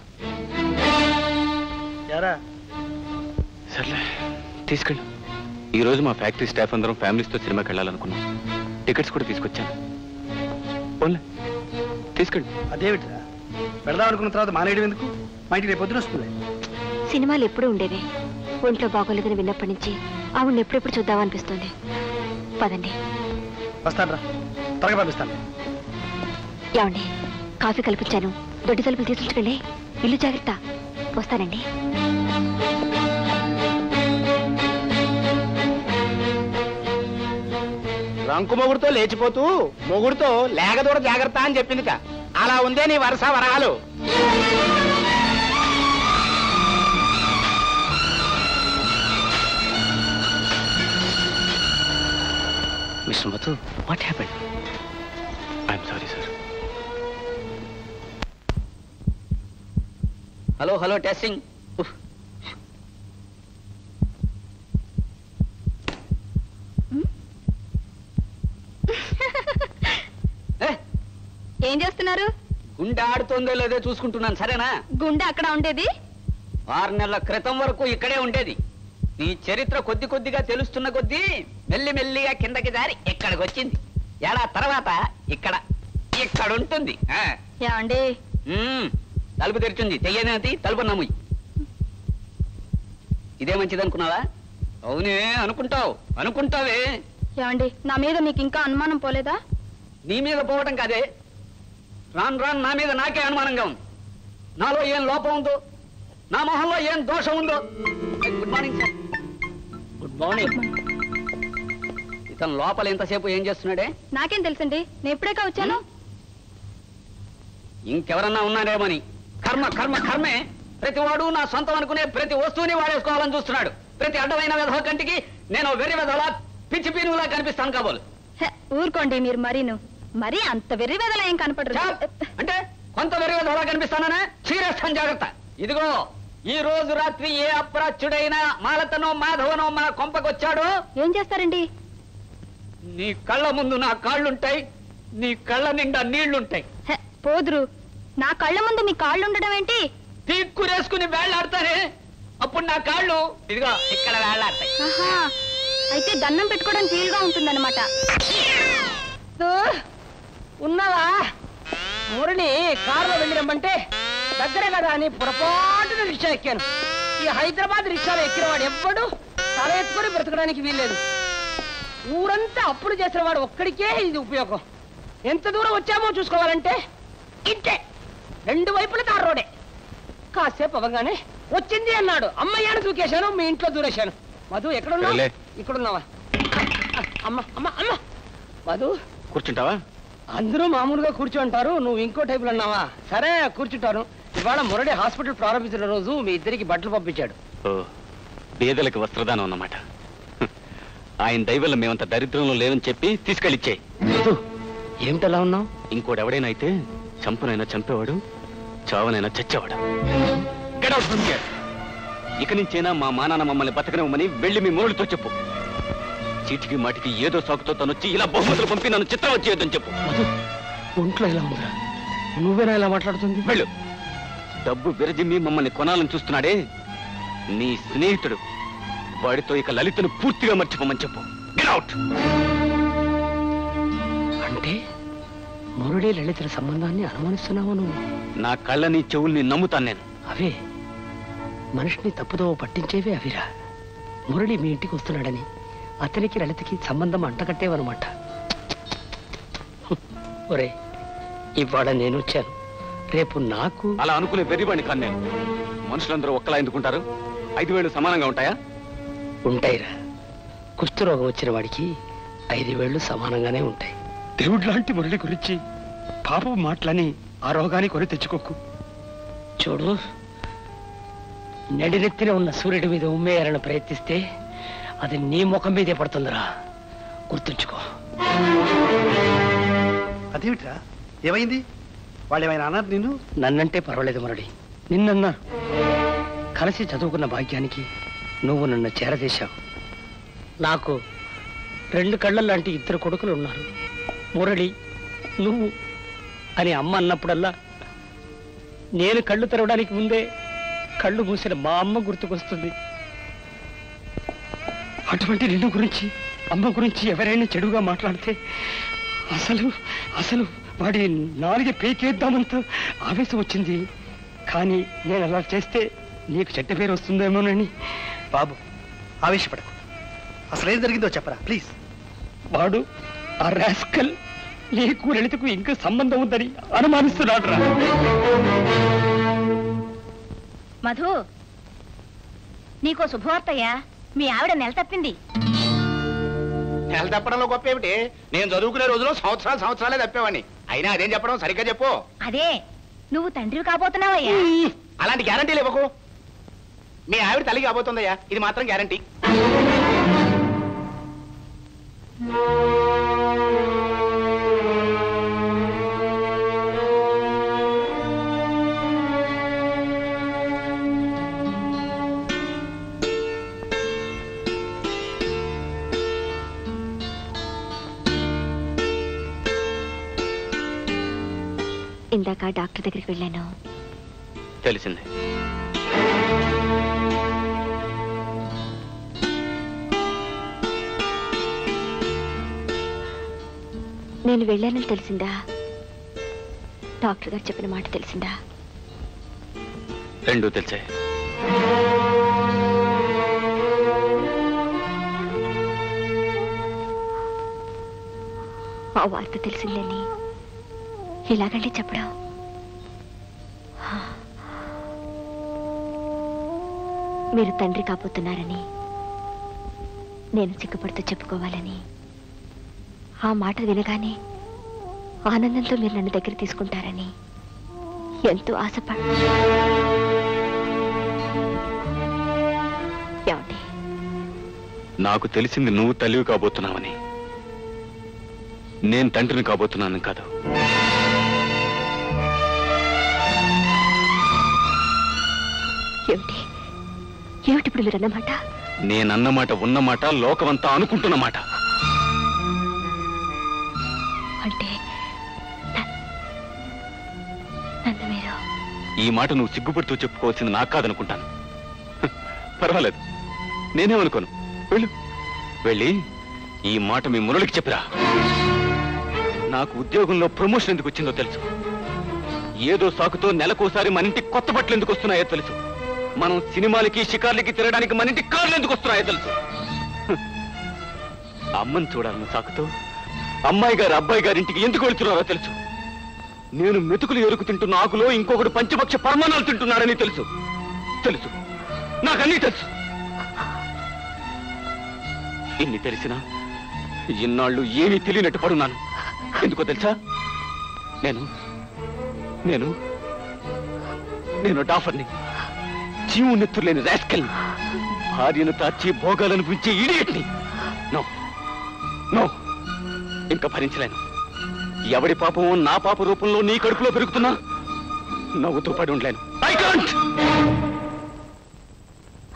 యారా సర్లే తీసుకెళ్ళు ఈ రోజు మా ఫ్యాక్టరీ స్టాఫ్ అందరం ఫ్యామిలీస్తో సినిమాకి వెళ్ళాలనుకున్నాం టికెట్స్ కూడా తీసుకొచ్చాను పోన్లే తీసుకెళ్ళు అదేమిట్రా వెళదాం అనుకున్న తర్వాత మానేయడం ఎందుకు మా ఇంటికి రేపు పొద్దున వస్తుంది సినిమాలు ఎప్పుడూ ఉండేవే ఒంట్లో బాగోలేదని విన్నప్పటి నుంచి ఆవిడ ఎప్పుడెప్పుడు చూద్దామనిపిస్తుంది పదండి వస్తాను రా త్వరగా పంపిస్తాను యావండి కాఫీ కల్పించాను దొడ్డి తలుపులు తీసుకుంటుకండి ఇల్లు జాగ్రత్త వస్తానండి రంకు మొగుడుతో లేచిపోతూ మొగుడుతో లేగదూడ జాగ్రత్త అని చెప్పిందిట అలా ఉందే నీ వరుస వరాలు mister Madhu what happened I'm sorry sir hello hello testing ఏం చేస్తున్నారు గుండె ఆడుతోందో లేదో చూసుకుంటున్నాను సరేనా గుండె అక్కడ ఉండేది ఆరు నెలల క్రితం వరకు ఇక్కడే ఉండేది నీ చరిత్ర కొద్ది కొద్దిగా తెలుస్తున్న కొద్దీ మెల్లి మెల్లిగా కిందకి దారి ఇక్కడికి వచ్చింది ఏడా తర్వాత ఇక్కడ ఇక్కడ ఉంటుంది ఆ. ఏమండి మ్మ్. తలుపు తెరిచింది తెయ్యనేది తలుపు నమ్ము ఇదే మంచిది అనుకున్నావా అవునే అనుకుంటావు అనుకుంటావే ఏమండి నా మీద మీకు ఇంకా అనుమానం పోలేదా నీ మీద పోవటం కాదే రాను రాను నా మీద నాకే అనుమానంగా ఉంది నాలో ఏం లోపం ఉందో నా మొహంలో ఏం దోషం ఉందో good morning sir good morning ఇతను లోపల ఎంతసేపు ఏం చేస్తున్నాడే నాకేం తెలుసండి నేను ఎప్పుడేకా వచ్చాను ఇంకెవరన్నా ఉన్నారేమని కర్మ కర్మ కర్మే ప్రతి వాడు నా సొంతం అనుకునే ప్రతి వస్తువుని వాడేసుకోవాలని చూస్తున్నాడు ప్రతి అడ్డమైన విధవ కంటికి నేను వెర్రి విధవలా పిచ్చి పీనుగులా కనిపిస్తాను కాబోలు హె, ఊరుకోండి మీరు మరీను మరీ అంత వెర్రి వెదలా ఏం కనపడరు అంటే కొంత వెర్రి విధవలా కనిపిస్తాననే చీరేస్తాను జాగ్రత్త ఇదిగో ఈ రోజు రాత్రి ఏ అప్రాచ్యుడైన మాలతనో మాధవనో మా కొంపకొచ్చాడో ఏం చేస్తారండి నీ కళ్ళ ముందు నా కాళ్ళుంటాయి నీ కళ్ళ నిండా నీళ్లుంటాయి హె, పోదురు నా కళ్ళ ముందు మీ కాళ్ళు ఉండడం ఏంటి తీక్కురేసుకుని వేళ్లాడతానే అప్పుడు నా కాళ్ళు ఇదిగో ఇక్కడ వేళ్లాడతాయి ఆహా, అయితే దండం పెట్టుకోవడానికి వీలుగా ఉంటుందన్నమాట ఉన్నావా మురళి కారులో వెళ్ళి రమ్మంటే దగ్గరే కదా అని పొరపాటున రిక్షా ఎక్కాను ఈ హైదరాబాద్ రిక్షాలో ఎక్కిన వాడు ఎవ్వడు తల ఎత్తుకొని బ్రతకడానికి వీల్లేదు ఊరంతా అప్పులు చేసిన వాడు ఒక్కడికే ఇది ఉపయోగం ఎంత దూరం వచ్చామో చూసుకోవాలంటే ఇంతే రెండు వైపుల తారు రోడే కాసేపు అవ్వగానే వచ్చింది అన్నాడు అమ్మయ్యాను దూకేశాను మీ ఇంట్లో దూరేశాను మధు ఎక్కడున్నావు ఎవలే? ఇక్కడున్నావా అమ్మ అమ్మ అమ్మ మధు కూర్చుంటావా అందరూ మామూలుగా కూర్చోంటారు నువ్వు ఇంకో టైపులో ఉన్నావా సరే కూర్చుంటాను ఇవాళ మురళి హాస్పిటల్ ప్రారంభించిన రోజు మీ ఇద్దరికి బట్టలు పంపించాడు ఓ పేదలకు వస్త్రదానం అన్నమాట హ్. ఆయన దైవల్ల మేమంత దరిద్రంలో లేవని చెప్పి తీసుకెళ్ళిచ్చాయి ఏమిటలా ఉన్నావు ఇంకోడెవడైనా అయితే చంపనైనా చంపేవాడు చావనైనా చచ్చేవాడు Get out from here. ఇక నుంచైనా మా మానాన్న మమ్మల్ని బతకనివ్వమని వెళ్ళి మీ మూలతో చెప్పు చీటికి మాటికి ఏదో సాకుతో తనొచ్చి ఇలా బహుమతులు పంపి నన్ను చిత్రం చేయొద్దని చెప్పు ఒంట్లో ఇలా ఉందిరా నువ్వేనా ఇలా మాట్లాడుతుంది వెళ్ళు డబ్బు విరజిమ్మి మమ్మల్ని కొనాలని చూస్తున్నాడే నీ స్నేహితుడు వాడితో ఇక లలితను పూర్తిగా మర్చిపోమని చెప్పు Get out! అంటే మురళి లలితుల సంబంధాన్ని అనుమానిస్తున్నావు నువ్వు నా కళ్ళని చెవుల్ని నమ్ముతాను నేను అవే మనిషిని తప్పుదోవ పట్టించేవే అవిరా మురళి మీ ఇంటికి వస్తున్నాడని అతనికి లలితకి సంబంధం అంటకట్టేవన్నమాట ఒరే ఇవాళ నేను వచ్చాను రేపు నాకు అలా అనుకునే వెర్రివాడిని కాను నేను మనుషులందరూ ఒక్కలా ఎందుకుంటారు ఐదు వేలు సమానంగా ఉంటాయా ఉంటాయిరా కుష్ఠరోగం వచ్చిన వాడికి ఐదు వేళ్ళు సమానంగానే ఉంటాయి దేవుడు లాంటి మురళి గురించి పాపం మాటలని ఆ రోగాన్ని కొని తెచ్చుకోకు చూడు నడినెత్తిన ఉన్న సూర్యుడి మీద ఉమ్మేయాలని ప్రయత్నిస్తే అది నీ ముఖం మీదే పడుతుందిరా గుర్తుంచుకో అదేమిట్రా ఏమైంది వాళ్ళు ఏమైనా అన్నారు నిన్ను నన్నంటే పర్వాలేదు మురళి నిన్నన్నారు కలిసి చదువుకున్న భాగ్యానికి నువ్వు నన్ను చేరదీశావు నాకు రెండు కళ్ళ లాంటి ఇద్దరు కొడుకులు ఉన్నారు మురళి నువ్వు అని అమ్మ అన్నప్పుడల్లా నేను కళ్ళు తెరవడానికి ముందే కళ్ళు మూసిన మా అమ్మ గుర్తుకొస్తుంది అటువంటి నిన్ను గురించి అమ్మ గురించి ఎవరైనా చెడుగా మాట్లాడితే అసలు అసలు వాడి నాలుగే పేకేద్దామంత ఆవేశం వచ్చింది కానీ నేను అలా చేస్తే నీకు చెడ్డ పేరు వస్తుందేమోనని బాబు ఆవేశపడకు అసలు ఏం జరిగిందో చెప్పరా ప్లీజ్ వాడు ఆ రాస్కల్ నీకు లలితకు ఇంకా సంబంధం ఉందని అనుమానిస్తున్నాడు రా మధు నీకో శుభవార్తయ్యా మీ ఆవిడ నెల తప్పింది నెల తప్పడంలో గొప్ప ఏమిటి నేను చదువుకునే రోజులో సంవత్సరాలు సంవత్సరాలే తప్పేవాడిని అయినా అదేం చెప్పడం సరిగ్గా చెప్పు అదే నువ్వు తండ్రివి కాబోతున్నావయ్యా అలాంటి గ్యారంటీలు ఇవ్వకు మీ ఆవిడ తల్లి కాబోతుందయ్యా ఇది మాత్రం గ్యారంటీ ఇందాక డాక్టర్ దగ్గరికి వెళ్ళాను తెలిసింది నేను వెళ్ళానని తెలిసిందా డాక్టర్ గారు చెప్పిన మాట తెలిసిందా రెండూ తెలిసాయి ఆ వార్త తెలిసిందని ఇలాగండి చెప్పడం మీరు తండ్రి కాబోతున్నారని నేను సిగ్గుపడుతూ చెప్పుకోవాలని ఆ మాట వినగానే ఆనందంతో మీరు నన్ను దగ్గర తీసుకుంటారని ఎంతో ఆశపడ ఏమండి నాకు తెలిసింది నువ్వు తల్లివి కాబోతున్నావని నేను తండ్రిని కాబోతున్నాను కాదు ఏమిటి ఏమిటి ఇప్పుడు మీరు అన్నమాట నేనన్నమాట ఉన్నమాట లోకమంతా అనుకుంటున్నమాట అంటే న- నన్ను మీరు ఈ మాట నువ్వు సిగ్గుపడుతూ చెప్పుకోవాల్సింది నాకు కాదనుకుంటాను హ, పర్వాలేదు నేనేమనుకోను వెళ్ళు వెళ్ళి ఈ మాట మీ మురళికి చెప్పిరా నాకు ఉద్యోగంలో ప్రమోషన్ ఎందుకు వచ్చిందో తెలుసు ఏదో సాకుతో నెలకోసారి మన ఇంటికి కొత్త బట్టలు ఎందుకు వస్తున్నాయో తెలుసు మనం సినిమాలకి షికార్లకి తిరగడానికి మన ఇంటికి కార్లు ఎందుకు వస్తున్నాయో తెలుసు హ, అమ్మని చూడాలని సాకుతో అమ్మాయి గారు అబ్బాయి గారింటికి ఎందుకు వెళ్తున్నారో తెలుసు నేను మెతుకులు ఎరుకు తింటున్న ఆకులో ఇంకొకడు పంచపక్ష పరమాణాలు తింటున్నాడని తెలుసు తెలుసు నాకన్నీ తెలుసు ఇన్ని తెలిసినా ఇన్నాళ్ళు ఏమీ తెలియనట్టు పడున్నాను ఎందుకో తెలుసా నేను నేను నేను డాఫర్ని జీవు నెత్తులేని రాస్కల్ని భార్యను తాచి భోగాలనిపించే ఇడియట్ని నో నో ఇంకా భరించలేను ఎవడి పాపమో నా పాప రూపంలో నీ కడుపులో పెరుగుతున్నా నవ్వుతూ పడి ఉండలేను ఐ కాంట్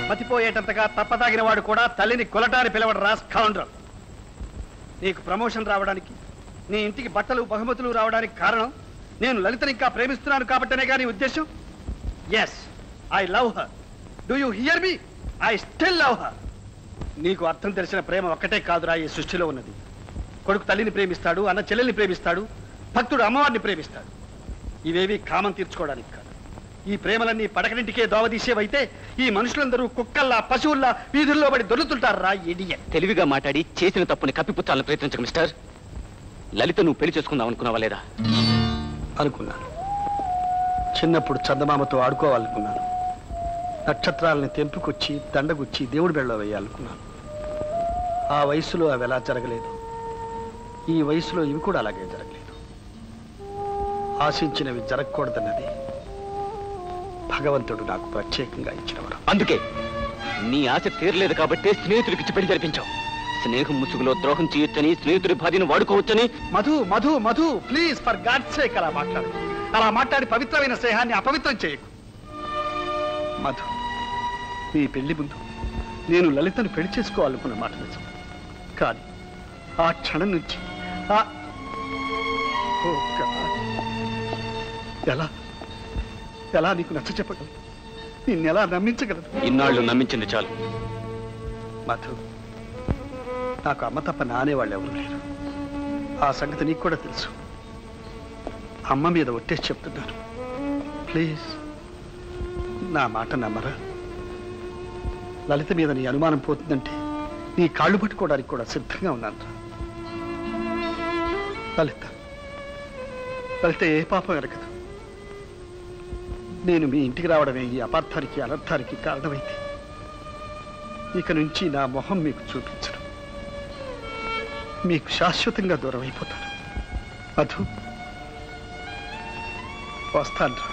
మతిపోయేటంతగా తప్పదాగిన వాడు కూడా తల్లిని కొలటాన్ని పిలవడు రా స్కౌండ్రల్ నీకు ప్రమోషన్ రావడానికి నీ ఇంటికి బట్టలు బహుమతులు రావడానికి కారణం నేను లలితని ఇంకా ప్రేమిస్తున్నాను కాబట్టనే కానీ ఉద్దేశం yes I love her do you hear me I still love her నీకు అర్థం తెలిసిన ప్రేమ ఒక్కటే కాదురా ఈ సృష్టిలో ఉన్నది కొడుకు తల్లిని ప్రేమిస్తాడు అన్న చెల్లెల్ని ప్రేమిస్తాడు భక్తుడు అమ్మవారిని ప్రేమిస్తాడు ఇవేవి కామం తీర్చుకోవడానికి కాదు ఈ ప్రేమలన్నీ పడకనింటికే దోవదీసేవైతే ఈ మనుషులందరూ కుక్కల్లా పశువుల్లా వీధుల్లో పడి దొరుకుతుంటారా ఎడియ తెలివిగా మాట్లాడి చేసిన తప్పుని కప్పిపుచ్చాలని ప్రయత్నించక మిస్టర్ లలిత నువ్వు పెళ్లి చేసుకుందాం అనుకున్నావా లేదా అనుకున్నాను చిన్నప్పుడు చందమామతో ఆడుకోవాలనుకున్నాను నక్షత్రాలని తెంపుకొచ్చి దండగుచ్చి దేవుడి బెళ్ళ వేయాలనుకున్నాను ఆ వయసులో అవి ఎలా జరగలేదు ఈ వయసులో ఇవి కూడా అలాగే జరగలేదు ఆశించినవి జరగకూడదన్నది భగవంతుడు నాకు ప్రత్యేకంగా ఇచ్చిన వరం అందుకే నీ ఆశ తీరలేదు కాబట్టే స్నేహితుడికి పెళ్లి జరిపించావు స్నేహం ముసుగులో ద్రోహం చేయొచ్చని స్నేహితుడి భార్యను వాడుకోవచ్చని Madhu Madhu Madhu please for God sake అలా మాట్లాడు అలా మాట్లాడి పవిత్రమైన స్నేహాన్ని అపవిత్రం చేయకు మధు నీ పెళ్లి ముందు నేను లలితను పెళ్లి చేసుకోవాలనుకున్న మాట నిజం కానీ ఆ క్షణం నుంచి ఆ ఓ God. ఎలా ఎలా నీకు నచ్చ చెప్పగలను నిన్నెలా నమ్మించగలను ఇన్నాళ్ళు నమ్మించింది చాలు మధు నాకు అమ్మ తప్ప నానే వాళ్ళు ఎవరు లేరు ఆ సంగతి నీకు కూడా తెలుసు అమ్మ మీద ఒట్టేసి చెప్తున్నాను ప్లీజ్ నా మాట నమ్మరా లలిత మీద నీ అనుమానం పోతుందంటే నీ కాళ్ళు పట్టుకోవడానికి కూడా సిద్ధంగా ఉన్నాను లలిత లలిత ఏ పాపం ఎరగదు నేను మీ ఇంటికి రావడమే ఈ అపార్థానికి అనర్థానికి కారణమైతే ఇక నుంచి నా మొహం మీకు చూపించను మీకు శాశ్వతంగా దూరం అయిపోతాను మధు వస్తాను రా.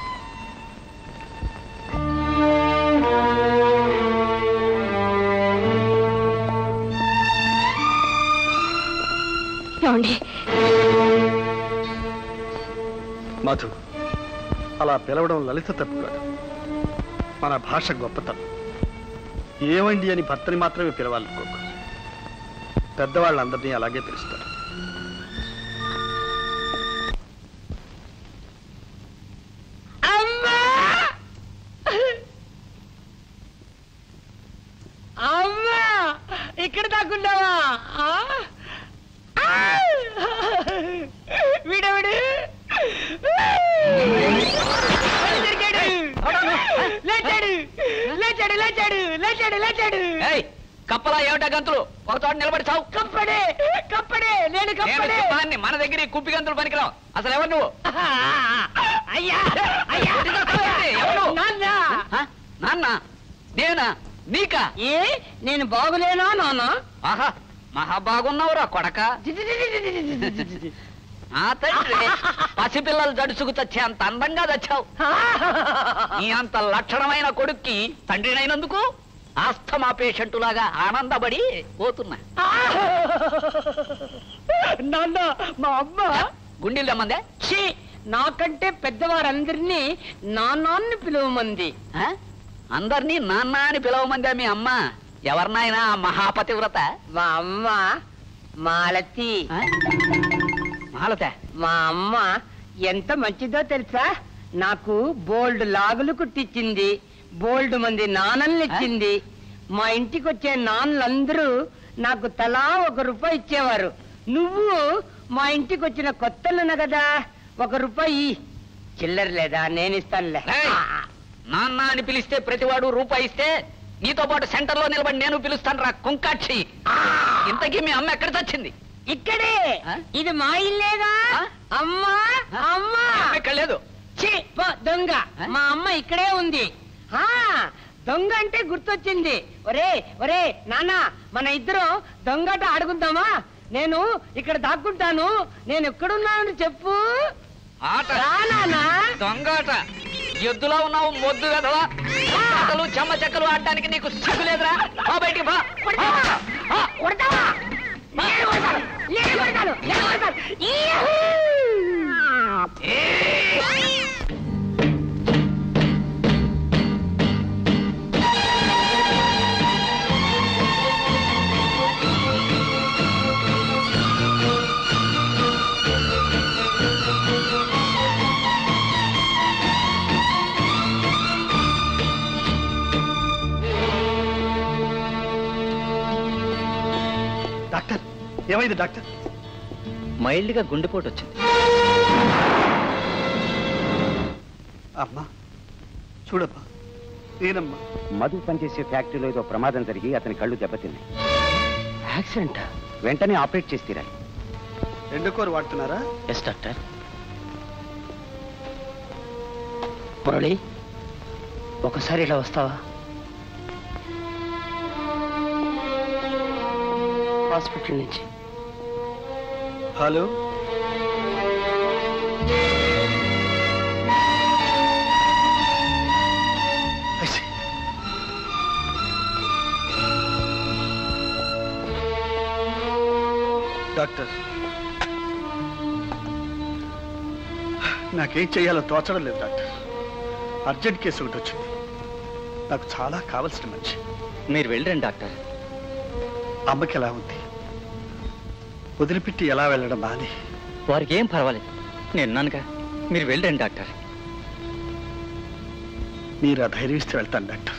ఏమండి మధు అలా పిలవడం లలిత తప్పు కాదు మన భాష గొప్పతనం ఏమండి అని భర్తని మాత్రమే పిలవాలనుకోకు పెద్దవాళ్ళందరినీ అలాగే పిలుస్తారు అమ్మా అమ్మా ఇక్కడ దాక్కున్నావా ఆ? ఆ! వీడెవడు దొరికాడు. లేచాడు లేచాడు లేచాడు లేచాడు లేచాడు కప్పలా ఏమిటా గంతులు ఒక చోట నిలబడి చావు కప్పడే కప్పడే నేను నేను కప్పడే సింహాన్ని, మన దగ్గర ఈ కుప్పి గంతులు పనికిరావు అసలు ఎవరు నువ్వు అయ్యా అయ్యా ఎవరు? నాన్న ఆ? నాన్న నేనా నీకా ఏ నేను బాగులేనా నాన్న ఆహా మహా బాగున్నావురా కొడక ఆ తండ్రి పసిపిల్లలు జడుసుకు చచ్చే అంత అందంగా చచ్చావు నీ అంత లక్షణమైన కొడుక్కి తండ్రినైనందుకు ఆస్థమా పేషెంట్ లాగా ఆనందపడి పోతున్నా నాన్న మా అమ్మ గుండెలు తెమ్మందే ఛీ నాకంటే పెద్దవారందరినీ నాన్నాన్ని పిలువమంది ఆ? అందరినీ నాన్న అని పిలవమందే మీ అమ్మ ఎవరినైనా ఆ మహాపతివ్రత మా అమ్మ మాలతి ఆ? మాలత మా అమ్మ ఎంత మంచిదో తెలుసా నాకు బోల్డ్ లాగులు కుట్టించింది బోల్డ్ మంది నాన్నల్ని ఇచ్చింది మా ఇంటికి వచ్చే నాన్నలందరూ నాకు తలా ఒక రూపాయి ఇచ్చేవారు నువ్వు మా ఇంటికి వచ్చిన కొత్తలున్న కదా ఒక రూపాయి చిల్లర లేదా నేను ఇస్తానులే ఏయ్! నాన్న అని పిలిస్తే ప్రతివాడు రూపాయి ఇస్తే నీతో పాటు సెంటర్ లో నిలబడి నేను పిలుస్తాను రా కుంకాక్షి ఇంతకీ మీ అమ్మ ఎక్కడ చచ్చింది ఇక్కడే ఆ? ఇది మా ఇల్లేగా ఆ? అమ్మా అమ్మా మీ అమ్మ ఇక్కడ లేదు ఛీ, పో, దొంగ ఆ? మా అమ్మ ఇక్కడే ఉంది ఆ దొంగ అంటే గుర్తొచ్చింది ఒరే ఒరే నాన్న మన ఇద్దరం దొంగట ఆడుకుందామా నేను ఇక్కడ దాక్కుంటాను నేను ఎక్కడున్నానని చెప్పు ఆట రా నాన్న దొంగాట ఎద్దులో ఉన్నావు మొద్దు కదవా ఆటలు చెమ్మ చెక్కలు ఆడటానికి నీకు సిగ్గు లేదురా బా బయటికి బా కొడతావా? కొడతావా? నేను కొడతాను, నేను కొడతాను, నేను కొడతాను. ఈయహూ! ఏమైంది డాక్టర్ మైల్డ్గా గుండెపోటు వచ్చింది అమ్మా చూడమ్మా నేనమ్మా మధు పనిచేసే ఫ్యాక్టరీలో ఏదో ప్రమాదం జరిగి అతని కళ్ళు దెబ్బతిన్నాయి యాక్సిడెంట్ వెంటనే ఆపరేట్ చేసి తీరాలి ఎండుకోరు వాడుతున్నారా ఎస్ డాక్టర్ మురళి ఒకసారి ఇలా వస్తావా హాస్పిటల్ నుంచి హలో I see. డాక్టర్ నాకేం చేయాలో తోచడం లేదు డాక్టర్ అర్జెంట్ కేసు ఒకటి వచ్చింది నాకు చాలా కావలసిన మనిషి మీరు వెళ్ళండి డాక్టర్ అమ్మకి ఎలా ఉంది వదిలిపెట్టి ఎలా వెళ్ళడం బాని వారికి ఏం పర్వాలేదు నేను ఉన్నానుగా మీరు వెళ్ళండి డాక్టర్ మీరు ఆ ధైర్యం ఇస్తే వెళ్తాను డాక్టర్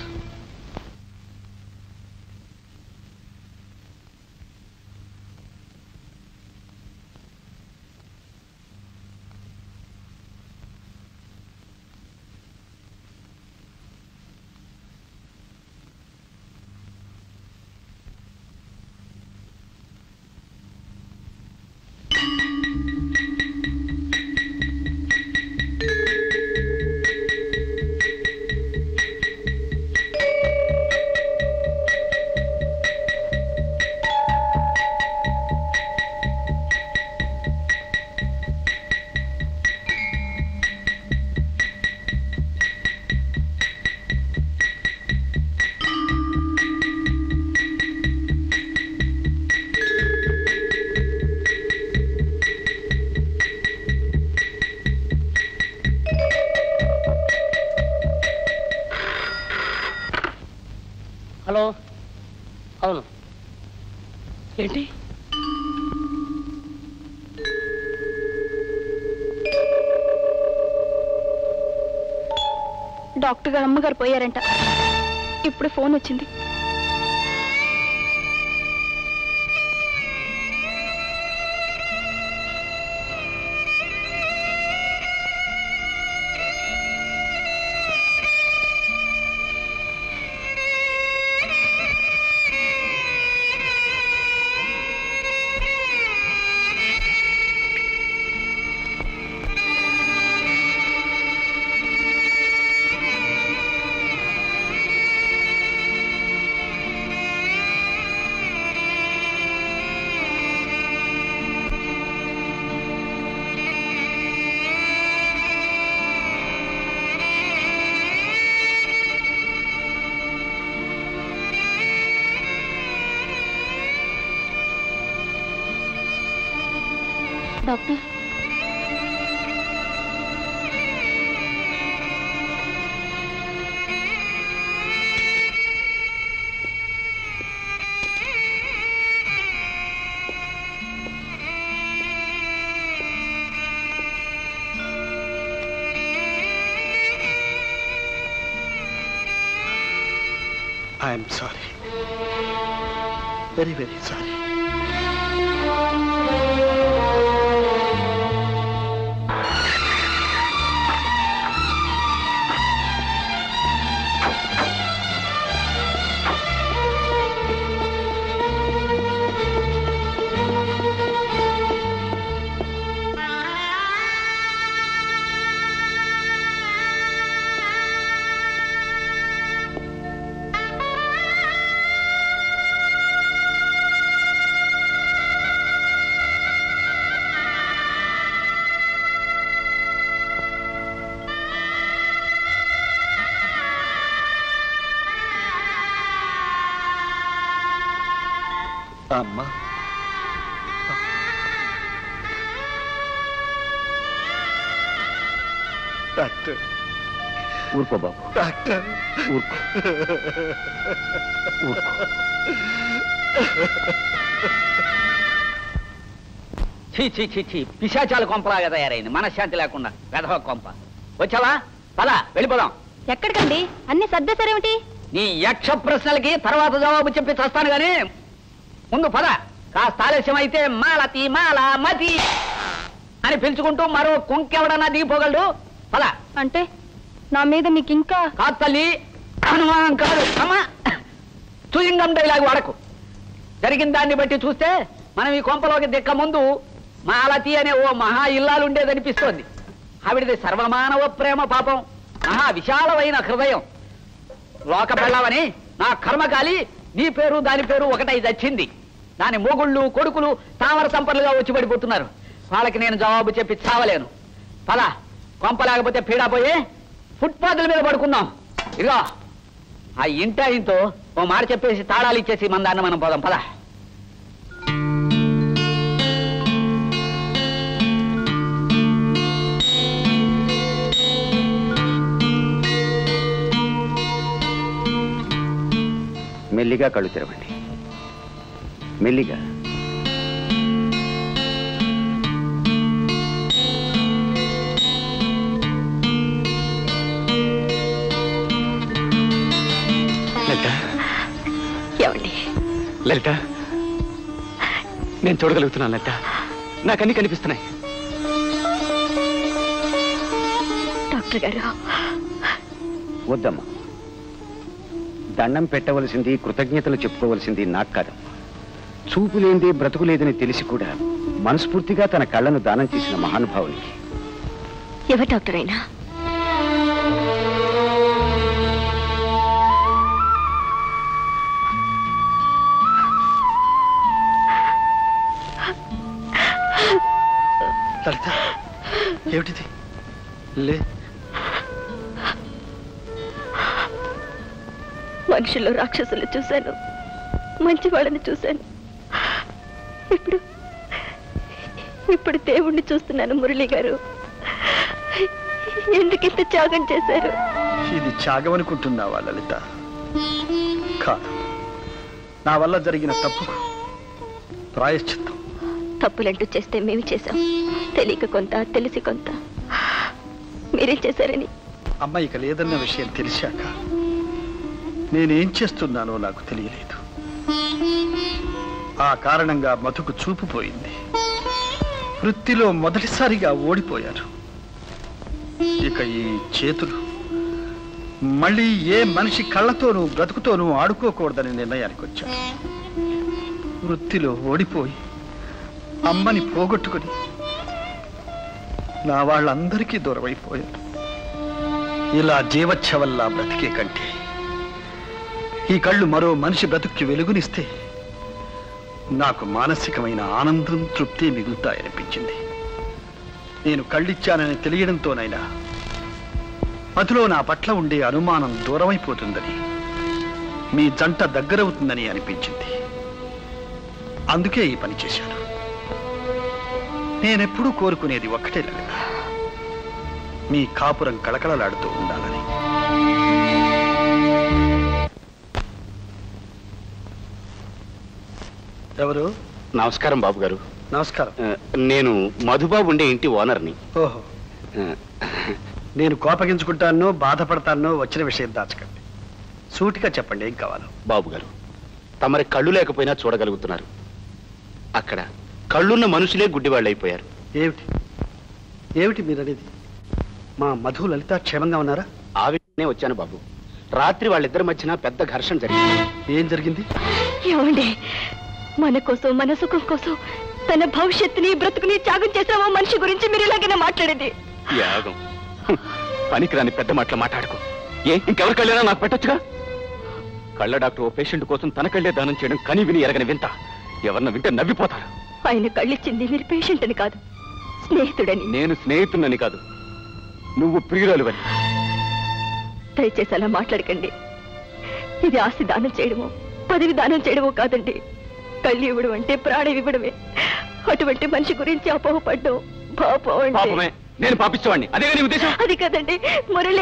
హలో అవును ఏంటి డాక్టర్ గారు అమ్మగారు పోయారంట ఇప్పుడు ఫోన్ వచ్చింది doctor I'm sorry very very sorry అమ్మా డాక్టర్ ఊరుకో బాబు డాక్టర్ ఊరుకో ఊరుకో ఛీ ఛీ ఛీ ఛీ పిశాచాల కొంపలాగా తయారైంది మనశ్శాంతి లేకుండా వెధవ కొంప వచ్చావా పద వెళ్ళిపోదాం ఎక్కడికండి అన్ని సర్దేశారేమిటి నీ యక్ష ప్రశ్నలకి తర్వాత జవాబు చెప్పి చస్తాను గాని ముందు పద కాస్త ఆలస్యం అయితే మాలతి మాల మతి అని పిలుచుకుంటూ మరో కుంకెవడన్నా దిగిపోగలడు పలా అంటే నా మీద మీకు ఇంకా కాదు తల్లి అనుమానం కాదు అమ్మా చూయింగం డైలాగ్ వాడకు జరిగిన దాన్ని బట్టి చూస్తే మనం ఈ కొంపలోకి దిక్క ముందు మాలతి అనే ఓ మహా ఇల్లాలు ఉండేదనిపిస్తోంది ఆవిడది సర్వమానవ ప్రేమ పాపం మహా విశాలమైన హృదయం లోక పెళ్ళావని నా కర్మకాలి నీ పేరు దాని పేరు ఒకటై దచ్చింది దాని మొగుళ్ళు కొడుకులు తామర సంపర్లుగా వచ్చి పడిపోతున్నారు వాళ్ళకి నేను జవాబు చెప్పి చావలేను పలా కొంప లేకపోతే పీడా పోయి ఫుట్పాత్ల మీద పడుకుందాం ఇదిగో ఆ ఇంట ఇంతో ఓ మాట చెప్పేసి తాళాలు ఇచ్చేసి మన దాన్ని మనం పోదాం పదా మెల్లిగా కళ్ళు తెరవండి మెల్లిగా లలిత ఏమండి లలిత నేను చూడగలుగుతున్నాను లలిత నాకన్నీ కనిపిస్తున్నాయి డాక్టర్ గారు వద్దమ్మా దండం పెట్టవలసింది కృతజ్ఞతలు చెప్పుకోవలసింది నాకు కాదు చూపు లేనిదే బ్రతుకు లేదని తెలిసి కూడా మనస్ఫూర్తిగా తన కళ్ళను దానం చేసిన మహానుభావునికి ఎవరు డాక్టర్ అయినా లలిత ఏమిటిది లే మనుషుల్లో రాక్షసులు చూశాను మంచి వాళ్ళని చూశాను ఇప్పుడు ఇప్పుడు దేవుణ్ణి చూస్తున్నాను మురళి గారు ఎందుకింత త్యాగం చేశారు ఇది త్యాగమనుకుంటున్నావా లలిత కాదు నా వల్ల జరిగిన తప్పుకు ప్రాయశ్చిత్తం తప్పులంటూ చేస్తే మేము చేశాం తెలియక కొంత తెలిసి కొంత మీరేం చేశారని అమ్మ ఇక లేదన్న విషయం తెలిసాక నేనేం చేస్తున్నానో నాకు తెలియలేదు ఆ కారణంగా మధుకు చూపు పోయింది వృత్తిలో మొదటిసారిగా ఓడిపోయారు ఇక ఈ చేతులు మళ్ళీ ఏ మనిషి కళ్ళతోనూ బ్రతుకుతోనూ ఆడుకోకూడదని నిర్ణయానికి వచ్చాను వృత్తిలో ఓడిపోయి అమ్మని పోగొట్టుకుని నా వాళ్ళందరికీ దూరమైపోయారు ఇలా జీవచ్ఛవల్లా బ్రతికే కంటే ఈ కళ్ళు మరో మనిషి బ్రతుక్కి వెలుగునిస్తే నాకు మానసికమైన ఆనందం తృప్తి మిగులుతాయనిపించింది నేను కళ్ళిచ్చానని తెలియడంతోనైనా మధులో నా పట్ల ఉండే అనుమానం దూరమైపోతుందని మీ జంట దగ్గరవుతుందని అనిపించింది అందుకే ఈ పని చేశాను నేనెప్పుడూ కోరుకునేది ఒక్కటే లలిత మీ కాపురం కళకళలాడుతూ ఉండాలని ఎవరు నమస్కారం బాబు గారు నమస్కారం ఆ, నేను మధుబాబు ఉండే ఇంటి ఓనర్ని ఓహో ఆ, నేను కోపగించుకుంటానో బాధపడతానో వచ్చిన విషయం దాచకండి సూటిగా చెప్పండి ఏం కావాలో బాబు గారు తమరి కళ్ళు లేకపోయినా చూడగలుగుతున్నారు అక్కడ కళ్ళున్న మనుషులే గుడ్డివాళ్ళు ఏమిటి ఏమిటి మీరు అనేది మా మధు లలిత క్షేమంగా ఉన్నారా ఆ విషయనే వచ్చాను బాబు రాత్రి వాళ్ళిద్దరి మధ్యన పెద్ద ఘర్షణ జరిగింది ఏం జరిగింది ఏమండి మన కోసం మన సుఖం కోసం తన భవిష్యత్తుని బ్రతుకుని త్యాగం చేసిన ఓ మనిషి గురించి మీరు ఇలాగైనా మాట్లాడేది యాగం హ్మ్. పనికిరాని పెద్ద మాటలు మాట్లాడుకో ఏ ఇంకెవరి కళ్ళైనా నాకు పెట్టొచ్చుగా కళ్ళ డాక్టర్ ఓ పేషెంట్ కోసం తన కళ్ళే దానం చేయడం కని విని ఎరగని వింత ఎవరన్నా వింటే నవ్విపోతారు ఆయన కళ్ళిచ్చింది మీరు పేషెంట్ అని కాదు స్నేహితుడని నేను స్నేహితున్నని కాదు నువ్వు ప్రియురాలువని దయచేసి అలా మాట్లాడకండి ఇది ఆస్తి దానం చేయడమో పదవి దానం చేయడమో కాదండి కళ్ళు ఇవ్వడం అంటే ప్రాణం ఇవ్వడమే అటువంటి మనిషి గురించి అపోహపడ్డం పాపం అంటే పాపమే నేను పాపించేవాడిని అదే నీ ఉద్దేశం అది కాదండి మురళి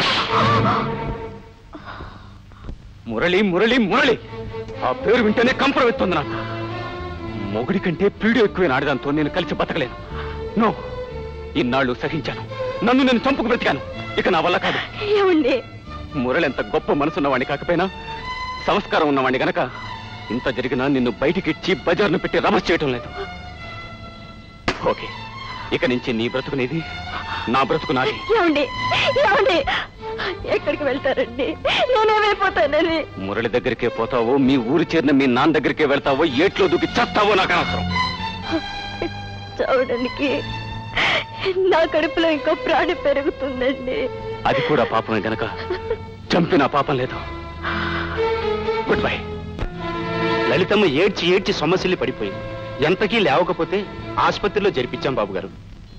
మురళి మురళి మురళి ఆ పేరు వింటేనే కంపరం ఎత్తుంది నాకు మొగుడి కంటే పీడు ఎక్కువైన ఆడదాంతో నేను కలిసి బతకలేను నో ఇన్నాళ్ళు సహించాను నన్ను నేను చంపుకు బ్రతికాను ఇక నా వల్ల కాదు ఏమండి మురళి ఎంత గొప్ప మనసున్నవాడిని కాకపోయినా సంస్కారం ఉన్నవాడిని గనక ఇంత జరిగినా నిన్ను బయటికిచ్చి బజార్ను పెట్టి రమస్ చేయటం లేదు ఓకే ఇక నుంచి నీ బ్రతుకు నీది నా బ్రతుకు నాది ఏమండి ఏమండి ఎక్కడికి వెళ్తారండి నేనేమైపోతానని మురళి దగ్గరికే పోతావో మీ ఊరు చేరిన మీ నాన్న దగ్గరికే వెళ్తావో ఏట్లో దూకి చస్తావో నాకు అనవసరం చావడానికి నా కడుపులో ఇంకో ప్రాణి పెరుగుతుందండి అది కూడా పాపమే గనక చంపిన పాపం లేదు గుడ్ బై లలితమ్మ ఏడ్చి ఏడ్చి సమస్యలు పడిపోయింది ఎంతకీ లేవకపోతే ఆసుపత్రిలో జరిపించాం బాబు గారు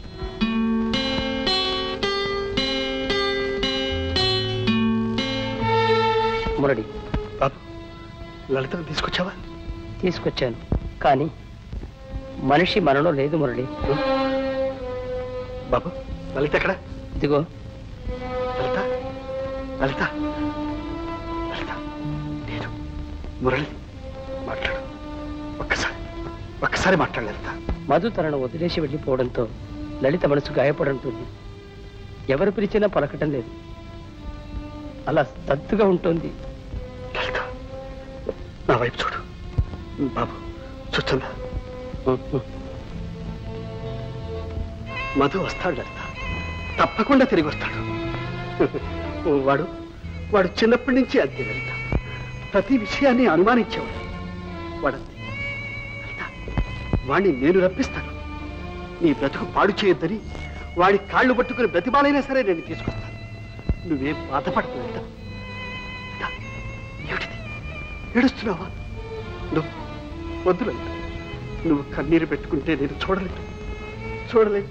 మురడి బాబు లలితను తీసుకొచ్చావా తీసుకొచ్చాను కానీ మనిషి మనలో లేదు మురళి బాబు లలిత ఎక్కడ ఇదిగో లలిత లలిత లలిత నేను మురళి మాట్లాడు ఒక్కసారి ఒక్కసారి మాట్లాడు లలిత మధు తనను వదిలేసి వెళ్ళిపోవడంతో లలిత మనసు గాయపడుంటుంది ఎవరు పిలిచినా పలకటం లేదు అలా తత్తుగా ఉంటుంది నా వైపు చూడు బాబు చూస్తుందా మధు వస్తాడు లలిత తప్పకుండా తిరిగి వస్తాడు వాడు వాడు చిన్నప్పటి నుంచి అంతే లలిత ప్రతి విషయాన్ని అనుమానించేవాడు వాడంతే లలిత వాణ్ణి నేను రప్పిస్తాను నీ బ్రతుకు పాడు చేయొద్దని వాడి కాళ్ళు పట్టుకుని బ్రతిమాలైనా సరే నేను తీసుకొస్తాను నువ్వేం బాధపడకు లలిత లలిత, ఏమిటిది ఏడుస్తున్నావా నువ్వు వద్దు లలిత నువ్వు కన్నీరు పెట్టుకుంటే నేను చూడలేదు చూడలేదు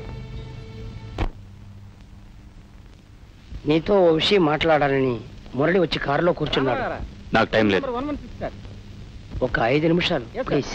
నీతో ఓ విషయం మాట్లాడాలని మురళి వచ్చి కారులో కూర్చున్నాడు నాకు టైం లేదు ఒక ఐదు నిమిషాలు ప్లీజ్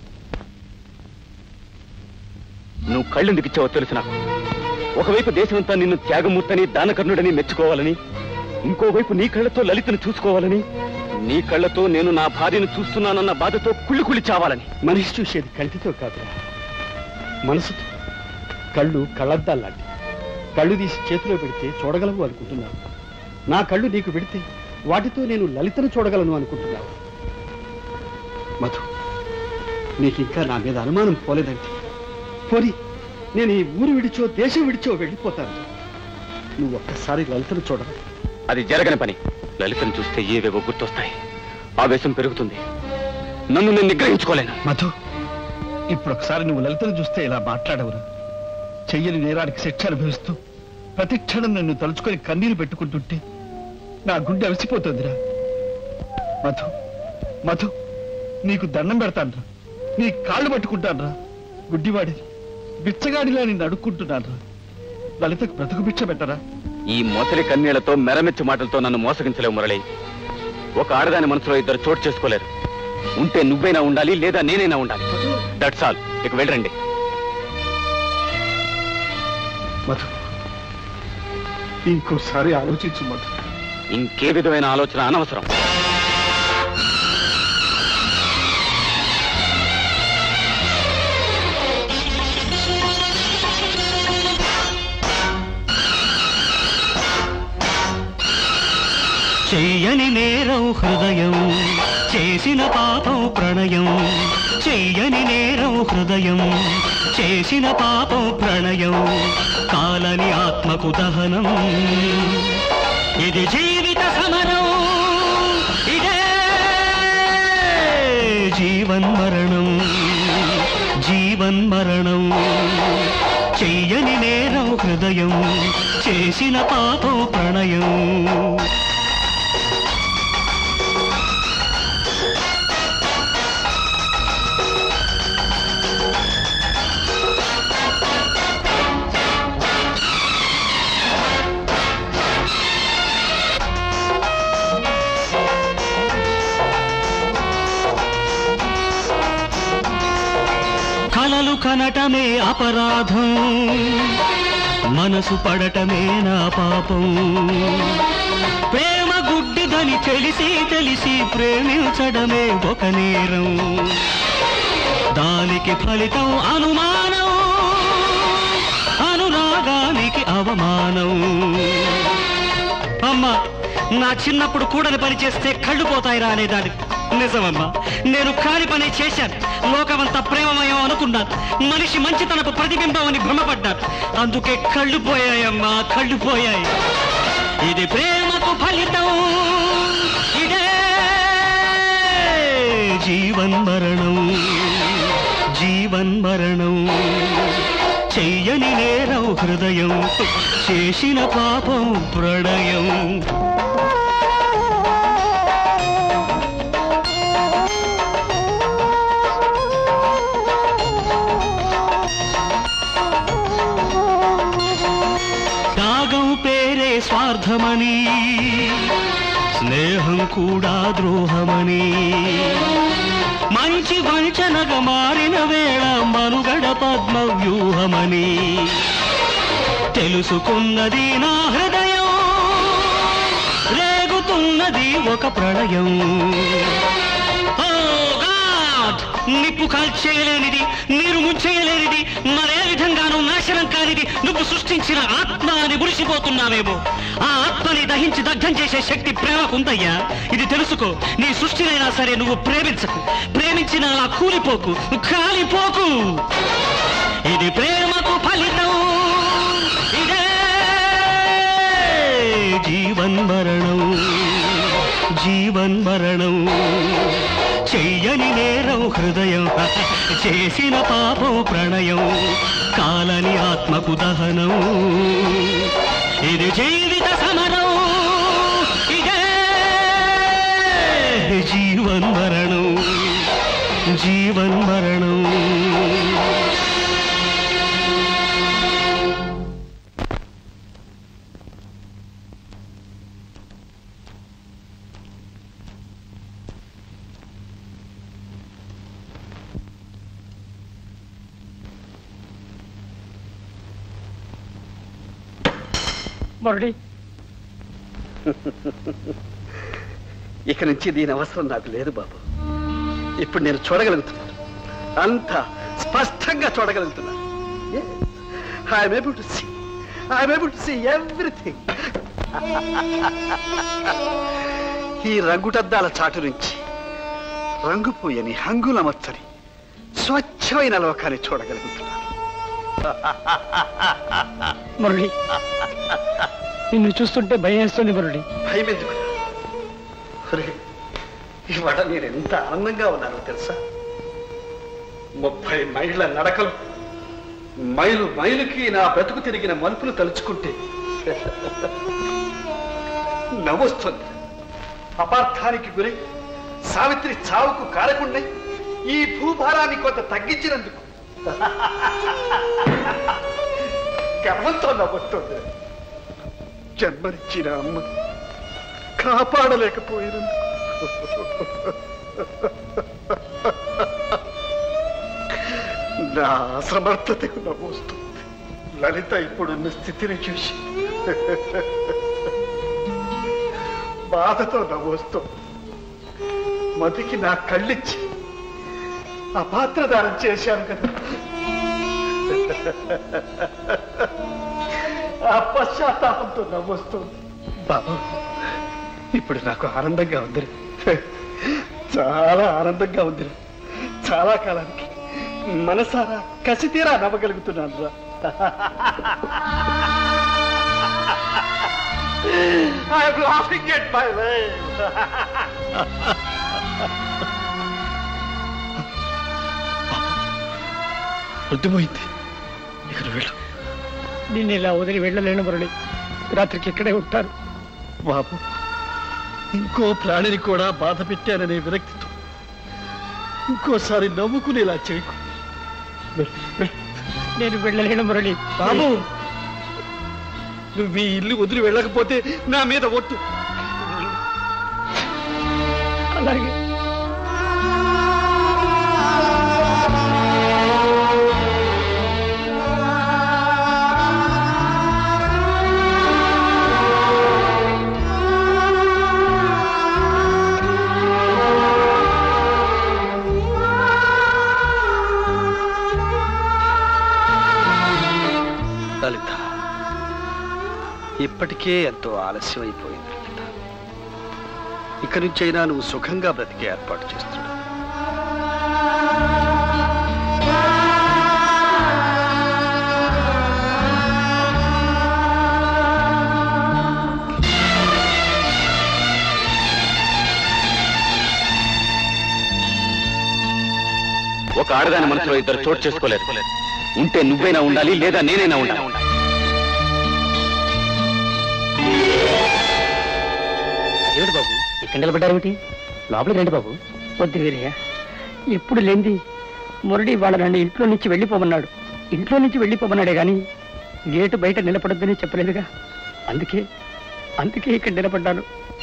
నువ్వు కళ్ళెందుకు ఇచ్చావో తెలుసు నాకు ఒకవైపు దేశమంతా నిన్ను త్యాగమూర్తని దానకర్ణుడని మెచ్చుకోవాలని ఇంకోవైపు నీ కళ్ళతో లలితను చూసుకోవాలని నీ కళ్ళతో నేను నా భార్యను చూస్తున్నానన్న బాధతో కుళ్ళి కుళ్ళి చావాలని మనిషి చూసేది కంటితో కాదురా మనసుతో కళ్ళు కళ్ళద్దాలు లాంటి కళ్ళు తీసి చేతిలో పెడితే చూడగలవు అనుకుంటున్నావు నా కళ్ళు నీకు పెడితే వాటితో నేను లలితను చూడగలను అనుకుంటున్నావు మధు నీకు ఇంకా నా మీద అనుమానం పోలేదంటే పోని నేను ఈ ఊరు విడిచో దేశం విడిచో వెళ్ళిపోతాను నువ్వు ఒక్కసారి లలితను చూడవు అది జరగని పని లలితను చూస్తే ఏవేవో గుర్తొస్తాయి ఆవేశం పెరుగుతుంది నన్ను నేను నిగ్రహించుకోలేను మధు ఇప్పుడు ఒకసారి నువ్వు లలితను చూస్తే ఇలా మాట్లాడవురా చెయ్యని నేరానికి శిక్ష అనుభవిస్తూ ప్రతి క్షణం నన్ను తలుచుకొని కన్నీరు పెట్టుకుంటుంటే నా గుండె అలసిపోతుందిరా మధు మధు నీకు దండం పెడతానురా నీ కాళ్ళు పట్టుకుంటానురా గుడ్డివాడిని బిచ్చగాడిలా నిన్ను అడుక్కుంటున్నానురా లలితకు బ్రతుకు భిక్ష పెట్టరా ఈ మొసలి కన్నీళ్లతో మెరమెచ్చి మాటలతో నన్ను మోసగించలేవు మురళి ఒక ఆడదాని మనసులో ఇద్దరు చోటు చేసుకోలేరు ఉంటే నువ్వైనా ఉండాలి లేదా నేనైనా ఉండాలి దట్స్ ఆల్ ఇక వెళ్ళండి మధు ఇంకోసారి ఆలోచించు మధు ఇంకే విధమైన ఆలోచన అనవసరం చెయ్యని నేరం హృదయం చేసిన పాపం ప్రణయం చెయ్యని నేరం హృదయం చేసిన పాపం ప్రణయం కాలని ఆత్మకు దహనం ఇది జీవిత సమరం ఇదే జీవన్ మరణం జీవన్ మరణం చెయ్యని నేరం హృదయం చేసిన పాపం ప్రణయం కలలు కనటమే అపరాధం మనసు పడటమే నా పాపం ప్రేమ గుడ్డిదని తెలిసి తెలిసి ప్రేమించడమే ఒక నేరం దానికి ఫలితం అనుమానం అనురాగానికి అవమానం అమ్మా నా చిన్నప్పుడు కూడని పని చేస్తే కళ్ళు పోతాయి రానేదాన్ని నిజమమ్మా నేను కాని పని చేశాను లోకమంతా ప్రేమమయం అనుకున్నాను మనిషి మంచితనపు ప్రతిబింబం అని భ్రమపడ్డాను అందుకే కళ్ళు పోయాయమ్మా కళ్ళు పోయాయి ఇది ప్రేమకు ఫలితం ఇదే జీవన్ మరణం జీవన్ మరణం చెయ్యని నేరం హృదయం చేసిన పాపం ప్రణయం త్యాగం పేరే స్వార్థమని స్నేహం కూడా ద్రోహమని మంచి వంచనగా మారిన వేళ మనుగడ పద్మ వ్యూహమని తెలుసుకున్నది నా హృదయం రేగుతున్నది ఒక ప్రళయం ఓ గాడ్ నిప్పు కాల్చేయలేనిది నీరు ముంచేయలేనిది మరే విధంగానూ నాశనం కానిది నువ్వు సృష్టించిన ఆత్మ అని మురిసిపోతున్నావేమో ఆ ఆత్మని దహించి దగ్ధం చేసే శక్తి ప్రేమకుందయ్యా ఇది తెలుసుకో నీ సృష్టినైనా సరే నువ్వు ప్రేమించకు ప్రేమించిన అలా కూలిపోకు కాలిపోకు ఇది ప్రేమకు ఫలితం ఇదే జీవన్ మరణం జీవన్ మరణం చెయ్యని నేరం హృదయం చేసిన పాపం ప్రణయం కాలని ఆత్మకు దహనం ఇది జీవిత సమరం ఇదే జీవన్ మరణం జీవన్ మరణం మురళి ఇక నుంచి దీని అవసరం నాకు లేదు బాబు ఇప్పుడు నేను చూడగలుగుతున్నాను అంత స్పష్టంగా చూడగలుగుతున్నాను I'm able to see I'm able to see everything ఈ రంగుటద్దాల చాటు నుంచి రంగుపోయని హంగుల మచ్చని స్వచ్ఛమైన లోకాన్ని చూడగలుగుతున్నాను మురళి నిన్ను చూస్తుంటే భయం వేస్తుంది మురళి భయం ఎందుకు ఒరే, ఇవాళ నేను ఎంత ఆనందంగా ఉన్నానో తెలుసా ముప్పై మైళ్ళ నడకలు మైలు మైలుకి నా బ్రతుకు తిరిగిన మలుపులు తలుచుకుంటే నవ్వొస్తుంది అపార్థానికి గురై సావిత్రి చావుకు కారకుండై ఈ భూభారాన్ని కొంత తగ్గించినందుకు గర్వంతో నవ్వుతుంది జన్మనిచ్చిన అమ్మ కాపాడలేకపోయినందుకు నా అసమర్థతకు నవ్వుస్తుంది లలిత ఇప్పుడున్న స్థితిని చూసి బాధతో నవ్వుస్తూ మతికి నా కళ్ళిచ్చి అపాత్రదానం చేశాను కదా ఆ పశ్చాత్తాపంతో నవ్వొస్తుంది బాబు ఇప్పుడు నాకు ఆనందంగా ఉంది చాలా ఆనందంగా ఉంది చాలా కాలానికి మనసారా కసితీరా నవ్వగలుగుతున్నాను రా I'm laughing at my life. అర్థమైంది ఇక్కడ వెళ్ళు నిన్ను ఇలా వదిలి వెళ్ళలేను మురళి రాత్రికి ఇక్కడే ఉంటారు బాబు ఇంకో ప్రాణిని కూడా బాధ పెట్టాననే విరక్తితో ఇంకోసారి నవ్వుకునేలా చేయకు వెళ్ళు, వెళ్ళు. నేను వెళ్ళలేను మురళి బాబు నువ్వు ఈ ఇల్లు వదిలి వెళ్ళకపోతే నా మీద ఒట్టు అలాగే లలిత ఇప్పటికే ఎంతో ఆలస్యం అయిపోయింది లలిత ఇక నుంచైనా నువ్వు సుఖంగా బ్రతికే ఏర్పాటు చేస్తున్నాడు ఒక ఆడదాని మనసులో ఇద్దరు చోటు చేసుకోలేరు ఉంటే నువ్వైనా ఉండాలి లేదా నేనైనా ఉండాలి ఏమిటి బాబు ఇక్కడ నిలబడ్డారేమిటి లోపలికి రండి బాబు వద్దు వీరయ్య ఎప్పుడు లేంది మురళి వాళ్ళ నన్ను ఇంట్లో నుంచి వెళ్ళిపోమన్నాడు ఇంట్లో నుంచి వెళ్ళిపోమన్నాడే గాని గేటు బయట నిలబడొద్దని చెప్పలేదుగా అందుకే అందుకే ఇక్కడ నిలబడ్డాను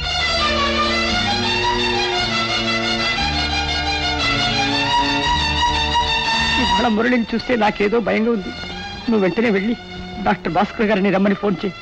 ఇవాళ మురళిని చూస్తే నాకేదో భయంగా ఉంది నువ్వు వెంటనే వెళ్ళి డాక్టర్ భాస్కర్ గారిని రమ్మని ఫోన్ చేయి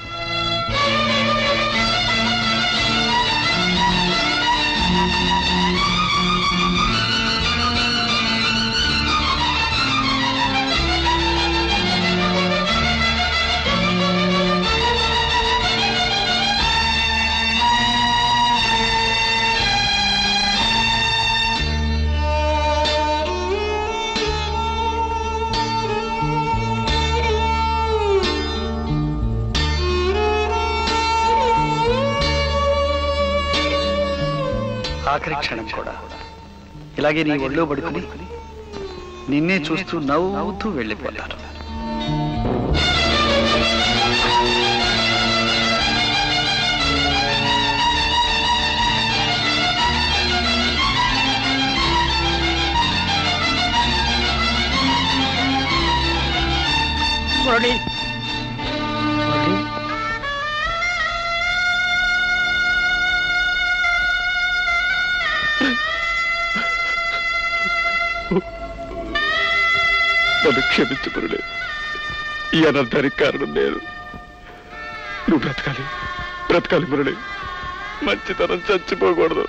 ఆఖరి క్షణం కూడా ఇలాగే నీ ఒళ్ళో పడుకుని నిన్నే చూస్తూ నవ్వుతూ వెళ్ళిపోతారు మురళి మురళి నన్ను క్షమించు మురళి ఈ అనర్థానికి కారణం నేను నువ్వు బ్రతకాలి బ్రతకాలి మురళి మంచితనం చచ్చిపోకూడదు